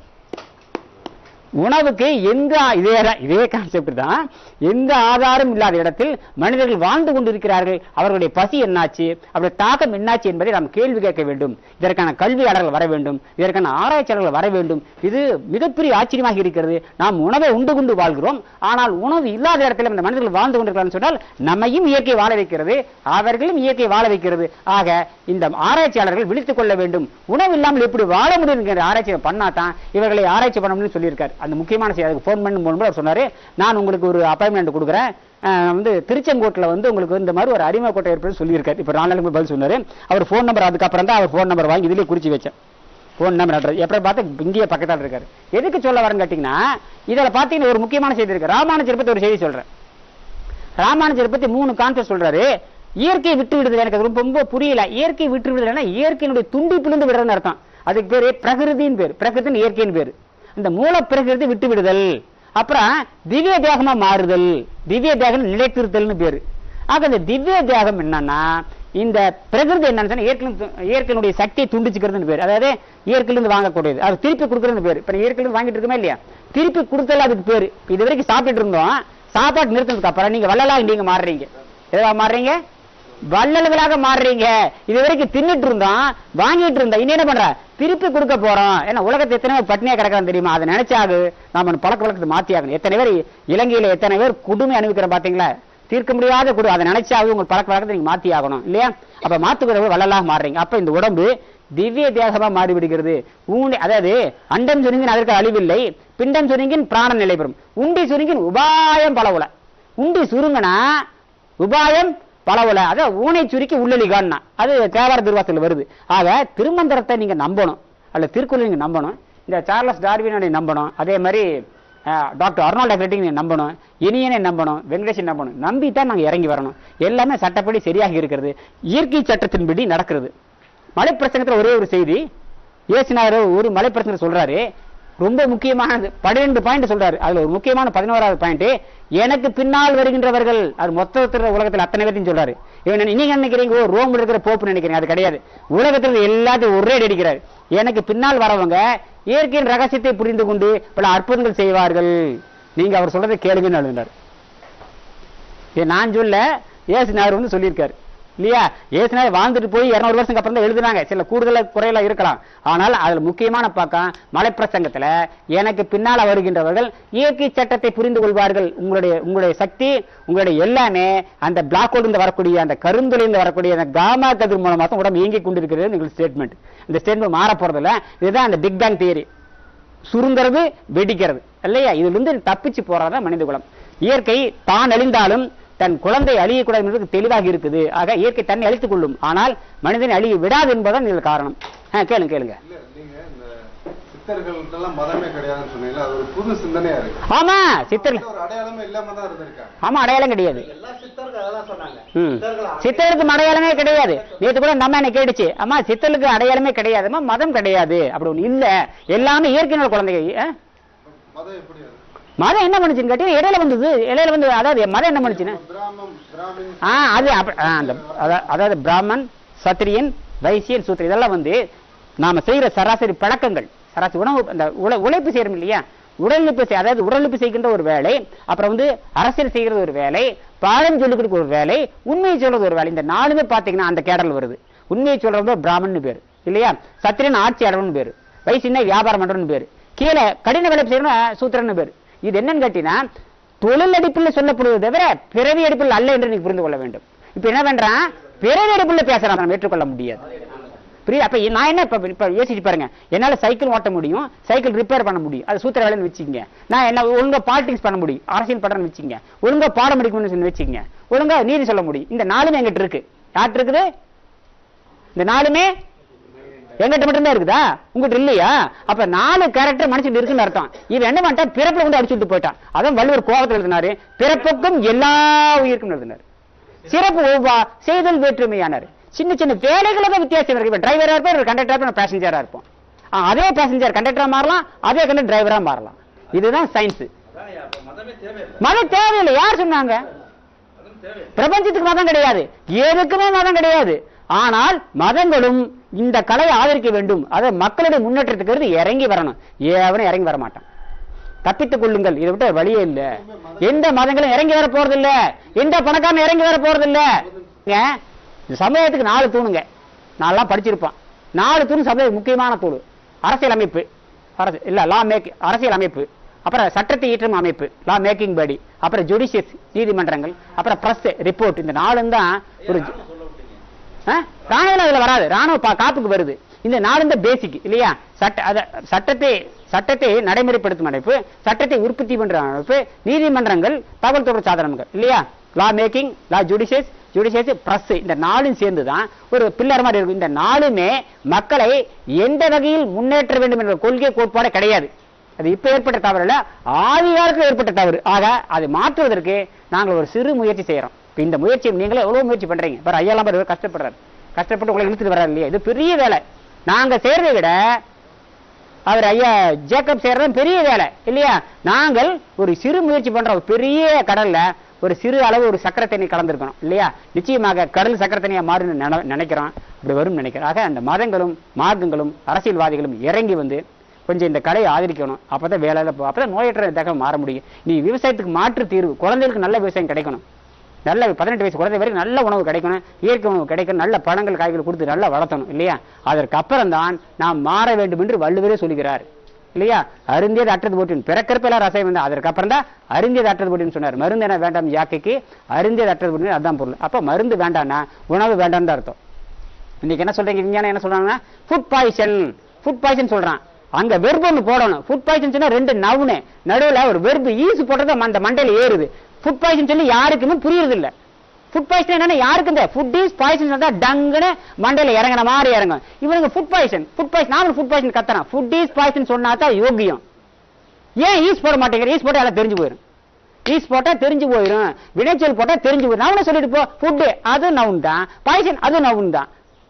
உணவுக்கு எந்த இதே தான், இதே கான்செப்ட் தான் எந்த ஆதாரம் இல்லாத இடத்தில் மனிதர்கள் வாழ்ந்து கொண்டிருக்கிறார்கள் அவர்களுடைய பசி என்னாச்சு அவருடைய தாக்கம் என்னாச்சு என்பதை நாம் கேள்வி கேட்க வேண்டும் இதற்கான கல்வியாளர்கள் வர வேண்டும் இதற்கான ஆராய்ச்சியாளர்கள் வர வேண்டும் இது மிகப்பெரிய ஆச்சரியமாக இருக்கிறது நாம் உணவை உண்டு கொண்டு வாழ்கிறோம் ஆனால் உணவு இல்லாத இடத்துல இந்த மனிதர்கள் வாழ்ந்து கொண்டிருக்கிறார்கள் சொன்னால் நம்மையும் இயற்கை வாழ வைக்கிறது அவர்களும் இயற்கை வாழ வைக்கிறது ஆக இந்த ஆராய்ச்சியாளர்கள் விழித்துக் கொள்ள வேண்டும் உணவு இல்லாமல் எப்படி வாழ முடியும் என்கிற ஆராய்ச்சி பண்ணா தான் இவர்களை ஆராய்ச்சி பண்ண முடியும்னு சொல்லியிருக்காரு அந்த முக்கியமான செய்தி அதுக்கு ஃபோன் பண்ணி போகும்போது அவர் சொன்னாரு நான் உங்களுக்கு ஒரு அப்பாயின்மெண்ட் கொடுக்குறேன் அஹ், வந்து திருச்செங்கோட்டில் வந்து உங்களுக்கு இந்த மாதிரி ஒரு அறிமுக கோட்டை ஏற்படுத்தி சொல்லியிருக்காரு இப்போ நாலு நாளுக்கு பதில் சொன்னாரு அவர் ஃபோன் நம்பர் அதுக்கப்புறம் தான் அவர் ஃபோன் நம்பர் வாங்கி இதுலேயே குறிச்சு வச்சேன் ஃபோன் நம்பர் அட்ரஸ் எப்படி பார்த்தா இங்கேயே பக்கத்தால் இருக்காரு எதுக்கு சொல்ல வரேன்னு கேட்டிங்கன்னா இதில் பார்த்தீங்கன்னா ஒரு முக்கியமான செய்தி இருக்கு ராமானுஜர் பத்தி ஒரு செய்தி சொல்றேன் ராமானுஜர் பத்தி மூணு கான்செப்ட் சொல்றாரு இயற்கையை விட்டு விடுதல் எனக்கு அது ரொம்ப ரொம்ப புரியல இயற்கை விட்டு விடுதல்னா இயற்கையினுடைய துண்டிப்பிலிருந்து விடுறதுன்னு அர்த்தம் அதுக்கு பேரு பிரகிருதின்னு பேர் பிரகிருதின்னு இயற்கையின் பேர் இந்த மூல பிரகிருதி விட்டு விடுதல் அப்புறம் திவ்ய தேகமா மாறுதல் திவ்ய தேகம் நிலைத்திருத்தல்னு பேரு ஆக இந்த திவ்ய தேகம் என்னன்னா இந்த பிரகிருதி என்னன்னு சொன்னா இயற்கை இயற்கையினுடைய சக்தியை துண்டிச்சுக்கிறதுன்னு பேர் அதாவது இயற்கையிலிருந்து வாங்கக்கூடியது அது திருப்பி கொடுக்கறது பேர் இப்ப இயற்கையிலிருந்து வாங்கிட்டு இருக்கோமா இல்லையா திருப்பி கொடுத்தல அதுக்கு பேரு இப்ப இது வரைக்கும் சாப்பிட்டுட்டு இருந்தோம் சாப்பாடு நிறுத்தினதுக்கு அப்புறம் நீங்க வள்ளலாக நீங்க மாறுறீங்க எதுவா மாறுறீங்க வள்ளல்களாக மாறுறீங்க இது வரைக்கும் தின்னுட்டு இருந்தோம் வாங்கிட்டு இருந்தோம் இனி என்ன பண்ற திருப்பி கொடுக்க போறோம் ஏன்னா உலகத்தை எத்தனை பேர் பட்னியா கிடக்கிறான் தெரியுமா அதை நினைச்சாகு நாம பழக்க வழக்கத்தை மாத்தி ஆகணும் எத்தனை பேர் இலங்கையில எத்தனை பேர் குடுமை அனுபவிக்கிறோம் பாத்தீங்களா தீர்க்க முடியாத குடு அதை நினைச்சாவது உங்க பழக்க வழக்கத்தை நீங்க மாத்தி ஆகணும் இல்லையா அப்ப மாத்துக்கிறவங்க வள்ளலாக மாறுறீங்க அப்ப இந்த உடம்பு திவ்ய தேகமா மாறிவிடுகிறது ஊனி அதாவது அண்டம் சுருங்கின் அதற்கு அழிவில்லை பிண்டம் சுருங்கின் பிராணம் நிலை பெறும் உண்டி சுருங்கின் உபாயம் பலவுல உண்டி சுருங்கினா உபாயம் பலவுல அதாவது ஊனை சுருக்கி உள்ளலிகான்னா அது தேவார திருவாசல் வருது ஆக திருமந்திரத்தை நீங்க நம்பணும் அல்ல திருக்குறளை நீங்க நம்பணும் இந்த சார்லஸ் டார்வினை நம்பணும் அதே மாதிரி அஹ், டாக்டர் அர்னால்ட் அக்ரெட்டி நீங்க நம்பணும் இனியனை நம்பணும் வெங்கடேஷன் நம்பணும் நம்பி தான் நாங்க இறங்கி வரணும் எல்லாமே சட்டப்படி சரியாக இருக்கிறது இயற்கை சட்டத்தின்படி நடக்கிறது மலை பிரசங்கத்துல ஒரே ஒரு செய்தி இயேசுநாதர் ஒரு மலை பிரசங்கத்தில் சொல்றாரு ரொம்ப முக்கியமானது பன்னிரெண்டு பாயிண்ட் சொல்றாரு அதுல ஒரு முக்கியமான பதினோராவது பாயிண்ட் எனக்கு பின்னால் வருகின்றவர்கள் அது மொத்தத்தில் உலகத்தில் அத்தனை பேர்த்தையும் சொல்றாரு இவன் நீங்க நினைக்கிறீங்க ஓ, ரோம்ல இருக்கிற போப்பு நினைக்கிறீங்க அது கிடையாது உலகத்தில் எல்லாத்தையும் ஒரே அடி அடிக்கிறார் எனக்கு பின்னால் வரவங்க இயற்கையின் ரகசியத்தை புரிந்து கொண்டு பல அற்புதங்கள் செய்வார்கள் நீங்க அவர் சொல்றதை கேளுங்கன்னு எழுதினார் இது நான் சொல்ல ஏசுநாதர் வந்து சொல்லியிருக்காரு இல்லையா ஏசுநாதர் வாழ்ந்துட்டு போய் இருநூறு வருஷத்துக்கு அப்புறம் தான் எழுதுனாங்க சில கூடுதல குறையெல்லாம் இருக்கலாம் ஆனால் அதுல முக்கியமான பக்கம் மலைப்பிரசங்கத்துல எனக்கு பின்னால வருகின்றவர்கள் இயற்கை சட்டத்தை புரிந்து கொள்வார்கள் உங்களுடைய உங்களுடைய சக்தி உங்களுடைய எல்லாமே அந்த பிளாக் ஹோல் வரக்கூடிய அந்த கருந்துளையிலிருந்து வரக்கூடிய அந்த காமா கதிர் மூலமாக தான் உடம்பு இயங்கிக் கொண்டிருக்கிறது உங்களுக்கு ஸ்டேட்மெண்ட் இந்த ஸ்டேட்மெண்ட் மாற போறதில்ல இதுதான் அந்த பிக் பேங் தியரி சுருங்கிறது வெடிக்கிறது இல்லையா இதுல இருந்து தப்பிச்சு போறதா மனித குலம் இயற்கை தான் அழிந்தாலும் தன் குழந்தை அழியக்கூடாது என்பது தெளிவாக இருக்குது ஆக இயற்கை தன்னை அழித்துக் கொள்ளும் ஆனால் மனிதனை அழிய விடாது என்பதுதான் இதில் காரணம் ஆ, கேளுங்க கேளுங்க இல்ல நீங்க இந்த சித்தர்கள்ட்ட எல்லாம் மதமே கிடையாதுன்னு சொன்னீங்களா அது ஒரு புது சிந்தனையா இருக்கு ஆமா சித்தர் ஒரு அடையாளமே இல்லாம தான் இருந்திருக்காங்க ஆமா அடையாளம் கிடையாது எல்லா சித்தர்கள் அதெல்லாம் சொன்னாங்க ம். சித்தர்கள் சித்தருக்கு அடையாளமே கிடையாது நேத்து கூட நம்ம என்ன கேட்டுச்சு அம்மா சித்தருக்கு அடையாளமே கிடையாதுமா மதம் கிடையாது அப்படி ஒண்ணு இல்ல எல்லாமே இயற்கையினோட குழந்தைங்க ஆ? மதம் எப்படி அது மதம் என்ன பண்ணுச்சுன்னு கேட்டீங்க இடையில வந்தது இடையில வந்து அதாவது மதம் என்ன பண்ணுச்சுன்னு பிராமம் பிராமின் ஆ அது அப்ப- ஆ, அந்த அதா- அதாவது பிராமன் சத்திரியன் வைசியன் சூத்திரன் இதெல்லாம் வந்து நாம செய்யற சராசரி பழக்கங்கள் சராசரி உணவு அந்த உழ- உழைப்பு செய்யறோம் இல்லையா உடலுழைப்பு செய்- அதாவது உடலுழைப்பு செய்கின்ற ஒரு வேலை அப்புறம் வந்து அரசியல் செய்கிறது ஒரு வேலை பாடம் சொல்லிக் கொடுக்க ஒரு வேலை உண்மையை சொல்றது ஒரு வேலை இந்த நாலுமே பாத்தீங்கன்னா அந்த கேடல் வருது உண்மையை சொல்றது பிராமன் பேரு இல்லையா சத்திரியன் ஆட்சியாளர்னு பேரு வைசியன்னா வியாபாரம் பண்றன்னு பேரு கீழே கடின வேலை செய்யணும் சூத்திரன்னு பேரு இது என்னன்னு கேட்டீங்கன்னா தொழில் அடிப்பில் சொல்லப்படுவது தவிர பிறவி அடிப்பில் அல்ல என்று நீங்க புரிந்து கொள்ள வேண்டும் இப்ப என்ன பண்றான் பிறவி அடிப்பில் பேசுறான் நம்ம ஏற்றுக்கொள்ள முடியாது புரியுது அப்ப நான் என்ன இப்ப இப்ப யோசிச்சு பாருங்க என்னால சைக்கிள் ஓட்ட முடியும் சைக்கிள் ரிப்பேர் பண்ண முடியும் அது சூத்திர வேலைன்னு வச்சுக்கங்க நான் என்ன ஒழுங்கா பாலிடிக்ஸ் பண்ண முடியும் அரசியல் பண்றேன்னு வச்சுக்கங்க ஒழுங்கா பாடம் படிக்கணும்னு சொல்லி வச்சுக்கங்க ஒழுங்கா நீதி சொல்ல முடியும் இந்த நாலுமே எங்கிட்ட இருக்கு யார்கிட்ட இருக்குது இந்த நாலுமே எங்கிட்ட மட்டும்தான் இருக்குதா உங்ககிட்ட இல்லையா அப்ப நாலு கேரக்டர் மனுஷன் இருக்குன்னு அர்த்தம் இவன் என்ன பண்ணிட்டான் பிறப்புல கொண்டு அடிச்சுட்டு போயிட்டான் அதான் வள்ளுவர் கோபத்தில் எழுதினாரு பிறப்புக்கும் எல்லா உயிருக்கும் எழுதினாரு சிறப்பு ஒவ்வா செய்தல் வேற்றுமையானார் சின்ன சின்ன வேலைகளை தான் வித்தியாசம் இருக்கு இப்ப டிரைவரா இருப்போம் ஒரு கண்டக்டரா இருப்போம் பேசஞ்சரா இருப்போம் ஆ, அதே பேசஞ்சர் கண்டக்டரா மாறலாம் அதே கண்டக்டர் டிரைவரா மாறலாம் இதுதான் சயின்ஸ் அதான்யா, அப்ப மதமே தேவையில்லை மதம் தேவையில்லை யார் சொன்னாங்க மதம் தேவையில்லை பிரபஞ்சத்துக்கு மதம் கிடையாது எதுக்குமே மதம் கிடையாது ஆனால் மதங்களும் இந்த கலையை ஆதரிக்க வேண்டும் அதை மக்களுடைய முன்னேற்றத்துக்கு இறங்கி வரணும் எவனும் இறங்கி வர மாட்டான் தப்பித்துக் கொள்ளுங்கள் இதை விட்டு வழியே இல்ல எந்த மதங்களும் இறங்கி வர போறது இல்ல எந்த பணக்காரன் இறங்கி வர போறது இல்ல ஏங்க, இந்த சமுதாயத்துக்கு நாலு தூணுங்க நான்லாம் படிச்சிருப்பான் நாலு தூண் சமுதாய முக்கியமான தூணு அரசியல் அமைப்பு அரசு இல்ல லா மேக் அரசியல் அமைப்பு அப்புறம் சட்டத்தை இயற்றும் அமைப்பு லா மேக்கிங் பாடி அப்புறம் ஜுடிஷியஸ் நீதிமன்றங்கள் அப்புறம் பிரஸ் ரிப்போர்ட் இந்த நாலும் தான் ஒரு சொல்ல விட்டீங்க ஆ? ராணுவம் அதுல வராது ராணுவ பா- காப்புக்கு வருது இந்த நாலு தான் பேசிக் இல்லையா சட்ட அத சட்டத்தை சட்டத்தை நடைமுறைப்படுத்தும் அமைப்பு சட்டத்தை உற்பத்தி பண்ற அமைப்பு நீதிமன்றங்கள் தகவல் தொடர்பு சாதனங்கள் இல்லையா law making law judiciary judiciary press இந்த நாலும் சேர்ந்து தான் ஒரு பில்லர் மாதிரி இருக்கும் இந்த நாலுமே மக்களை எந்த வகையில் முன்னேற்ற வேண்டும் என்ற கொள்கை கோட்பாடு கிடையாது அது இப்ப ஏற்பட்ட தவறு இல்ல ஆதி காலத்தில் ஏற்பட்ட தவறு ஆக அதை மாற்றுவதற்கு நாங்கள் ஒரு சிறு முயற்சி செய்யறோம் இப்ப இந்த முயற்சி நீங்களே எவ்வளவு முயற்சி பண்றீங்க பாரு ஐயாலாம் பாரு கஷ்டப்படுறாரு கஷ்டப்பட்டு உங்களை இழுத்துட்டு வர்றாரு இல்லையா இது பெரிய வேலை நாங்க செய்யறதை விட அவர் ஐயா ஜேக்கப் செய்யறது பெரிய வேலை இல்லையா நாங்கள் ஒரு சிறு முயற்சி பண்றோம் ஒரு பெரிய கடல்ல ஒரு சிறு அளவு ஒரு சக்கரை தண்ணி கலந்துருக்கணும் இல்லையா நிச்சயமாக கடல் சக்கரை தண்ணியா மாறுன்னு நினை- நினைக்கிறோம் அப்படி வரும்னு நினைக்கிறோம் ஆக அந்த மதங்களும் மார்க்கங்களும் அரசியல்வாதிகளும் இறங்கி வந்து கொஞ்சம் இந்த கலையை ஆதரிக்கணும் அப்பதான் வேலையில போ அப்பதான் நோயற்ற தகவல் மாற முடியும் நீ விவசாயத்துக்கு மாற்று தீர்வு குழந்தைகளுக்கு நல்ல விவசாயம் கிடைக்கணும் நல்ல பதினெட்டு வயசு குழந்தை வரைக்கும் நல்ல உணவு கிடைக்கணும் இயற்கை உணவு கிடைக்கணும் நல்ல பழங்கள் காய்கள் கொடுத்து நல்லா வளர்த்தணும் இல்லையா அதற்கு அப்புறம் தான் நாம் மாற வேண்டும் என்று வள்ளுவரே சொல்கிறார் இல்லையா அருந்தியது அற்றது போட்டின் பிறக்கிறப்ப எல்லாம் ரசாயம் வந்து அதற்கு அப்புறம் தான் அருந்தியது அற்றது போட்டின்னு சொன்னார் மருந்து என வேண்டாம் யாக்கைக்கு அருந்தியது அற்றது போட்டின்னு அதான் பொருள் அப்ப மருந்து வேண்டாம்னா உணவு வேண்டாம்னு தான் அர்த்தம் இன்னைக்கு என்ன சொல்றீங்க விஞ்ஞானம் என்ன சொல்றாங்கன்னா ஃபுட் பாய்சன் ஃபுட் பாய்சன் சொல்றான் அங்க வெர்பு ஒன்று போடணும் ஃபுட் பாய்சன் சொன்னா ரெண்டு நவுனு நடுவுல ஒரு வெர்பு ஈசு போட்டது அந்த மண்டையில ஏறுது ஃபுட் பாய்சன் சொல்லி யாருக்குமே புரியுறது இல்ல ஃபுட் பாய்சன் என்னன்னா யாருக்கு இந்த ஃபுட் இஸ் பாய்சன் சொன்னா டங்குன்னு மண்டையில இறங்கின மாதிரி இறங்கும் இவனுக்கு ஃபுட் பாய்சன் ஃபுட் பாய்சன் நாமளும் ஃபுட் பாய்சன் கத்துறான் ஃபுட் இஸ் பாய்சன் சொன்னா தான் யோகியம் ஏன் ஈஸ் போட மாட்டேங்கிற ஈஸ் போட்டா எல்லாம் தெரிஞ்சு போயிடும் ஈஸ் போட்டா தெரிஞ்சு போயிடும் வினைச்சொல் போட்டா தெரிஞ்சு போயிடும் நவுன சொல்லிட்டு போ ஃபுட் அது நவுன் தான் பாய்சன் அது நவுன் தான்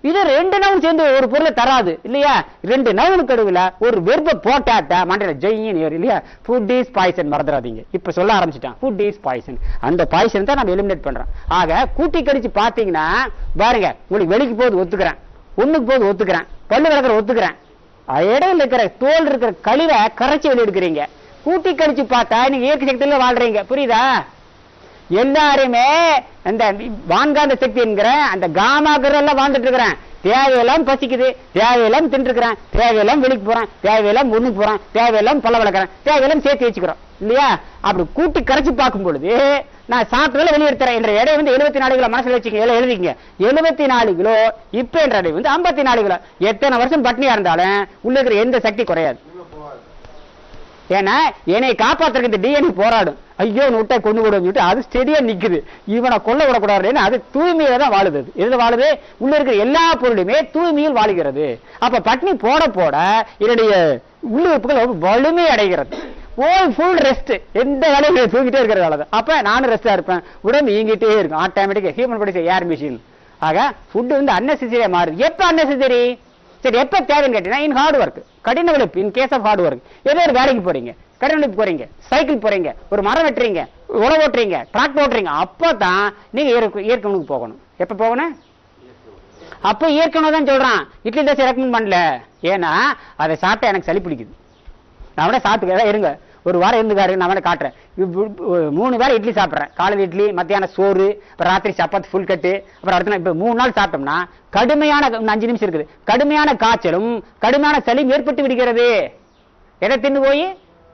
இது ரெண்டு நவுன் சேர்ந்து ஒரு பொருளை தராது இல்லையா ரெண்டு நவுனுக்கு நடுவுல ஒரு வெர்ப போட்டாட்டா மண்டையில ஜெயின் ஏறு இல்லையா ஃபுட் இஸ் பாய்சன் மறந்துடாதீங்க இப்ப சொல்ல ஆரம்பிச்சிட்டான் ஃபுட் இஸ் பாய்சன் அந்த பாய்சன் தான் நம்ம எலிமினேட் பண்றோம் ஆக கூட்டி கடிச்சு பாத்தீங்கன்னா பாருங்க உங்களுக்கு வெளிக்கு போகுது ஒத்துக்கிறேன் ஒண்ணுக்கு போகுது ஒத்துக்கிறேன் பல்லு விளக்குற ஒத்துக்கிறேன் அஹ் இடையில இருக்கிற தோல் இருக்கிற கழிவை கரைச்சி வெளிய எடுக்கிறீங்க கூட்டி கடிச்சு பார்த்தா நீங்க இயற்கை சக்தியில வாழ்றீங்க புரியுதா எல்லாருமே அந்த வான்காந்த சக்தி என்கிற அந்த காமாகரெல்லாம் வாழ்ந்துட்டு இருக்கிறேன் தேவையெல்லாம் பசிக்குது தேவையெல்லாம் தின்றுக்கிறேன் தேவையெல்லாம் வெளிக்கு போறேன் தேவையெல்லாம் ஒண்ணுக்கு போறேன் தேவையெல்லாம் பல்ல வளர்க்குறேன் தேவையெல்லாம் சேர்த்து வச்சுக்கிறோம் இல்லையா அப்படி கூட்டி கரைச்சு பார்க்கும் பொழுது நான் சாப்பிட்டதில் வெளியெடுத்துறேன் என்ற எடை வந்து எழுபத்தி நாலு கிலோ மனசுல வச்சுக்க எல்லாம் எழுதிக்கங்க எழுபத்தி நாலு கிலோ இப்ப என்ற எடை வந்து ஐம்பத்தி நாலு கிலோ எத்தனை வருஷம் பட்னியா இருந்தாலும் உள்ள இருக்கிற எந்த சக்தி குறையாது ஏன்னா என்னை காப்பாத்துறதுக்கு இந்த டிஎன்ஏ போராடும் ஐயோ விட்டா கொண்டு விடுன்னு சொல்லிட்டு அது ஸ்டெடியா நிக்குது இவனை கொல்ல விடக்கூடாதுன்னு அது தூய்மையில தான் வாழுது அது. எதுல வாழுது உள்ள இருக்கிற எல்லா பொருளுமே தூய்மையில் வாழுகிறது அப்ப பட்னி போட போட என்னுடைய உள்ளுறுப்புகள் ரொம்ப வலிமை அடைகிறது ஓல் ஃபுல் ரெஸ்ட் எந்த வேலையும் இல்லை, தூங்கிட்டே இருக்கிற வேலை தான் அப்ப நானும் ரெஸ்டா இருப்பேன் உடம்பு இயங்கிட்டே இருக்கும் ஆட்டோமேட்டிக்கா ஹியூமன் பாடி ஏர் மிஷின் ஆக ஃபுட் வந்து அன்னெசரியா மாறுது எப்ப அன்னெசரி சரி எப்ப தேவைன்னு கேட்டீங்கன்னா இன் ஹார்ட் ஒர்க் கடின உழைப்பு in case of hard work ஏதோ ஒரு வேலைக்கு போறீங்க கடின உழைப்பு போறீங்க சைக்கிள் போறீங்க ஒரு மரம் வெட்டுறீங்க உழவு ஓட்டுறீங்க டிராக்டர் ஓட்டுறீங்க அப்பதான் நீங்க இயற்கை இயற்கை உணவுக்கு போகணும் எப்ப போகணும் அப்போ இயற்கை உணவு தான் சொல்றான் இட்லி தோசை ரெக்கமெண்ட் பண்ணல ஏன்னா அதை சாப்பிட்டா எனக்கு சளி பிடிக்குது நான் வேணா சாப்பிட்டுக்கிறேன் இருங்க ஒரு வாரம் இருந்துக்காரு நான் வேணா காட்டுறேன் இப்ப- இப்ப மூணு வேளை இட்லி சாப்பிட்றேன் காலையில் இட்லி மத்தியானம் சோறு அப்புறம் ராத்திரி சப்பாத்தி ஃபுல் கட்டு அப்புறம் அடுத்த நாள் இப்போ மூணு நாள் சாப்பிட்டோம்னா கடுமையான இன்னும் அஞ்சு நிமிஷம் இருக்குது கடுமையான காய்ச்சலும் கடுமையான சளியும் ஏற்பட்டு விடுகிறது எதை தின்னு போய்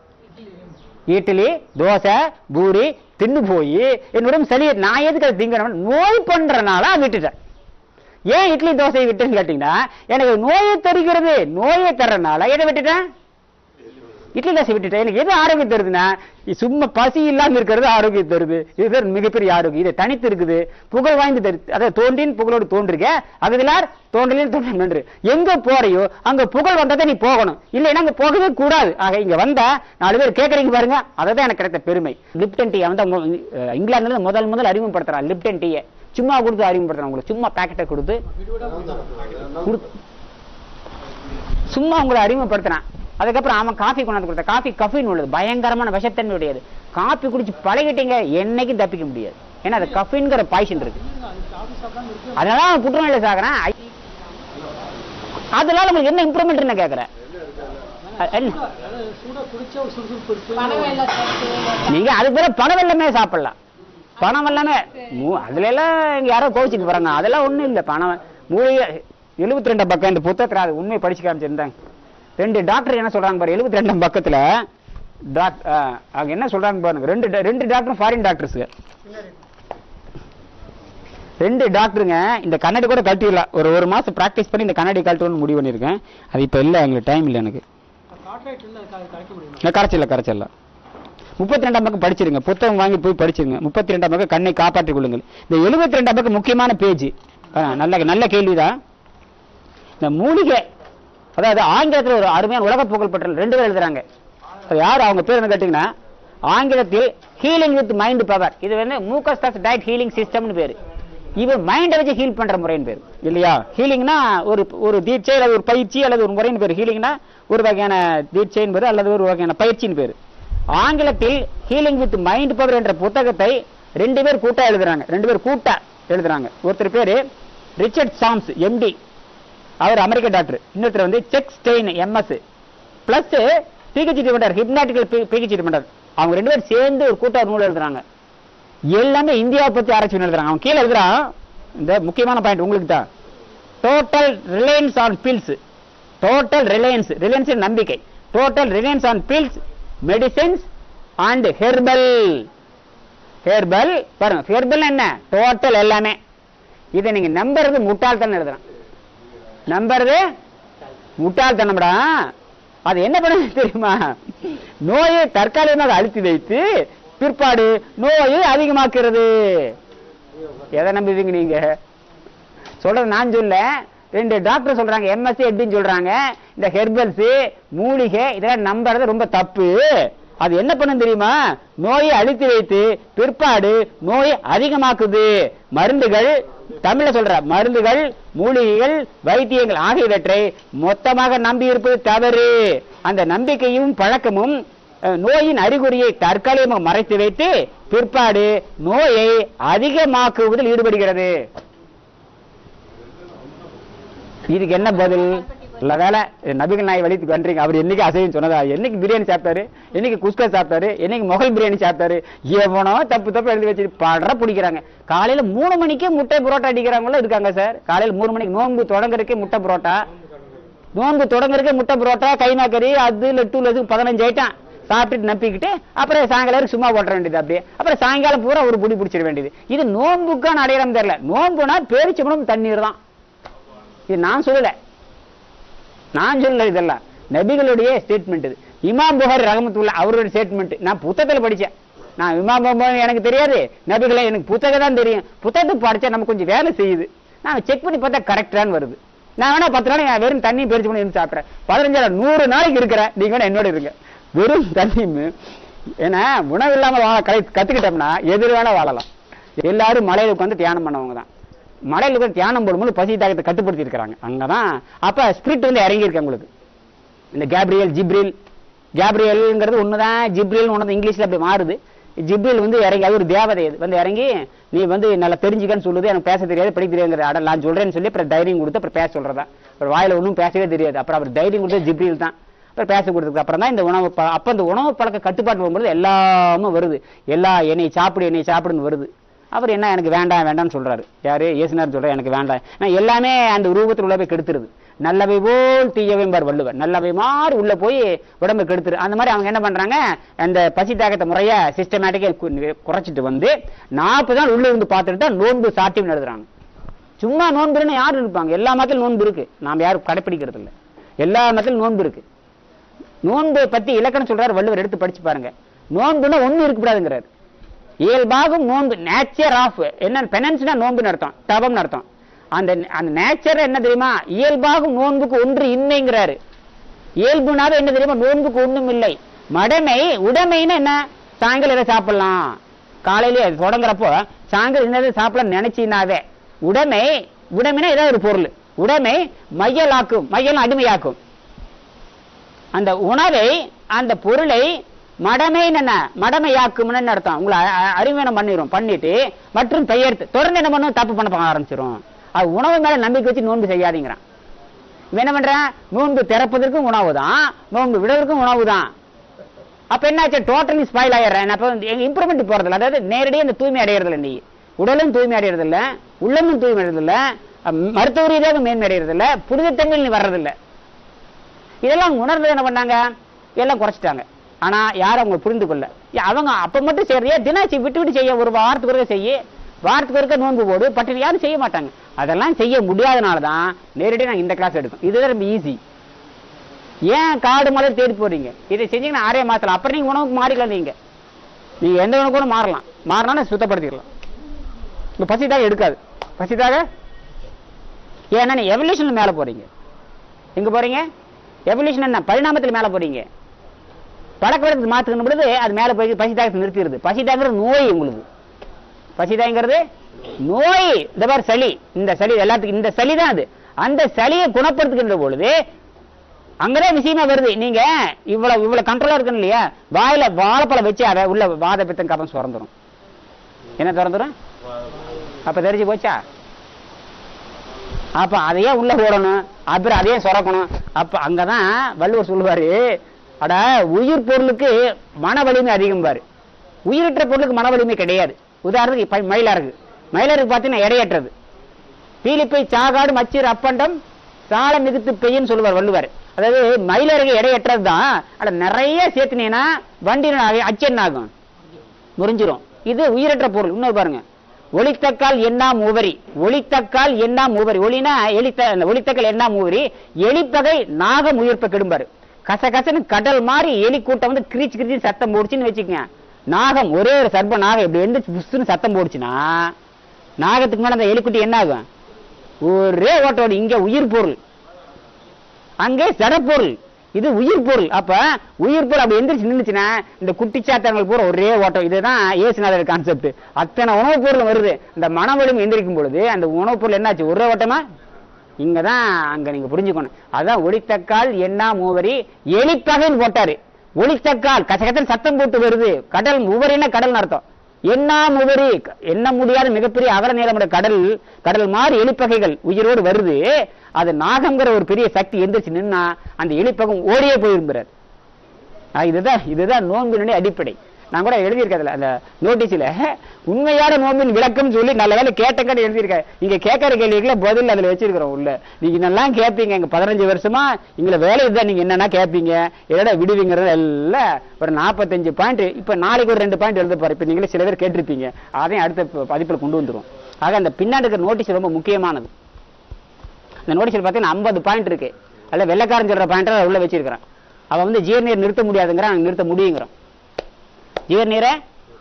இட்லி தோசை பூரி தின்னு போய் என்னோட சளி நான் எதுக்கு அதை திங்கணும் நோய் பண்றனால விட்டுட்டேன் ஏன் இட்லி தோசை விட்டேன்னு கேட்டீங்கன்னா எனக்கு நோயை தருகிறது நோயை தர்றனால எதை விட்டுட்டேன் இட்லி தோசை விட்டுட்டேன் எனக்கு எது ஆரோக்கியம் தருதுன்னா இது சும்மா பசி இல்லாம இருக்கிறது ஆரோக்கியம் தருது இதுதான் மிகப்பெரிய ஆரோக்கியம் இது தனித்து இருக்குது புகழ் வாய்ந்து தரு அதாவது தோன்றின் புகழோடு தோன்றுக அகதிலார் தோன்றலில் தோன்றும் என்று எங்க போறையோ அங்க புகழ் வந்ததை நீ போகணும் இல்லைன்னா அங்க போகவே கூடாது ஆக இங்க வந்தா நாலு பேர் கேக்குறீங்க பாருங்க அதுதான் எனக்கு கிடைத்த பெருமை லிப்டன் டீ வந்து அவங்க, அஹ், இங்கிலாந்துல இருந்து முதல் முதல் அறிமுகப்படுத்துறான் லிப்டன் டீயை சும்மா கொடுத்து அறிமுகப்படுத்துறான் உங்களுக்கு சும்மா பாக்கெட்டை கொடுத்து கொடுத்து சும்மா உங்களை அறிமுகப்படுத்தினான் அதுக்கப்புறம் அவன் காஃபி கொண்டாந்து கொடுத்த காஃபி கஃபின் உள்ளது பயங்கரமான விஷத்தன்மை உடையது காஃபி குடிச்சு பழகிட்டீங்க என்னைக்கும் தப்பிக்க முடியாது ஏன்னா அது கஃபின்ங்கிற பாய்சன் இருக்கு அதனால அவன் புற்றுநோயில சாகுறான் ஐ- அதனால உங்களுக்கு என்ன இம்ப்ரூவ்மெண்ட் என்ன கேக்குறேன் அ- என்ன? நீங்க அதுக்கு பிறகு பணம் வெள்ளமே சாப்பிடலாம் பணம் வெள்ளமே மூ- அதுல எல்லாம் இங்க யாரோ கோவிச்சுட்டு போறாங்க அதெல்லாம் ஒண்ணும் இல்ல பணம் மூலிகை எழுபத்தி ரெண்டாம் பக்கம் இந்த புத்தகத்துல அது உண்மையை படிச்சு காமிச்சிருந்தாங்க ரெண்டு டாக்டர் என்ன சொல்றாங்க பாரு எழுபத்தி ரெண்டாம் பக்கத்துல டாக்- ஆ, அவங்க என்ன சொல்றாங்க பாருங்க ரெண்டு டா- ரெண்டு டாக்டரும் ஃபாரின் டாக்டர்ஸ் ரெண்டு டாக்டருங்க இந்த கண்ணாடி கூட கழட்டிடலாம் ஒரு ஒரு மாசம் பிராக்டிஸ் பண்ணி இந்த கண்ணாடி கழட்டணும்னு முடிவு பண்ணியிருக்கேன் அது இப்ப இல்ல எங்களுக்கு டைம் இல்லை எனக்கு நான் கரைச்சிடல கரைச்சிடல முப்பத்தி ரெண்டாம் பக்கம் படிச்சிருங்க புத்தகம் வாங்கி போய் படிச்சிருங்க முப்பத்தி ரெண்டாம் பக்கம் கண்ணை காப்பாற்றிக் கொள்ளுங்கள் இந்த எழுபத்தி ரெண்டாம் பக்கம் முக்கியமான பேஜ் நல்ல நல்ல கேள்விதான் இந்த மூலிகை அதாவது ஆங்கிலத்தில் ஒரு அருமையான உலக புகழ் பெற்ற ரெண்டு பேர் எழுதுறாங்க அது யார் அவங்க பேர் என்ன கேட்டீங்கன்னா ஆங்கிலத்தில் ஹீலிங் வித் மைண்ட் பவர் இது வந்து மூக்கஸ்டாஸ் டயட் ஹீலிங் சிஸ்டம்னு பேரு இது மைண்டை வச்சு ஹீல் பண்ற முறைன்னு பேர் இல்லையா ஹீலிங்னா ஒரு ஒரு தீட்சை அல்லது ஒரு பயிற்சி அல்லது ஒரு முறைன்னு பேர் ஹீலிங்னா ஒரு வகையான தீட்சைன்னு பேர் அல்லது ஒரு வகையான பயிற்சின்னு பேர் ஆங்கிலத்தில் ஹீலிங் வித் மைண்ட் பவர் என்ற புத்தகத்தை ரெண்டு பேர் கூட்டா எழுதுறாங்க ரெண்டு பேர் கூட்டா எழுதுறாங்க ஒருத்தர் பேரு ரிச்சர்ட் சாம்ஸ் எம்டி அவர் அமெரிக்க டாக்டர் இன்னொருத்தர் வந்து Check Stein MS plus PhD பண்றார் ஹிப்னாட்டிக்கல் பிஹெச்டி பண்றார் அவங்க ரெண்டு பேரும் சேர்ந்து ஒரு கூட்ட நூல் எழுதுறாங்க எல்லாமே இந்தியாவை பத்தி ஆராய்ச்சி பண்ணி எழுதுறாங்க அவன் கீழே எழுதுறான் இந்த முக்கியமான பாயிண்ட் உங்களுக்கு தான் total reliance on pills total reliance reliance நம்பிக்கை total reliance on pills medicines and herbal herbal பாருங்க ஹெர்பல் என்ன டோட்டல் எல்லாமே இதை நீங்க நம்புறது முட்டாள்தான் எழுதுறான் நம்புறது முட்டாள்தனம்டா அது என்ன பண்ணுது தெரியுமா நோயை தற்காலிகமாக அழுத்தி வைத்து பிற்பாடு நோயை அதிகமாக்குறது எதை நம்புவீங்க நீங்க சொல்றது நான் சொல்ல ரெண்டு டாக்டர் சொல்றாங்க எம்எஸ்சி எப்படின்னு சொல்றாங்க இந்த ஹெர்பல்ஸ் மூலிகை இதெல்லாம் நம்புறது ரொம்ப தப்பு அது என்ன பண்ணும் தெரியுமா நோயை அழித்து வைத்து பிற்பாடு நோயை அதிகமாக்குது மருந்துகள் தமிழ்ல சொல்ற மருந்துகள் மூலிகைகள் வைத்தியங்கள் ஆகியவற்றை மொத்தமாக நம்பி இருப்பது தவறு அந்த நம்பிக்கையும் பழக்கமும் அஹ், நோயின் அறிகுறியை தற்காலிகமாக மறைத்து வைத்து பிற்பாடு நோயை அதிகமாக்குவதில் ஈடுபடுகிறது இதுக்கு என்ன பதில் இல்ல வேலை நபிகள் நாய் வழித்துக்கு வந்தீங்க அவர் என்னைக்கு அசைன்னு சொன்னதா என்னைக்கு பிரியாணி சாப்பிட்டாரு என்னைக்கு குஸ்கா சாப்பிட்டாரு என்னைக்கு முகல் பிரியாணி சாப்பிட்டாரு எவனோ தப்பு தப்பு எழுதி வச்சு படற பிடிக்கிறாங்க காலையில மூணு மணிக்கே முட்டை புரோட்டா அடிக்கிறவங்களும் இருக்காங்க சார் காலையில மூணு மணிக்கு நோன்பு தொடங்குறதுக்கே முட்டை புரோட்டா நோன்பு தொடங்குறதுக்கே முட்டை புரோட்டா கைமா கறி அது லட்டு லட்டு பதினஞ்சு ஐட்டம் சாப்பிட்டுட்டு நம்பிக்கிட்டு அப்புறம் சாயங்காலம் சும்மா போட்டுற வேண்டியது அப்படியே அப்புறம் சாயங்காலம் பூரா ஒரு புடி பிடிச்சிட வேண்டியது இது நோன்புக்கான அடையாளம் தெரியல நோன்புனா பேரிச்சம்பளம் தண்ணீர் தான் இது நான் சொல்லல நான் சொல்லல இதெல்லாம் நபிகளுடைய ஸ்டேட்மெண்ட் இது இமாம் புகாரி ரஹமத்துல்லா அவருடைய ஸ்டேட்மெண்ட் நான் புத்தகத்துல படிச்சேன் நான் இமாம் புகாரி எனக்கு தெரியாது நபிகளை எனக்கு புத்தகம் தான் தெரியும் புத்தகத்துக்கு படிச்சா நம்ம கொஞ்சம் வேலை செய்யுது நான் செக் பண்ணி பார்த்தா கரெக்டான்னு வருது நான் வேணா பத்து நாளைக்கு நான் வெறும் தண்ணி பேரிச்சு பண்ணி இருந்து சாப்பிட்றேன் பதினஞ்சு நாள், நூறு நாளைக்கு இருக்கிறேன் நீங்க வேணா என்னோட இருங்க வெறும் தண்ணி ஏன்னா உணவு இல்லாம வாழ கலை கத்துக்கிட்டோம்னா எதிர் வேணா வாழலாம் எல்லாரும் மலையில உட்காந்து தியானம் பண்ணவங்க தான் மலையில உட்காந்து தியானம் போடும்போது பசி தாகத்தை கட்டுப்படுத்தி இருக்கிறாங்க அங்கதான் அப்ப ஸ்பிரிட் வந்து இறங்கி இருக்கு உங்களுக்கு இந்த கேப்ரியல் ஜிப்ரில் கேப்ரியல்ங்கிறது ஒண்ணுதான் ஜிப்ரில் ஒன்று இங்கிலீஷ்ல அப்படி மாறுது ஜிப்ரில் வந்து இறங்கி அது ஒரு தேவதை அது வந்து இறங்கி நீ வந்து நல்லா தெரிஞ்சுக்கன்னு சொல்லுது எனக்கு பேச தெரியாது படிக்க தெரியாதுங்கிற அட நான் சொல்றேன்னு சொல்லி அப்புறம் தைரியம் கொடுத்து அப்புறம் பேச சொல்றதா அப்புறம் வாயில ஒன்றும் பேசவே தெரியாது அப்புறம் அவர் தைரியம் கொடுத்தது ஜிப்ரில் தான் அப்புறம் பேச கொடுத்ததுக்கு அப்புறம் தான் இந்த உணவு ப- அப்ப இந்த உணவு பழக்க கட்டுப்பாட்டு போகும்போது எல்லாமே வருது எல்லா என்னை சாப்பிடு என்னை சாப்பிடுன்னு வருது அவர் என்ன எனக்கு வேண்டாம் வேண்டாம்னு சொல்றாரு யாரு இயேசுனார் சொல்றாரு எனக்கு வேண்டாம் நான் எல்லாமே அந்த ரூபத்தில் உள்ள போய் கெடுத்துருது நல்லவை போல் தீயவை பார் வள்ளுவர் நல்லவை மாதிரி உள்ள போய் உடம்பை கெடுத்துரு அந்த மாதிரி அவங்க என்ன பண்றாங்க அந்த பசி தாக்கத்தை முறைய சிஸ்டமேட்டிக்கா குறைச்சிட்டு வந்து நாற்பது நாள் உள்ள இருந்து பார்த்துட்டு தான் நோன்பு சாட்டியம் எழுதுறாங்க சும்மா நோன்புன்னு யார் இருப்பாங்க எல்லா மக்களும் நோன்பு இருக்கு நாம் யாரும் கடைப்பிடிக்கிறது இல்ல எல்லா மக்களும் நோன்பு இருக்கு நோன்பை பத்தி இலக்கணம் சொல்றாரு வள்ளுவர் எடுத்து படிச்சு பாருங்க நோன்புன்னா ஒண்ணு இருக்கக்கூடாதுங்கிறார் இயல்பாகும் நோன்பு நேச்சர் ஆஃப் என்ன பெனன்ஸ்னா நோன்புன்னு அர்த்தம் தபம்னு அர்த்தம் அந்த அந்த நேச்சர் என்ன தெரியுமா இயல்பாகும் நோன்புக்கு ஒன்று இன்மைங்கிறாரு இயல்புனாவே என்ன தெரியுமா நோன்புக்கு ஒண்ணும் இல்லை மடமை உடைமைன்னா என்ன சாயங்காலம் எதை சாப்பிடலாம் காலையில அது தொடங்குறப்போ சாயங்காலம் என்னது சாப்பிடலாம் நினைச்சினாவே உடைமை உடைமைனா ஏதாவது ஒரு பொருள் உடைமை மையலாக்கும் மையலாம் அடிமையாக்கும் அந்த உணவை அந்த பொருளை மடமைன்னு என்ன மடமையாக்கும்னு அர்த்தம் உங்களை அ- அ- அறிமுகம் பண்ணிரும் பண்ணிட்டு மற்றும் பெயர்த்து தொடர்ந்து என்ன பண்ணும் தப்பு பண்ண ஆரம்பிச்சிரும் அது உணவு மேல நம்பிக்கை வச்சு நோன்பு செய்யாதீங்கிறான் இவன் என்ன பண்றான் நோன்பு திறப்பதற்கும் உணவு தான் நோன்பு விடுவதற்கும் உணவு தான் அப்ப என்னாச்சு டோட்டலி ஸ்பாயில் ஆயிடுறேன் அப்ப இம்ப்ரூவ்மெண்ட் போறதில்ல அதாவது நேரடியாக இந்த தூய்மை அடையறதில்ல நீ உடலும் தூய்மை அடையறதில்ல உள்ளமும் தூய்மை அடையறதில்ல அஹ் மருத்துவ ரீதியாக மேன்மை அடையறதில்ல புனிதத்தங்கள் நீ வர்றதில்ல இதெல்லாம் உணர்ந்து என்ன பண்ணாங்க எல்லாம் குறைச்சிட்டாங்க ஆனா யாரும் அவங்க புரிந்து கொள்ள ஏ, அவங்க அப்ப மட்டும் செய்யறியா தினாச்சி விட்டு விட்டு செய்ய ஒரு வாரத்துக்கு ஒருக்க செய்ய வாரத்துக்கு ஒருக்க நோன்பு போடு பட்டினி யாரும் செய்ய மாட்டாங்க அதெல்லாம் செய்ய முடியாதனால தான் நேரடியாக நாங்க இந்த கிளாஸ் எடுக்கும் இதுதான் ரொம்ப ஈஸி ஏன் காடு மலை தேடி போறீங்க இதை செஞ்சீங்கன்னா ஆறே மாசத்துல அப்புறம் நீங்க உணவுக்கு மாறிக்கலாம் நீங்க நீங்க எந்த உணவு கூட மாறலாம் மாறினா சுத்தப்படுத்திக்கலாம் இந்த பசிதாக எடுக்காது பசிதாக ஏன்னா நீ எவல்யூஷன்ல மேல போறீங்க எங்க போறீங்க எவல்யூஷன் என்ன பரிணாமத்தில் மேல போறீங்க பழக்க வழக்கத்தை மாத்துக்கணும் பொழுது அது மேல போய் பசிதாகத்தை நிறுத்திடுது பசிதாங்கிறது நோய் உங்களுக்கு பசிதாங்கிறது நோய் இந்த மாதிரி சளி இந்த சளி எல்லாத்துக்கும் இந்த சளி தான் அது அந்த சளியை குணப்படுத்துகின்ற பொழுது அங்கதான் விஷயமா வருது நீங்க இவ்வளவு இவ்வளவு கண்ட்ரோலா இருக்கணும் இல்லையா வாயில வாழைப்பழம் வச்சு அதை உள்ள வாத பித்தம் கப்பம் சுரந்துரும் என்ன திறந்துரும் அப்ப தெரிஞ்சு போச்சா அப்ப அதையே உள்ள போடணும் அப்புறம் அதையே சுரக்கணும் அப்ப அங்கதான் வள்ளுவர் சொல்லுவாரு அட உயிர் பொருளுக்கு மன வலிமை அதிகம் பாரு உயிரற்ற பொருளுக்கு மன வலிமை கிடையாது உதாரணத்துக்கு இப்ப மயிலாருக்கு மயிலாருக்கு பார்த்தீங்கன்னா எடையற்றது பீலிப்பை சாகாடு மச்சீர் அப்பண்டம் சால மிகுத்து பெய்யும் சொல்லுவார் வள்ளுவர் அதாவது மயிலருக்கு எடையற்றது தான் அட நிறைய சேர்த்துனீங்கன்னா வண்டி அச்சன் ஆகும் முறிஞ்சிரும் இது உயிரற்ற பொருள் இன்னொரு பாருங்க ஒளித்தக்கால் என்ன மூவரி ஒளித்தக்கால் என்ன மூவரி ஒளினா எலித்த அந்த ஒளித்தக்கால் என்ன மூவரி எலிப்பகை நாகம் உயிர்ப்ப கெடும்பாரு கசகசன்னு கடல் மாதிரி எலி கூட்டம் வந்து கிரிச்சு கிரிச்சு சத்தம் போடுச்சுன்னு வச்சுக்கங்க நாகம் ஒரே ஒரு சர்ப்ப நாகம் இப்படி எந்திரிச்சு புஷ்னு சத்தம் போடுச்சுன்னா நாகத்துக்கு மேல அந்த எலிக்குட்டி என்ன ஆகும் ஒரே ஓட்டோடு இங்க உயிர் பொருள் அங்கே ஜடப்பொருள் இது உயிர் பொருள் அப்ப உயிர் பொருள் அப்படி எந்திரிச்சு நின்னுச்சுன்னா இந்த குட்டிச்சாத்தங்கள் பூரா ஒரே ஓட்டம் இதுதான் ஏசுநாதர் கான்செப்ட் அத்தனை உணவுப் பொருள் வருது இந்த மனவெளியும் எந்திரிக்கும் பொழுது அந்த உணவுப் பொருள் என்னாச்சு ஒரே ஓட்டமா இங்கதான் அங்க நீங்க புரிஞ்சுக்கணும் அதான் ஒளித்தக்கால் என்ன மூவரி எலிப்பகைன்னு போட்டாரு ஒளித்தக்கால் கசகத்தில் சத்தம் போட்டு வருது கடல் உவரின கடல் அர்த்தம் என்ன முவரி என்ன முடியாத மிகப்பெரிய அகல நீளமுடைய கடல் கடல் மாதிரி எலிப்பகைகள் உயிரோடு வருது அது நாகம்ங்கிற ஒரு பெரிய சக்தி எந்திரிச்சு நின்னா அந்த எலிப்பகம் ஓடியே போயிருந்தார் இதுதான் இதுதான் நோன்பினுடைய அடிப்படை நான் கூட எழுதியிருக்கேன் அந்த நோட்டீஸ்ல உண்மையான நோம்பின் விளக்கம் சொல்லி நல்ல வேலை கேட்ட கேட்டு எழுதியிருக்கேன் இங்க கேட்கற கேள்விகளை பதில் அதுல வச்சிருக்கிறோம் உள்ள நீங்க என்னெல்லாம் கேட்பீங்க இங்க பதினஞ்சு வருஷமா இங்க வேலை இதுதான் நீங்க என்னென்ன கேட்பீங்க எதோட விடுவீங்கிறது எல்லாம் ஒரு நாற்பத்தஞ்சு பாயிண்ட் இப்ப நாளைக்கு ஒரு ரெண்டு பாயிண்ட் எழுத போற இப்ப நீங்களே சில பேர் கேட்டிருப்பீங்க அதையும் அடுத்த ப- பதிப்புல கொண்டு வந்துரும் ஆக அந்த பின்னாடி இருக்கிற நோட்டீஸ் ரொம்ப முக்கியமானது இந்த நோட்டீஸ்ல பாத்தீங்கன்னா ஐம்பது பாயிண்ட் இருக்கு அல்ல வெள்ளக்காரன் சொல்ற பாயிண்ட் உள்ள வச்சிருக்கிறேன் அவன் வந்து ஜீவநீர் நிறுத்த முடியாதுங்கிறான் அவன் நிறுத்த முடியுங்கிறான் ஜீவநீரை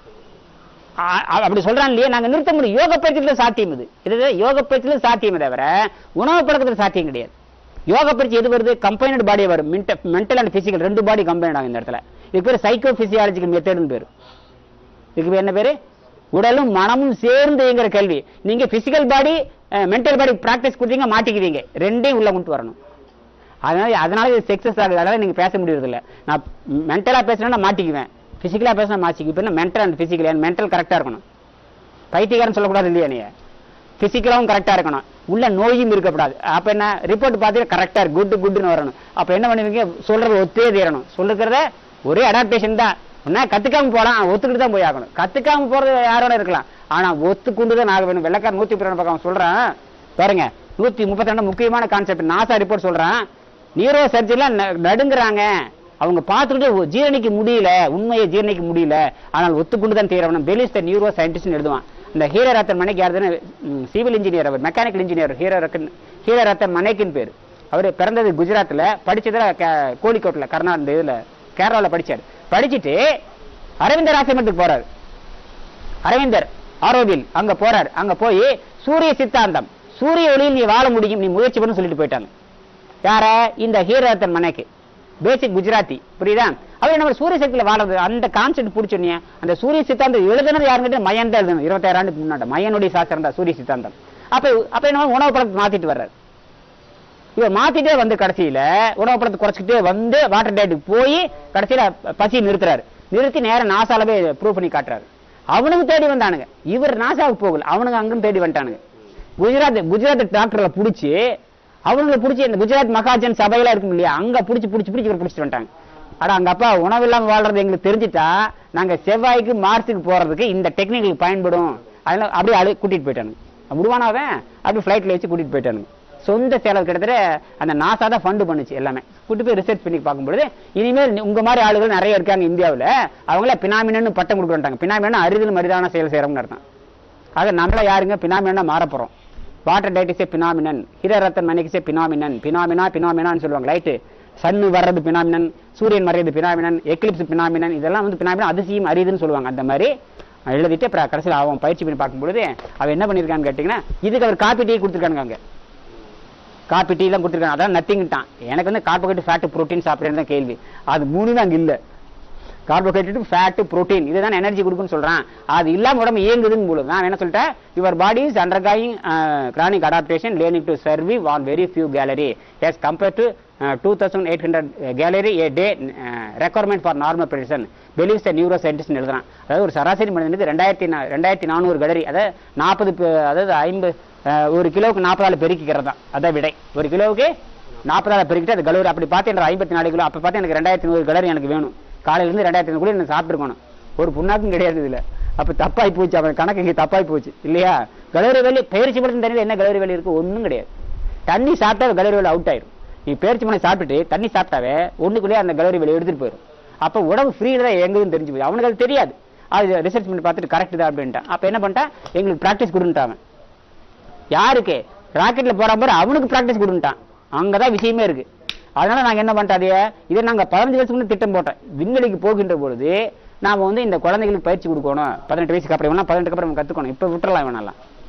ஆ- ஆ- அப்படி சொல்றான் இல்லையா நாங்க நிறுத்த முடியும் யோக பயிற்சியில சாத்தியம் இது இது யோக பயிற்சியில சாத்தியமே தவிர உணவு பழக்கத்துல சாத்தியம் கிடையாது யோக பயிற்சி எது வருது கம்பைனட் பாடி வரும் மென்டல் அண்ட் பிசிக்கல் ரெண்டு பாடி கம்பைன் ஆகும் இந்த இடத்துல இது பேர் சைக்கோ பிசியாலஜிக்கல் மெத்தட்னு பேரு இதுக்கு பேர் என்ன பேரு உடலும் மனமும் சேர்ந்துங்கிற கேள்வி நீங்க physical body mental body practice கொடுத்தீங்க மாட்டிக்குவீங்க ரெண்டையும் உள்ள கொண்டு வரணும் அதனால அதனால இது சக்சஸ் ஆகுது அதனால நீங்க பேச முடியறது இல்ல நான் மென்டலா பேசுறேன்னா மாட்டிக்குவேன் பிசிக்கலா பேசினா மாட்டிக்கு இப்போ மென்டல் அண்ட் பிசிக்கல் மென்டல் கரெக்டா இருக்கணும் பைத்தியக்காரன் சொல்லக்கூடாது இல்லையா நீ பிசிக்கலாவும் கரெக்டா இருக்கணும் உள்ள நோயும் இருக்கக்கூடாது அப்ப என்ன ரிப்போர்ட் பார்த்தீங்கன்னா கரெக்டா இருக்கு குட் குட்னு வரணும் அப்ப என்ன பண்ணுவீங்க சொல்றது ஒத்தே தீரணும் சொல்லுக்கிறத ஒரே அடாப்டேஷன் தான் என்ன கத்துக்காம போலாம் ஒத்துக்கிட்டு தான் போய் ஆகணும் கத்துக்காம போறது யாரோட இருக்கலாம் ஆனா ஒத்துக்கொண்டு தான் ஆக வேணும் வெள்ளக்கார நூத்தி முப்பத்தி பக்கம் சொல்றேன் பாருங்க நூத்தி முப்பத்தி ரெண்டு முக்கியமான கான்செப்ட் நாசா ரிப்போர்ட் சொல்றேன் நியூரோ சர்ஜரிலாம் நடுங்குறாங்க அவங்க பார்த்துட்டு ஒ- ஜீரணிக்க முடியல உண்மையை ஜீரணிக்க முடியல ஆனால் ஒத்துக்கொண்டு தான் தீரவணும் பெலிஸ் த நியூரோ சயின்டிஸ்ட் எழுதுவான் இந்த ஹீரோ ரத்தன் மனைக்கு யாருதுன்னு சிவில் இன்ஜினியர் அவர் மெக்கானிக்கல் இன்ஜினியர் ஹீரோ ரத்தன் ஹீரோ ரத்தன் மனைக்குன்னு பேர் அவர் பிறந்தது குஜராத்ல படிச்சதுல கே- கோழிக்கோட்ல கர்நாடக இதுல கேரளால படிச்சாரு படிச்சுட்டு அரவிந்தர் ஆசிரமத்துக்கு போறாரு அரவிந்தர் ஆரோவில் அங்க போறாரு அங்க போய் சூரிய சித்தாந்தம் சூரிய ஒளியில் நீ வாழ முடியும் நீ முயற்சி பண்ணு சொல்லிட்டு போயிட்டாங்க யார இந்த ஹீரத்தன் மனைக்கு பேசிக் குஜராத்தி புரியுதா அவர் நம்ம சூரிய சக்தியில வாழறது அந்த கான்செப்ட் பிடிச்சோன்னே அந்த சூரிய சித்தாந்தம் எழுதுனது யாருங்கிட்ட மயன் தான் எழுதணும் இருபத்தாயிரம் ஆண்டுக்கு முன்னாடி மயனுடைய சாஸ்திரம் தான் சூரிய சித்தாந்தம் அப்ப அப்ப என்ன உணவு பழக்கத்தை மாத்திட்டு வர்றாரு இவர் மாத்திட்டே வந்து கடைசியில உணவு பழத்தை குறைச்சிக்கிட்டே வந்து வாட்டர் டேட்டுக்கு போய் கடைசியில பசி நிறுத்துறாரு நிறுத்தி நேரம் நாசாலவே ப்ரூவ் பண்ணி காட்டுறாரு அவனுக்கு தேடி வந்தானுங்க இவர் நாசாவுக்கு போகல அவனுங்க அங்கும் தேடி வந்துட்டானுங்க குஜராத் குஜராத் டாக்டர்ல புடிச்சு அவங்களை புடிச்சு இந்த குஜராத் மகாஜன் சபையெல்லாம் இருக்கும் இல்லையா அங்க புடிச்சு புடிச்சு புடிச்சு இவர் புடிச்சிட்டு வந்துட்டாங்க அட அங்க அப்பா உணவு இல்லாம வாழ்றது எங்களுக்கு தெரிஞ்சுட்டா நாங்க செவ்வாய்க்கு மார்ஸுக்கு போறதுக்கு இந்த டெக்னிக்கல் பயன்படும் அதனால அப்படியே அழு கூட்டிட்டு போயிட்டானுங்க விடுவானாவன் அப்படி ஃபிளைட்ல வச்சு கூட்டிட்டு போயிட்டானுங்க சொந்த செலவு கிட்டத்தட்ட அந்த நாசா தான் ஃபண்டு பண்ணுச்சு எல்லாமே கூட்டு போய் ரிசர்ச் பண்ணி பார்க்கும்பொழுது இனிமேல் நீ- உங்க மாதிரி ஆளுகள் நிறைய இருக்காங்க இந்தியாவுல அவங்கள பினாமினன்னு பட்டம் கொடுக்குறாங்க பினாமினா அரிதில் மரிதான செயல் செய்யறோம்னு அர்த்தம் ஆக நம்மள யாருங்க பினாமினா மாற போறோம் வாட்டர் டைட்டிஸே பினாமினன் ஹீரரத்தன் மணிக்கிசே பினாமினன் பினாமினா பினாமினான்னு சொல்லுவாங்க லைட்டு சன்னு வர்றது பினாமினன் சூரியன் மறையது பினாமினன் எக்லிப்ஸ் பினாமினன் இதெல்லாம் வந்து பினாமினா அதிசயம் அரிதுன்னு சொல்லுவாங்க அந்த மாதிரி எழுதிட்டு அப்புறம் கடைசியில் அவன் பயிற்சி பண்ணி பார்க்கும்பொழுது அவன் என்ன பண்ணியிருக்கான்னு கேட்டிங்கன்னா இதுக்கு அவர் காப்பி டீ கொடுத்துருக்கானுங்க அங்க காப்பி டீ எல்லாம் கொடுத்துருக்காங்க அதான் நத்திங்ட்டான் எனக்கு வந்து கார்போஹைட்ரேட் ஃபேட் புரோட்டீன் சாப்பிட்றேன்னு தான் கேள்வி அது மூணு தான் அங்க இல்ல கார்போஹைட்ரேட் ஃபேட் புரோட்டீன் இதுதான் எனர்ஜி கொடுக்குன்னு சொல்றான் அது இல்லாம உடம்பு இயங்குதுன்னு போல நான் என்ன சொல்லிட்டேன் your body is undergoing chronic adaptation learning to survive on very few calories compared to two thousand eight hundred calorie a day requirement for normal person believes the neuro scientist எழுதுறான் அதாவது ஒரு சராசரி மனிதனுக்கு ரெண்டாயிரத்தி நா- ரெண்டாயிரத்தி நானூறு gallery அதாவது நாற்பது அதாவது ஐம்பது அஹ், ஒரு கிலோவுக்கு நாற்பதால பெருக்கிக்கிறது தான் அதான் விடை ஒரு கிலோவுக்கு நாற்பதால பெருக்கிட்டு அது கலோரி அப்படி பார்த்து எனக்கு ஐம்பத்தி நாலு கிலோ அப்ப பார்த்து எனக்கு ரெண்டாயிரத்தி நூறு கலரி எனக்கு வேணும் காலையில இருந்து ரெண்டாயிரத்தி ஐநூறு கூட நான் சாப்பிட்டுருக்கணும் ஒரு புண்ணாக்கும் கிடையாது இதுல அப்ப தப்பாய் போச்சு அவன் கணக்கு இங்க தப்பாய் போச்சு இல்லையா கலோரி வேலி பயிற்சி படுத்த தண்ணியில் என்ன கலோரி வேலி இருக்கு ஒண்ணும் கிடையாது தண்ணி சாப்பிட்டா கலோரி வேலை அவுட் ஆயிரும் நீ பேரிச்சி மனை சாப்பிட்டுட்டு தண்ணி சாப்பிட்டாவே ஒண்ணுக்குள்ளேயே அந்த கலோரி வேலை எடுத்துட்டு போயிடும் அப்ப உடம்பு ஃப்ரீல தான் எங்குதுன்னு தெரிஞ்சு போய் அவனுக்கு அது தெரியாது அது ரிசர்ச் பண்ணி பார்த்துட்டு கரெக்ட் தான் அப்படின்ட்டான் அப்ப என்ன பண்ணிட்டான் எங்களுக்கு பிராக்டிஸ் கொடுன்ட்டான் யாருக்கு ராக்கெட்ல போற மாதிரி அவனுக்கு பிராக்டிஸ் கொடுன்ட்டான் அங்கதான் விஷயமே இருக்கு அதனால நாங்க என்ன பண்ணிட்டோம் அதைய இதை நாங்க பதினஞ்சு வயசுக்கு முன்னாடி திட்டம் போட்டோம் விண்வெளிக்கு போகின்ற பொழுது நாம வந்து இந்த குழந்தைகளுக்கு பயிற்சி கொடுக்கணும் பதினெட்டு வயசுக்கு அப்புறம் இவனா பதினெட்டுக்கு அப்புறம் இவன் கத்துக்கணும் இப்ப விட்டுறலாம் இவனெல்லாம்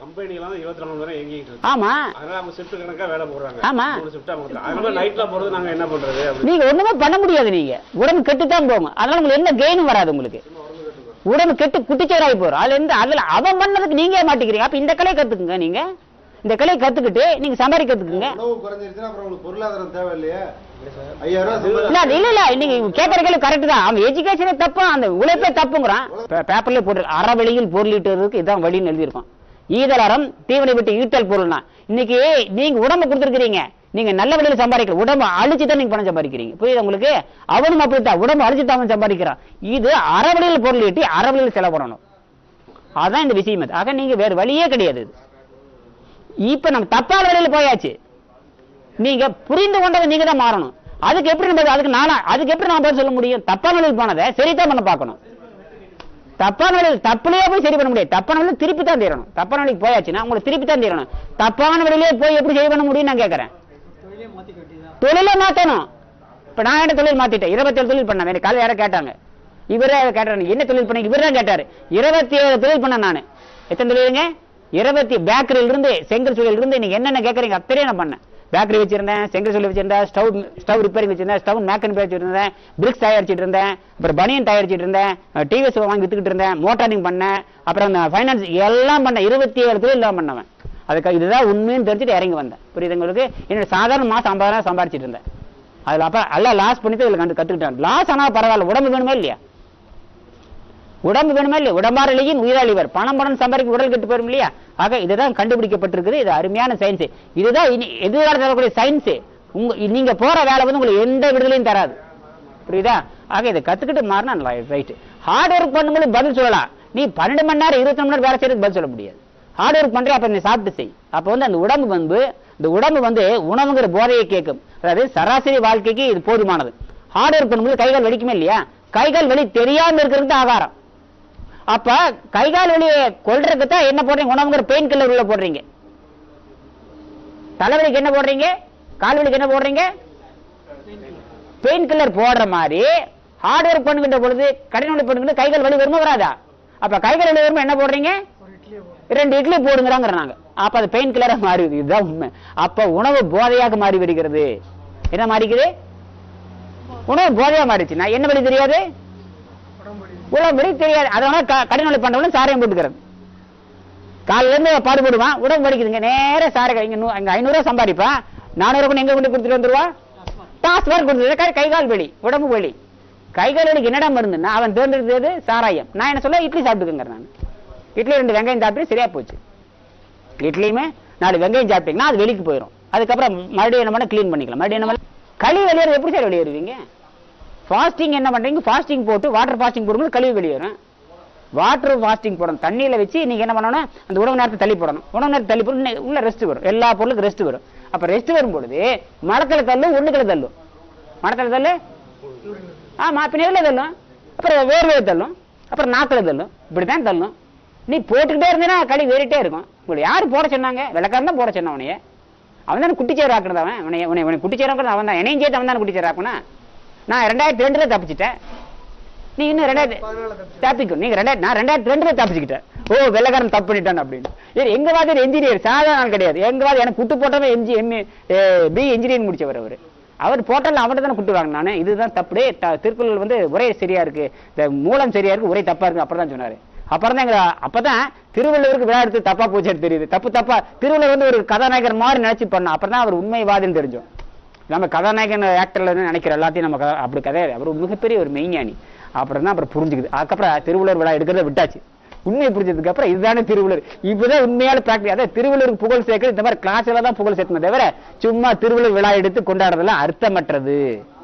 கம்பெனிலாம் இருபத்தி நாலு மணி நேரம் இயங்கிட்டு இருக்கு ஆமா அதனால அவங்க ஷிஃப்ட் கணக்கா வேலை போடுறாங்க ஆமா. மூணு ஷிஃப்ட் அவங்க அதனால நைட்ல போறது நாங்க என்ன பண்றது அப்படி நீங்க ஒண்ணுமே பண்ண முடியாது நீங்க உடம்பு கெட்டுத்தான் போகும் அதனால உங்களுக்கு எந்த கெயினும் வராது உங்களுக்கு உடம்பு கெட்டு குட்டிச்சோராகி போறோம் அதுல இருந்து அதுல அவன் பண்ணதுக்கு நீங்க ஏன் மாட்டிக்கிறீங்க அப்ப இந்த கலையை கத்துக்குங்க நீங்க இந்த கலையை கத்துக்கிட்டு நீங்க சம்பாதிக்க கத்துக்குங்க உணவு குறைஞ்சிருச்சுன்னா அப்புறம் உங்களுக்கு பொருளாதாரம் தேவை இல்லையா ஐயாயிரம் ரூபாய் சம்பளம். இல்ல அது இல்ல இல்ல நீங்க கேட்கற கேள்வி கரெக்ட் தான் அவன் எஜுகேஷனே தப்பு அந்த உழைப்பே தப்புங்கிறான் பே- பேப்பர்லயே போட்டு அறவழியில் பொருளீட்டுறதுக்கு இதான் வழின்னு எழுதியிருக்கோம் ஈதலறம் தீவனை விட்டு ஈட்டல் பொருள்னா இன்னைக்கு நீங்க உடம்பு கொடுத்துருக்கீங்க நீங்க நல்ல வழியில சம்பாதிக்கல உடம்பு அழிச்சு தான் நீங்க பணம் சம்பாதிக்கிறீங்க புரியுது உங்களுக்கு அவனும் அப்படித்தான் உடம்பு அழிச்சு தான் அவன் சம்பாதிக்கிறான் இது அறவழியில் பொருள் ஈட்டி அறவழியில் செலவு பண்ணணும் அதான் இந்த விஷயம் அது. ஆக நீங்க வேற வழியே கிடையாது இது. இப்ப நம்ம தப்பான வழியில போயாச்சு நீங்க புரிந்து கொண்டதை நீங்க தான் மாறணும் அதுக்கு எப்படி நம்ம அதுக்கு நானா அதுக்கு எப்படி நான் பதில் சொல்ல முடியும் தப்பான வழியில் போனதை சரிதான் பண்ண பார்க்கணும் தப்பான வழியில் தப்புலயே போய் சரி பண்ண முடியாது தப்பான வழியில் திருப்பி தான் தீரணும் தப்பான வழிக்கு போயாச்சுன்னா உங்களை திருப்பி தான் தீரணும் தப்பான வழியிலே போய் எப்படி சரி பண்ண முடியும் நான் கேட்கறேன் தொழிலை மாத்தணும் இப்ப நான் என்ன தொழில் மாத்திட்டேன் இருபத்தி ஏழு தொழில் பண்ணேன் எனக்கு காலையில யாரோ கேட்டாங்க இவரே கேட்டாரு என்ன தொழில் பண்ணி இவர் தான் கேட்டாரு இருபத்தி ஏழு தொழில் பண்ணேன் நானு எத்தனை தொழிலுங்க இருபத்தி பேக்கரியில இருந்து செங்கல் சூழல் இருந்து நீங்க என்னென்ன கேட்கறீங்க அத்தனையும் நான் பண்ணேன் பேக்கரி வச்சிருந்தேன் செங்கல் சூழல் வச்சிருந்தேன் ஸ்டவ் ஸ்டவ் ரிப்பேரிங் வச்சிருந்தேன் ஸ்டவ் மேக்கன் வச்சிருந்தேன் பிரிக்ஸ் தயாரிச்சிட்டு இருந்தேன் அப்புறம் பனியன் தயாரிச்சிட்டு இருந்தேன் டிவிஎஸ் வாங்கி வித்துக்கிட்டு இருந்தேன் மோட்டாரிங் பண்ணேன் அப்புறம் ஃபைனான்ஸ் எல்லாம் பண்ணேன் இருபத்தி ஏழு தொழில் எல்லாம் பண்ணவன் அதுக்கு இதுதான் உண்மைன்னு தெரிஞ்சுட்டு இறங்கி வந்தேன் புரியுது உங்களுக்கு என்னோட சாதாரண மாசம் ஐம்பதாயிரம் சம்பாரிச்சிட்டு இருந்தேன் அதுல அப்ப எல்லாம் லாஸ் பண்ணிட்டு இதுல கண்டு கத்துக்கிட்டேன் லாஸ் ஆனா பரவாயில்ல உடம்பு வேணுமா இல்லையா உடம்பு வேணுமா இல்லையா உடம்பாரலையும் உயிராளிவர் பணம் பணம் சம்பாதிக்க உடல் கெட்டு போயிரும் இல்லையா ஆக இதுதான் கண்டுபிடிக்கப்பட்டிருக்குது இது அருமையான சயின்ஸ் இதுதான் இனி எதிர்காலத்தில் வரக்கூடிய சயின்ஸ் உங்க நீங்க போற வேலை வந்து உங்களுக்கு எந்த விடுதலையும் தராது புரியுதா ஆக இதை கத்துக்கிட்டு மாறினா ரைட் ஹார்ட் ஒர்க் பண்ணும்போது பதில் சொல்லலாம் நீ பன்னெண்டு மணி நேரம் இருபத்தி மணி நேரம் வேலை செய்யறதுக்கு பதில் சொல்ல முடியாது ஹார்ட் ஒர்க் பண்ற அப்ப நீ சாப்பிட்டு செய் அப்ப வந்து அந்த உடம்பு வந்து இந்த உடம்பு வந்து உணவுங்கிற போதையை கேட்கும் அதாவது சராசரி வாழ்க்கைக்கு இது போதுமானது ஹார்ட் ஒர்க் பண்ணும்போது கைகால் வலிக்குமே இல்லையா கைகால் வலி தெரியாம இருக்கிறது தான் ஆகாரம் அப்ப கைகால் வலியை கொல்றதுக்கு தான் என்ன போடுறீங்க உணவுங்கிற பெயின் கில்லர் உள்ள போடுறீங்க தலைவலிக்கு என்ன போடுறீங்க கால் வலிக்கு என்ன போடுறீங்க பெயின் கில்லர் போடுற மாதிரி ஹார்ட் ஒர்க் பண்ணுகின்ற பொழுது கடின உழைப்பு பண்ணுகின்ற கைகள் வலி வருமா வராதா அப்ப கைகள் வலி வருமா என்ன போடுறீங்க ரெண்டு இட்லி போடுங்கிறாங்க அப்ப அது பெயின் கில்லரா மாறிடுது இதுதான் உண்மை அப்ப உணவு போதையாக மாறி வருகிறது என்ன மாறிக்குது உணவு போதையா மாறிச்சுன்னா என்ன வழி தெரியாது உடம்பு வலி தெரியாது அதனால க- கடின உழைப்பு பண்றவங்க சாரையும் போட்டுக்கிறது காலையில இருந்து பாடுபடுவான் உடம்பு வலிக்குதுங்க நேரா சாரை இங்க நூ- அங்க ஐநூறு ரூபாய் சம்பாதிப்பான் நானூறு ரூபாய் எங்க கொண்டு கொடுத்துட்டு வந்துருவா டாஸ் மார்க் கொடுத்துரு கை கை கால் வலி உடம்பு வலி கை கால் வலிக்கு என்னடா மருந்துன்னா அவன் தேர்ந்தெடுத்தது சாராயம் நான் என்ன சொல்ல இட்லி சாப்பிட்டுக்கங்க நான் இட்லி ரெண்டு வெங்காயம் சாப்பிட்டு சரியா போச்சு இட்லியுமே நாலு வெங்காயம் சாப்பிட்டீங்கன்னா அது வெளிக்கு போயிடும் அதுக்கப்புறம் மறுபடியும் என்ன பண்ண க்ளீன் பண்ணிக்கலாம் மறுபடியும் என்ன பண்ண களி வெளியேறது எப்படி சார் வெளியேறுவீங்க ஃபாஸ்டிங் என்ன பண்றீங்க ஃபாஸ்டிங் போட்டு வாட்டர் ஃபாஸ்டிங் போடும்போது கழிவு வெளியேறும் வாட்டர் ஃபாஸ்டிங் போடணும் தண்ணியில வச்சு நீங்க என்ன பண்ணணும் அந்த உணவு நேரத்தை தள்ளி போடணும் உணவு நேரத்தை தள்ளி போட்டு இன்னும் உள்ள ரெஸ்ட் வரும் எல்லா பொருளுக்கும் ரெஸ்ட் வரும் அப்ப ரெஸ்ட் வரும்பொழுது மலத்துல தள்ளும் ஒண்ணுக்களை தள்ளும் மலத்துல தள்ளு ஆமா பின்னாடில தள்ளும் அப்புறம் வேர்வையை தள்ளும் அப்புறம் நாக்கில் தள்ளும் இப்படித்தான் தள்ளும் நீ போட்டுக்கிட்டே இருந்தீங்கன்னா களி வேறிட்டே இருக்கும் உங்களை யாரு போட சொன்னாங்க விளக்காரன் தான் போட சொன்னான் உனைய அவன் தானே குட்டிச்சேர் ஆக்குனது அவன் உன்னை உன்னை உன்னை குட்டிச்சேர் ஆக்குனது அவன் தான் என்னையும் சேர்த்து அவன் தானே குட்டிச்சேர் ஆக்குனா நான் ரெண்டாயிரத்தி ரெண்டுல தப்பிச்சிட்டேன் நீ இன்னும் ரெண்டாயிரத்தி தப்பிக்கும் நீங்க ரெண்டாயிரத்தி நான் ரெண்டாயிரத்தி ரெண்டுல தப்பிச்சுக்கிட்டேன் ஓ வெள்ளக்காரன் தப்பு பண்ணிட்டான் அப்படின்னு ஏய், எங்க வாதி என்ஜினியர் சாதாரண ஆள் கிடையாது எங்க வாதி எனக்கு குட்டு போட்டவன் எம்ஜி எம் பி இன்ஜினியரிங் முடிச்சவர் அவரு அவர் போட்டல அவர்கிட்ட தானே குட்டு வாங்க நானு இதுதான் தப்பு த- திருக்குறள் வந்து உரை சரியா இருக்கு இந்த மூலம் சரியா இருக்கு உரை தப்பா இருக்கு அப்புறம் தான் சொன்னாரு அப்புறம் தான் எங்க அப்பதான் திருவள்ளுவருக்கு விழா எடுத்து தப்பா போச்சுன்னு தெரியுது தப்பு தப்பா திருவள்ளுவர் வந்து ஒரு கதாநாயகர் மாதிரி நினைச்சு பண்ணோம் அப்புறம் தான் அவர் உண்மைவாதின்னு தெரிஞ்சோம் நம்ம கதாநாயகன் ஆக்டர்ல நினைக்கிற எல்லாத்தையும் நம்ம கதை- அப்படி கிடையாது அவர் ஒரு மிகப்பெரிய ஒரு மெய்ஞானி அப்புறம் தான் அப்புறம் புரிஞ்சுக்குது அதுக்கப்புறம் திருவள்ளுவர் விழா எடுக்கிறத விட்டாச்சு உண்மையை புரிஞ்சதுக்கு அப்புறம் இதுதானே திருவள்ளுவர் இப்பதான் உண்மையான பிராக்டி அதாவது திருவள்ளுவருக்கு புகழ் சேர்க்கிறது இந்த மாதிரி கிளாஸ்ல தான் புகழ் சேர்க்கணும் தவிர சும்மா திருவள்ளுவர் விழா எடுத்து கொண்டாடுறதெல்லாம் அர்த்தமற்றது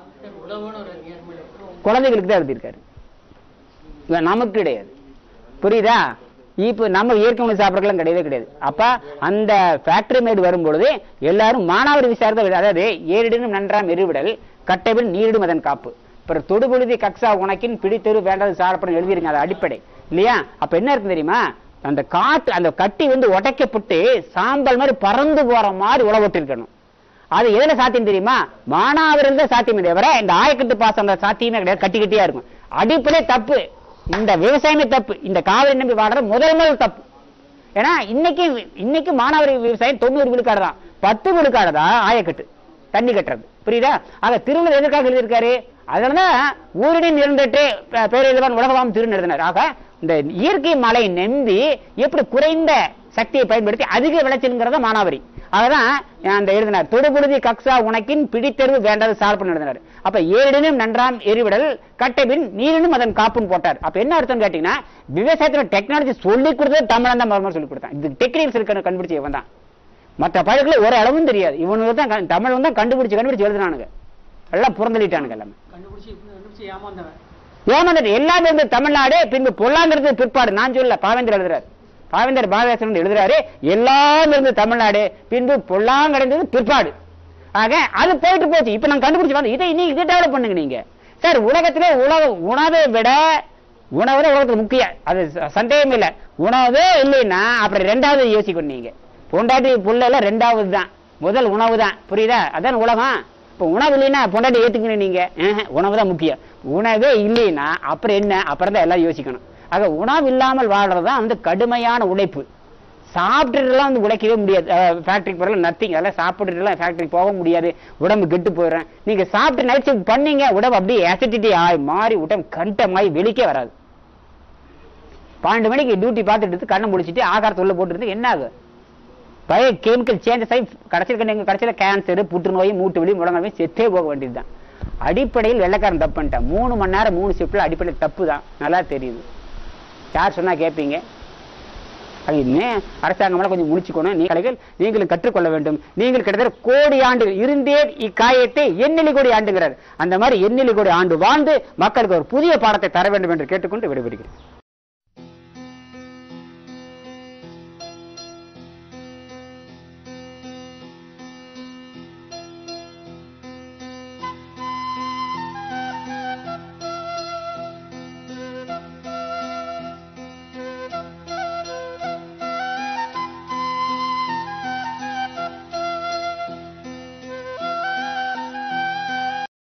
குழந்தைகளுக்கு தான் எழுதியிருக்காரு இவன் நமக்கு கிடையாது புரியுதா இப்ப நம்ம இயற்கை உணவு சாப்பிடறதுலாம் கிடையவே கிடையாது அப்ப அந்த ஃபேக்டரி மேடு வரும்பொழுது எல்லாரும் மானாவர் விசாரத்தை அதாவது ஏறிடும் நன்றாம் எருவிடல் கட்டைவில் நீரிடும் அதன் காப்பு அப்புறம் தொடுபொழுதி கக்ஸா உனக்கின் பிடித்தெரு வேண்டாது சாரப்படம் எழுதிருங்க அது அடிப்படை இல்லையா அப்ப என்ன இருக்கு தெரியுமா அந்த காட்டு அந்த கட்டி வந்து உடைக்கப்பட்டு சாம்பல் மாதிரி பறந்து போற மாதிரி உழவட்டிருக்கணும் அது எதுல சாத்தியம் தெரியுமா மானாவரில் தான் சாத்தியமே தவிர இந்த ஆயக்கட்டு பாசம் அந்த சாத்தியமே கிடையாது கட்டி கட்டியா இருக்கும் அடிப்படை தப்பு இந்த விவசாயமே தப்பு இந்த காவிரி நம்பி வாடுற முதல் முதல் தப்பு ஏன்னா இன்னைக்கு இன்னைக்கு மானாவாரி விவசாயம் தொண்ணூறு விழுக்காடு தான் பத்து விழுக்காடு தான் ஆயக்கட்டு தண்ணி கட்டுறது புரியுதா ஆக திருவள்ளுவர் எதற்காக எழுதியிருக்காரு அதனாலதான் ஊரின் இருந்துட்டு பேரெழுவான் உலகவாம் திருன்னு எழுதினார் ஆக இந்த இயற்கை மழை நம்பி எப்படி குறைந்த சக்தியை பயன்படுத்தி அதிக விளைச்சல்ங்கிறத மானாவரி அததான் அந்த எழுதினார் தொடுபுழுதி கக்ஸா உனக்கின் பிடித்தெருவு வேண்டாத சார்பு எழுதினார் அப்ப ஏரிடனும் நன்றாம் எரிவிடல் கட்டபின் நீரினும் அதன் காப்புன்னு போட்டார் அப்ப என்ன அர்த்தம் கேட்டீங்கன்னா விவசாயத்துல டெக்னாலஜி சொல்லி கொடுத்தது தமிழன் தான் மறுமணம் சொல்லி கொடுத்தான் இது டெக்னிக்கல்ஸ் இருக்க கண்டுபிடிச்ச இவன் தான் மற்ற பழகுல ஒரு அளவும் தெரியாது இவனுக்கு தான் கண்- தமிழ் தான் கண்டுபிடிச்சு கண்டுபிடிச்சு எழுதுனானுங்க எல்லாம் புறந்தளிட்டானுங்க எல்லாமே கண்டுபிடிச்சி கண்டுபிடிச்சி ஏமாந்தவன் ஏமாந்துட்டு எல்லாமே இருந்து தமிழ்நாடு பின்பு பொல்லாங்கிறது பிற்பாடு நான் சொல்ல பாவேந்தர் எழுதுறாரு பாவேந்தர் பாரதிதாசன் எழுதுறாரு எல்லாம் இருந்து தமிழ்நாடு பின்பு பொல்லாங்கடைந்தது பிற்பாடு ஆக அது போயிட்டு போச்சு இப்ப நான் கண்டுபிடிச்சு வந்து இதை நீங்க இதை டெவலப் பண்ணுங்க நீங்க சார் உலகத்திலே உலக உணவை விட உணவு தான் உலகத்துல முக்கியம் அது ச- சந்தேகம் இல்லை உணவு இல்லைன்னா அப்புறம் ரெண்டாவது யோசிக்கணும் நீங்க பொண்டாட்டி புள்ள எல்லாம் ரெண்டாவது தான் முதல் உணவு தான் புரியுதா அதான் உலகம் இப்போ உணவு இல்லைன்னா பொண்டாட்டி ஏத்துக்கணும் நீங்க ஆஹா, உணவு தான் முக்கியம் உணவே இல்லைன்னா அப்புறம் என்ன அப்புறம் தான் எல்லாம் யோசிக்கணும் ஆக உணவு இல்லாமல் வாழ்றது தான் வந்து கடுமையான உழைப்பு சாப்பிட்டுட்டுலாம் வந்து உழைக்கவே முடியாது ஃபேக்டரிக்கு போகிற நத்திங் அதெல்லாம் சாப்பிட்டுட்டுலாம் ஃபேக்டரிக்கு போக முடியாது உடம்பு கெட்டு போயிடுறேன் நீங்க சாப்பிட்டு நைட் ஷிஃப்ட் பண்ணீங்க உடம்பு அப்படியே அசிடிட்டி ஆகி மாறி உடம்பு கண்டமாயி வெளிக்கே வராது பன்னெண்டு மணிக்கு டியூட்டி பார்த்துட்டு இருந்து கண்ணை முடிச்சிட்டு ஆகாரத்தை உள்ள போட்டுருந்து என்ன ஆகும் பயோ கெமிக்கல் சேஞ்சஸ் ஆகி கடைசியில் கண்ட கடைசியில் கேன்சர் புற்றுநோய் மூட்டு வலி முடங்கல் செத்தே போக வேண்டியதுதான் அடிப்படையில் வெள்ளைக்காரன் தப்பு பண்ணிட்டான் மூணு மணி நேரம் மூணு ஷிஃப்ட்ல அடிப்படையில் தப்பு தான் நல்லா தெரியுது யார் சொன்னா கேட்பீங்க அது இன்னும் அரசாங்கமெல்லாம் கொஞ்சம் முடிச்சுக்கணும் நீ கலைகள் நீங்களும் கற்றுக்கொள்ள வேண்டும் நீங்கள் கிட்டத்தட்ட கோடி ஆண்டு இருந்தே இக்காயத்தை எண்ணிலி கோடி ஆண்டுங்கிறார் அந்த மாதிரி எண்ணிலி கோடி ஆண்டு வாழ்ந்து மக்களுக்கு ஒரு புதிய பாடத்தை தர வேண்டும் என்று கேட்டுக்கொண்டு விடைபெறுகிறேன்